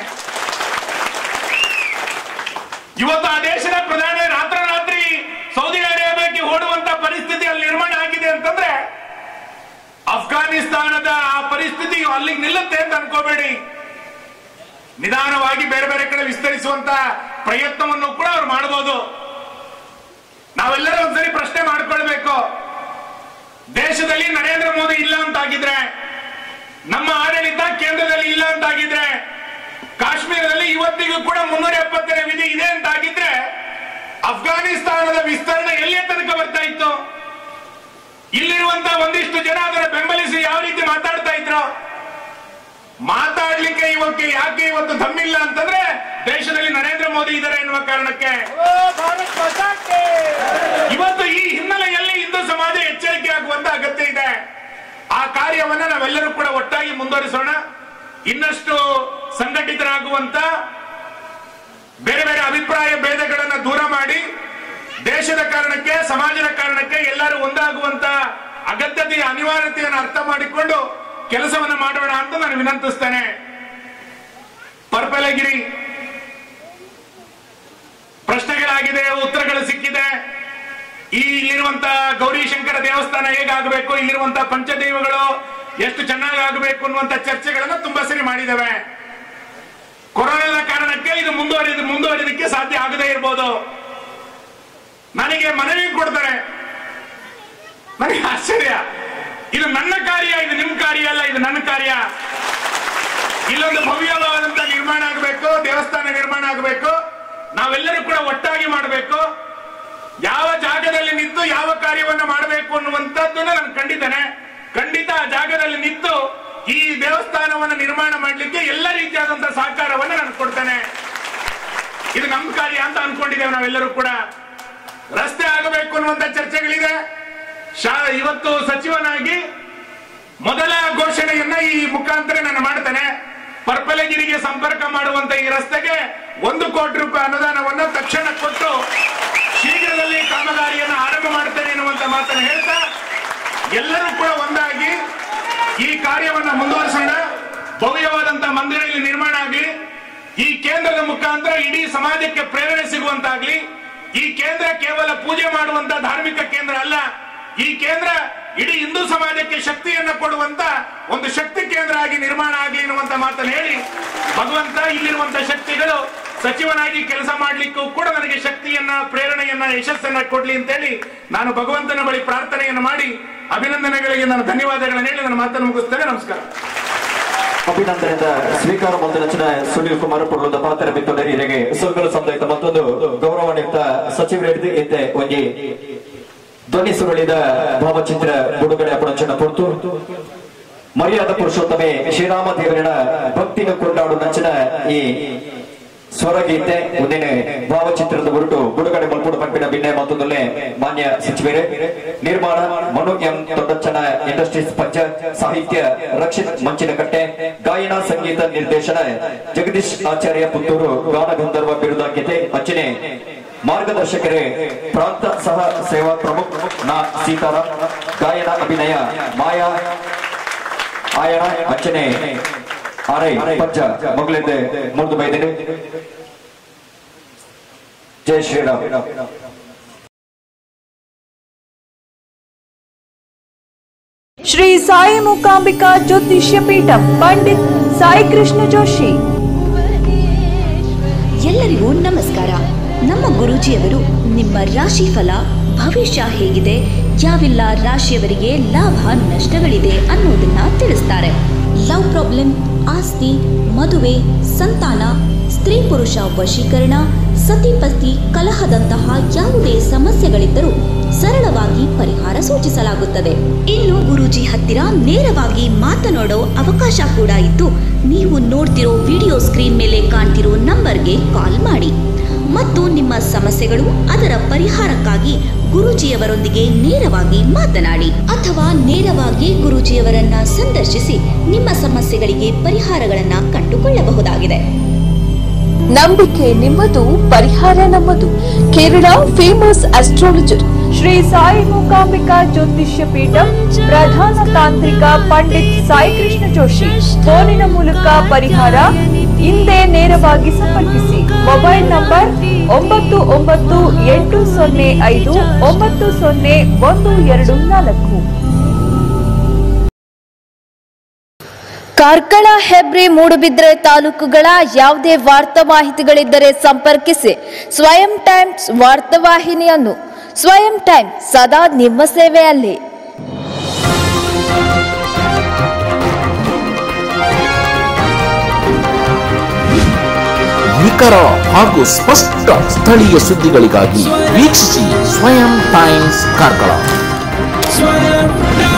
ಇವತ್ತು ಆ ದೇಶದ ಪ್ರಧಾನಿ ರಾತ್ರೋರಾತ್ರಿ ಸೌದಿ ಅರೇಬಿಯಾಕ್ಕೆ ಓಡುವಂತ ಪರಿಸ್ಥಿತಿ ಅಲ್ಲಿ ನಿರ್ಮಾಣ ಆಗಿದೆ ಅಂತಂದ್ರೆ ಅಫ್ಘಾನಿಸ್ತಾನದ ಆ ಪರಿಸ್ಥಿತಿ ಅಲ್ಲಿಗೆ ನಿಲ್ಲುತ್ತೆ ಅಂತ ಅನ್ಕೋಬೇಡಿ ನಿಧಾನವಾಗಿ ಬೇರೆ ಬೇರೆ ಕಡೆ ವಿಸ್ತರಿಸುವಂತ ಪ್ರಯತ್ನವನ್ನು ಕೂಡ ಅವ್ರು ಮಾಡಬಹುದು ನಾವೆಲ್ಲರೂ ಒಂದ್ಸರಿ ಪ್ರಶ್ನೆ ಮಾಡ್ಕೊಳ್ಬೇಕು ದೇಶದಲ್ಲಿ ನರೇಂದ್ರ ಮೋದಿ ಇಲ್ಲ ಅಂತಾಗಿದ್ರೆ ನಮ್ಮ ಆಡಳಿತ ಕೇಂದ್ರದಲ್ಲಿ ಇಲ್ಲ ಅಂತಾಗಿದ್ರೆ ಕಾಶ್ಮೀರದಲ್ಲಿ ಇವತ್ತಿಗೂ ಕೂಡ ಮುನ್ನೂರ ಎಪ್ಪತ್ತನೇ ವಿಧಿ ಇದೆ ಅಂತಾಗಿದ್ರೆ ಅಫ್ಘಾನಿಸ್ತಾನದ ವಿಸ್ತರಣೆ ಎಲ್ಲಿಯ ತನಕ ಬರ್ತಾ ಇತ್ತು ಇಲ್ಲಿರುವಂತ ಒಂದಿಷ್ಟು ಜನ ಅದನ್ನ ಬೆಂಬಲಿಸಿ ಯಾವ ರೀತಿ ಮಾತಾಡ್ತಾ ಇದ್ರು ಮಾತಾಡ್ಲಿಕ್ಕೆ ಇವಕ್ಕೆ ಯಾಕೆ ಇವತ್ತು ದಮ್ಮಿಲ್ಲ ಅಂತಂದ್ರೆ ದೇಶದಲ್ಲಿ ನರೇಂದ್ರ ಮೋದಿ ಇದ್ದಾರೆ ಎನ್ನುವ ಕಾರಣಕ್ಕೆ ಇವತ್ತು ಈ ಹಿನ್ನೆಲೆಯಲ್ಲಿ ಹಿಂದೂ ಸಮಾಜ ಎಚ್ಚರಿಕೆ ಆಗುವಂತ ಅಗತ್ಯ ಇದೆ ಆ ಕಾರ್ಯವನ್ನ ನಾವೆಲ್ಲರೂ ಕೂಡ ಒಟ್ಟಾಗಿ ಮುಂದುವರಿಸೋಣ ಇನ್ನಷ್ಟು ಸಂಘಟಿತರಾಗುವಂತ ಬೇರೆ ಬೇರೆ ಅಭಿಪ್ರಾಯ ಭೇದಗಳನ್ನ ದೂರ ಮಾಡಿ ದೇಶದ ಕಾರಣಕ್ಕೆ ಸಮಾಜದ ಕಾರಣಕ್ಕೆ ಎಲ್ಲರೂ ಒಂದಾಗುವಂತ ಅಗತ್ಯತೆಯ ಅನಿವಾರ್ಯತೆಯನ್ನು ಅರ್ಥ ಮಾಡಿಕೊಂಡು ಕೆಲಸವನ್ನ ಮಾಡೋಣ ಅಂತ ನಾನು ವಿನಂತಿಸ್ತೇನೆ ಪರ್ಪಲಗಿರಿ ಪ್ರಶ್ನೆಗಳಾಗಿದೆ ಉತ್ತರಗಳು ಸಿಕ್ಕಿದೆ ಈ ಇಲ್ಲಿರುವಂತ ಗೌರಿಶಂಕರ ದೇವಸ್ಥಾನ ಹೇಗಾಗಬೇಕು ಇಲ್ಲಿರುವಂತ ಪಂಚದೈವಗಳು ಎಷ್ಟು ಚೆನ್ನಾಗಿ ಆಗಬೇಕು ಅನ್ನುವಂತ ಚರ್ಚೆಗಳನ್ನ ತುಂಬಾ ಸರಿ ಮಾಡಿದ್ದೇವೆ ಕೊರೋನಾದ ಕಾರಣಕ್ಕೆ ಇದು ಮುಂದುವರಿದ ಮುಂದುವರಿದಕ್ಕೆ ಸಾಧ್ಯ ಆಗದೇ ಇರಬಹುದು ನನಗೆ ಮನವಿ ಕೊಡ್ತಾರೆ ನನಗೆ ಆಶ್ಚರ್ಯ ಇದು ನನ್ನ ಕಾರ್ಯ ಇದು ನಿಮ್ ಕಾರ್ಯ ಅಲ್ಲ ಇದು ನನ್ನ ಕಾರ್ಯ ಇಲ್ಲೊಂದು ಭವ್ಯವಾದಂತ ನಿರ್ಮಾಣ ಆಗಬೇಕು ದೇವಸ್ಥಾನ ನಿರ್ಮಾಣ ಆಗಬೇಕು ನಾವೆಲ್ಲರೂ ಕೂಡ ಒಟ್ಟಾಗಿ ಮಾಡಬೇಕು ಯಾವ ಜಾಗದಲ್ಲಿ ನಿಂತು ಯಾವ ಕಾರ್ಯವನ್ನ ಮಾಡಬೇಕು ಅನ್ನುವಂಥದ್ದನ್ನ ನಾನು ಕಂಡಿದ್ದೇನೆ ಖಂಡಿತ ಆ ಜಾಗದಲ್ಲಿ ನಿಂತು ಈ ದೇವಸ್ಥಾನವನ್ನು ನಿರ್ಮಾಣ ಮಾಡಲಿಕ್ಕೆ ಎಲ್ಲ ರೀತಿಯಾದಂತಹ ಸಹಕಾರವನ್ನು ನಾನು ಕೊಡ್ತೇನೆ ಇದು ನಮ್ಮ ಕಾರ್ಯ ಅಂತ ಅನ್ಕೊಂಡಿದ್ದೇವೆ ನಾವೆಲ್ಲರೂ ಕೂಡ ರಸ್ತೆ ಆಗಬೇಕು ಅನ್ನುವಂತ ಚರ್ಚೆಗಳಿದೆ ಶಾ ಇವತ್ತು ಸಚಿವನಾಗಿ ಮೊದಲ ಘೋಷಣೆಯನ್ನ ಈ ಮುಖಾಂತರ ನಾನು ಮಾಡ್ತೇನೆ ಪರ್ಪಲಗಿರಿಗೆ ಸಂಪರ್ಕ ಮಾಡುವಂತ ಈ ರಸ್ತೆಗೆ ಒಂದು ಕೋಟಿ ರೂಪಾಯಿ ಅನುದಾನವನ್ನು ತಕ್ಷಣ ಕೊಟ್ಟು ಶೀಘ್ರದಲ್ಲಿ ಕಾಮಗಾರಿಯನ್ನು ಆರಂಭ ಮಾಡ್ತೇನೆ ಎನ್ನುವಂತ ಮಾತನ್ನು ಹೇಳ್ತಾ ಎಲ್ಲರೂ ಕೂಡ ಒಂದಾಗಿ ಈ ಕಾರ್ಯವನ್ನು ಮುಂದುವರಿಸೋಣ ಭವ್ಯವಾದಂತ ಮಂದಿರ ಇಲ್ಲಿ ನಿರ್ಮಾಣ ಆಗಲಿ ಈ ಕೇಂದ್ರದ ಮುಖಾಂತರ ಇಡೀ ಸಮಾಜಕ್ಕೆ ಪ್ರೇರಣೆ ಸಿಗುವಂತಾಗ್ಲಿ ಈ ಕೇಂದ್ರ ಕೇವಲ ಪೂಜೆ ಮಾಡುವಂತ ಧಾರ್ಮಿಕ ಕೇಂದ್ರ ಅಲ್ಲ ಈ ಕೇಂದ್ರ ಇಡೀ ಹಿಂದೂ ಸಮಾಜಕ್ಕೆ ಶಕ್ತಿಯನ್ನ ಕೊಡುವಂತ ಒಂದು ಶಕ್ತಿ ಕೇಂದ್ರ ಆಗಿ ನಿರ್ಮಾಣ ಆಗಲಿ ಎನ್ನುವಂತ ಮಾತನ್ನು ಹೇಳಿ ಭಗವಂತ ಇಲ್ಲಿರುವಂತ ಶಕ್ತಿಗಳು ಸಚಿವನಾಗಿ ಕೆಲಸ ಮಾಡ್ಲಿಕ್ಕೂ ಕೂಡ ನನಗೆ ಶಕ್ತಿಯನ್ನ ಪ್ರೇರಣೆಯನ್ನ ಯಶಸ್ಸನ್ನ ಕೊಡ್ಲಿ ಅಂತೇಳಿ ನಾನು ಭಗವಂತನ ಬಳಿ ಪ್ರಾರ್ಥನೆಯನ್ನು ಮಾಡಿ ಅಭಿನಂದನೆಗಳಿಗೆ ನಾನು ಧನ್ಯವಾದಗಳನ್ನು ಹೇಳಿ ನನ್ನ ಮಾತನ್ನು ಮುಗಿಸ್ತೇನೆ ನಮಸ್ಕಾರ ಅಭಿನಂದನೆಯಿಂದ ಸ್ವೀಕಾರ ಮಾಡಿದ ಸುನೀಲ್ ಕುಮಾರ್ ಪುರ್ಲದ ಪಾತ್ರ ಬಿತ್ತುದರೆ ಇರೆಗೆ ಸುಲ್ಗಲ ಸಂದಾಯಿತ ಮತ್ತೊಂದು ಗೌರವಾನ್ವಿತ ಸಚಿವರಿದ್ದು ಇದ್ದೆ ಒಂಜಿ ಧ್ವನಿ ಸುರುಳಿದ ಭಾವಚಿತ್ರ ಬಿಡುಗಡೆ ಅಪಡಚನ ಪೊರ್ತು ಮರ್ಯಾದ ಪುರುಷೋತ್ತಮೆ ಶ್ರೀರಾಮ ದೇವರಿನ ಭಕ್ತಿನ ಕೊಂಡಾಡು ನಚನ ಈ ಸ್ವರಗೀತೆ ಒಂದಿನ ಭಾವಚಿತ್ರದ ಹೊರಟು ಬಿಡುಗಡೆ ಮಲ್ಪುಡು ಪಂಪಿನ ಭಿನ್ನ ಮತ್ತೊಂದಲ್ಲೇ ಮಾನ್ಯ ಸಚಿವರೇ ನಿರ್ಮಾಣ ಮನು ಎಂ ದೊಡ್ಡಚ್ಚನ ಇಂಡಸ್ಟ್ರೀಸ್ ಪಂಚ ಸಾಹಿತ್ಯ ರಕ್ಷಿತ್ ಮಂಚಿನ ಕಟ್ಟೆ ಗಾಯನ ಸಂಗೀತ ನಿರ್ದೇಶನ ಜಗದೀಶ್ ಆಚಾರ್ಯ ಪುತ್ತೂರು ಗಾನ ಗಂಧರ್ವ ಬಿರುದಾಗ್ಯತೆ ಅಂಚನೆ ಮಾರ್ಗದರ್ಶಕರೇ ಪ್ರಾಂತ ಸಹ ಸೇವಾ ಪ್ರಮುಖ ನಾ ಸೀತಾರಾಮ್ ಗಾಯನ ಅಭಿನಯ ಮಾಯಾ ಆಯಣ ಅಂಚನೆ ಆರೈ ಪಂಚ ಮಗಳಿಂದ ಮುರಿದು ಬೈದಿದೆ ಜೈ ಶ್ರೀರಾಮ್ ಶ್ರೀ ಸಾಯಿ ಮೂಕಾಂಬಿಕಾ ಜ್ಯೋತಿಷ್ಯ ಪೀಠಂ ಪಂಡಿತ್ ಸಾಯಿ ಕೃಷ್ಣ ಜೋಶಿ ಎಲ್ಲರಿಗೂ ನಮಸ್ಕಾರ ನಮ್ಮ ಗುರೂಜಿಯವರು ನಿಮ್ಮ ರಾಶಿ ಫಲ ಭವಿಷ್ಯ ಹೇಗಿದೆ ಯಾವೆಲ್ಲ ರಾಶಿಯವರಿಗೆ ಲಾಭ ನಷ್ಟಗಳಿದೆ ಅನ್ನೋದನ್ನ ತಿಳಿಸ್ತಾರೆ ಲವ್ ಪ್ರಾಬ್ಲಮ್ ಆಸ್ತಿ ಮದುವೆ ಸಂತಾನ ಸ್ತ್ರೀ ಪುರುಷ ವಶೀಕರಣ ಸತಿಪತಿ ಕಲಹದಂತಹ ಯಾವುದೇ ಸಮಸ್ಯೆಗಳಿದ್ದರೂ ಸರಳವಾಗಿ ಪರಿಹಾರ ಸೂಚಿಸಲಾಗುತ್ತದೆ ಇನ್ನು ಗುರೂಜಿ ಹತ್ತಿರ ನೇರವಾಗಿ ಮಾತನಾಡೋ ಅವಕಾಶ ಕೂಡ ಇದ್ದು ನೀವು ನೋಡ್ತಿರೋ ವಿಡಿಯೋ ಸ್ಕ್ರೀನ್ ಮೇಲೆ ಕಾಣ್ತಿರೋ ನಂಬರ್ಗೆ ಕಾಲ್ ಮಾಡಿ ಮತ್ತು ನಿಮ್ಮ ಸಮಸ್ಯೆಗಳು ಅದರ ಪರಿಹಾರಕ್ಕಾಗಿ ಗುರೂಜಿಯವರೊಂದಿಗೆ ನೇರವಾಗಿ ಮಾತನಾಡಿ ಅಥವಾ ನೇರವಾಗಿ ಗುರೂಜಿಯವರನ್ನ ಸಂದರ್ಶಿಸಿ ನಿಮ್ಮ ಸಮಸ್ಯೆಗಳಿಗೆ ಪರಿಹಾರಗಳನ್ನ ಕಂಡುಕೊಳ್ಳಬಹುದಾಗಿದೆ ನಂಬಿಕೆ ನಿಮ್ಮದು ಪರಿಹಾರ ನಮ್ಮದು ಕೇರಳ ಫೇಮಸ್ ಅಸ್ಟ್ರಾಲಜರ್ ಶ್ರೀ ಸಾಯಿ ಮೂಕಾಂಬಿಕಾ ಜ್ಯೋತಿಷ್ಯ ಪೀಠಂ ಪ್ರಧಾನ ತಾಂತ್ರಿಕ ಪಂಡಿತ್ ಸಾಯಿ ಕೃಷ್ಣ ಜೋಶಿ ಫೋನಿನ ಮೂಲಕ ಪರಿಹಾರ ಹಿಂದೆ ನೇರವಾಗಿ ಸಂಪರ್ಕಿಸಿ ಮೊಬೈಲ್ ನಂಬರ್ ಒಂಬತ್ತು ಒಂಬತ್ತು ಎಂಟು ಸೊನ್ನೆ ಐದು ಒಂಬತ್ತು ಸೊನ್ನೆ ಒಂದು ಎರಡು ನಾಲ್ಕು ಕಾರ್ಕಳ ಹೆಬ್ರಿ ಮೂಡುಬಿದ್ರೆ ತಾಲೂಕುಗಳ ಯಾವುದೇ ವಾರ್ತಾ ಮಾಹಿತಿಗಳಿದ್ದರೆ ಸಂಪರ್ಕಿಸಿ ಸ್ವಯಂ ಟೈಮ್ಸ್ ವಾರ್ತಾವಾಹಿನಿಯನ್ನು ಸ್ವಯಂ ಟೈಮ್ ಸದಾ ನಿಮ್ಮ ಸೇವೆಯಲ್ಲಿ ನಿಖರ ಹಾಗೂ ಸ್ಪಷ್ಟ ಸ್ಥಳೀಯ ಸುದ್ದಿಗಳಿಗಾಗಿ ವೀಕ್ಷಿಸಿ ಸ್ವಯಂ ಟೈಮ್ಸ್ ಕಾರ್ಕಳ ಸ್ವಯಂ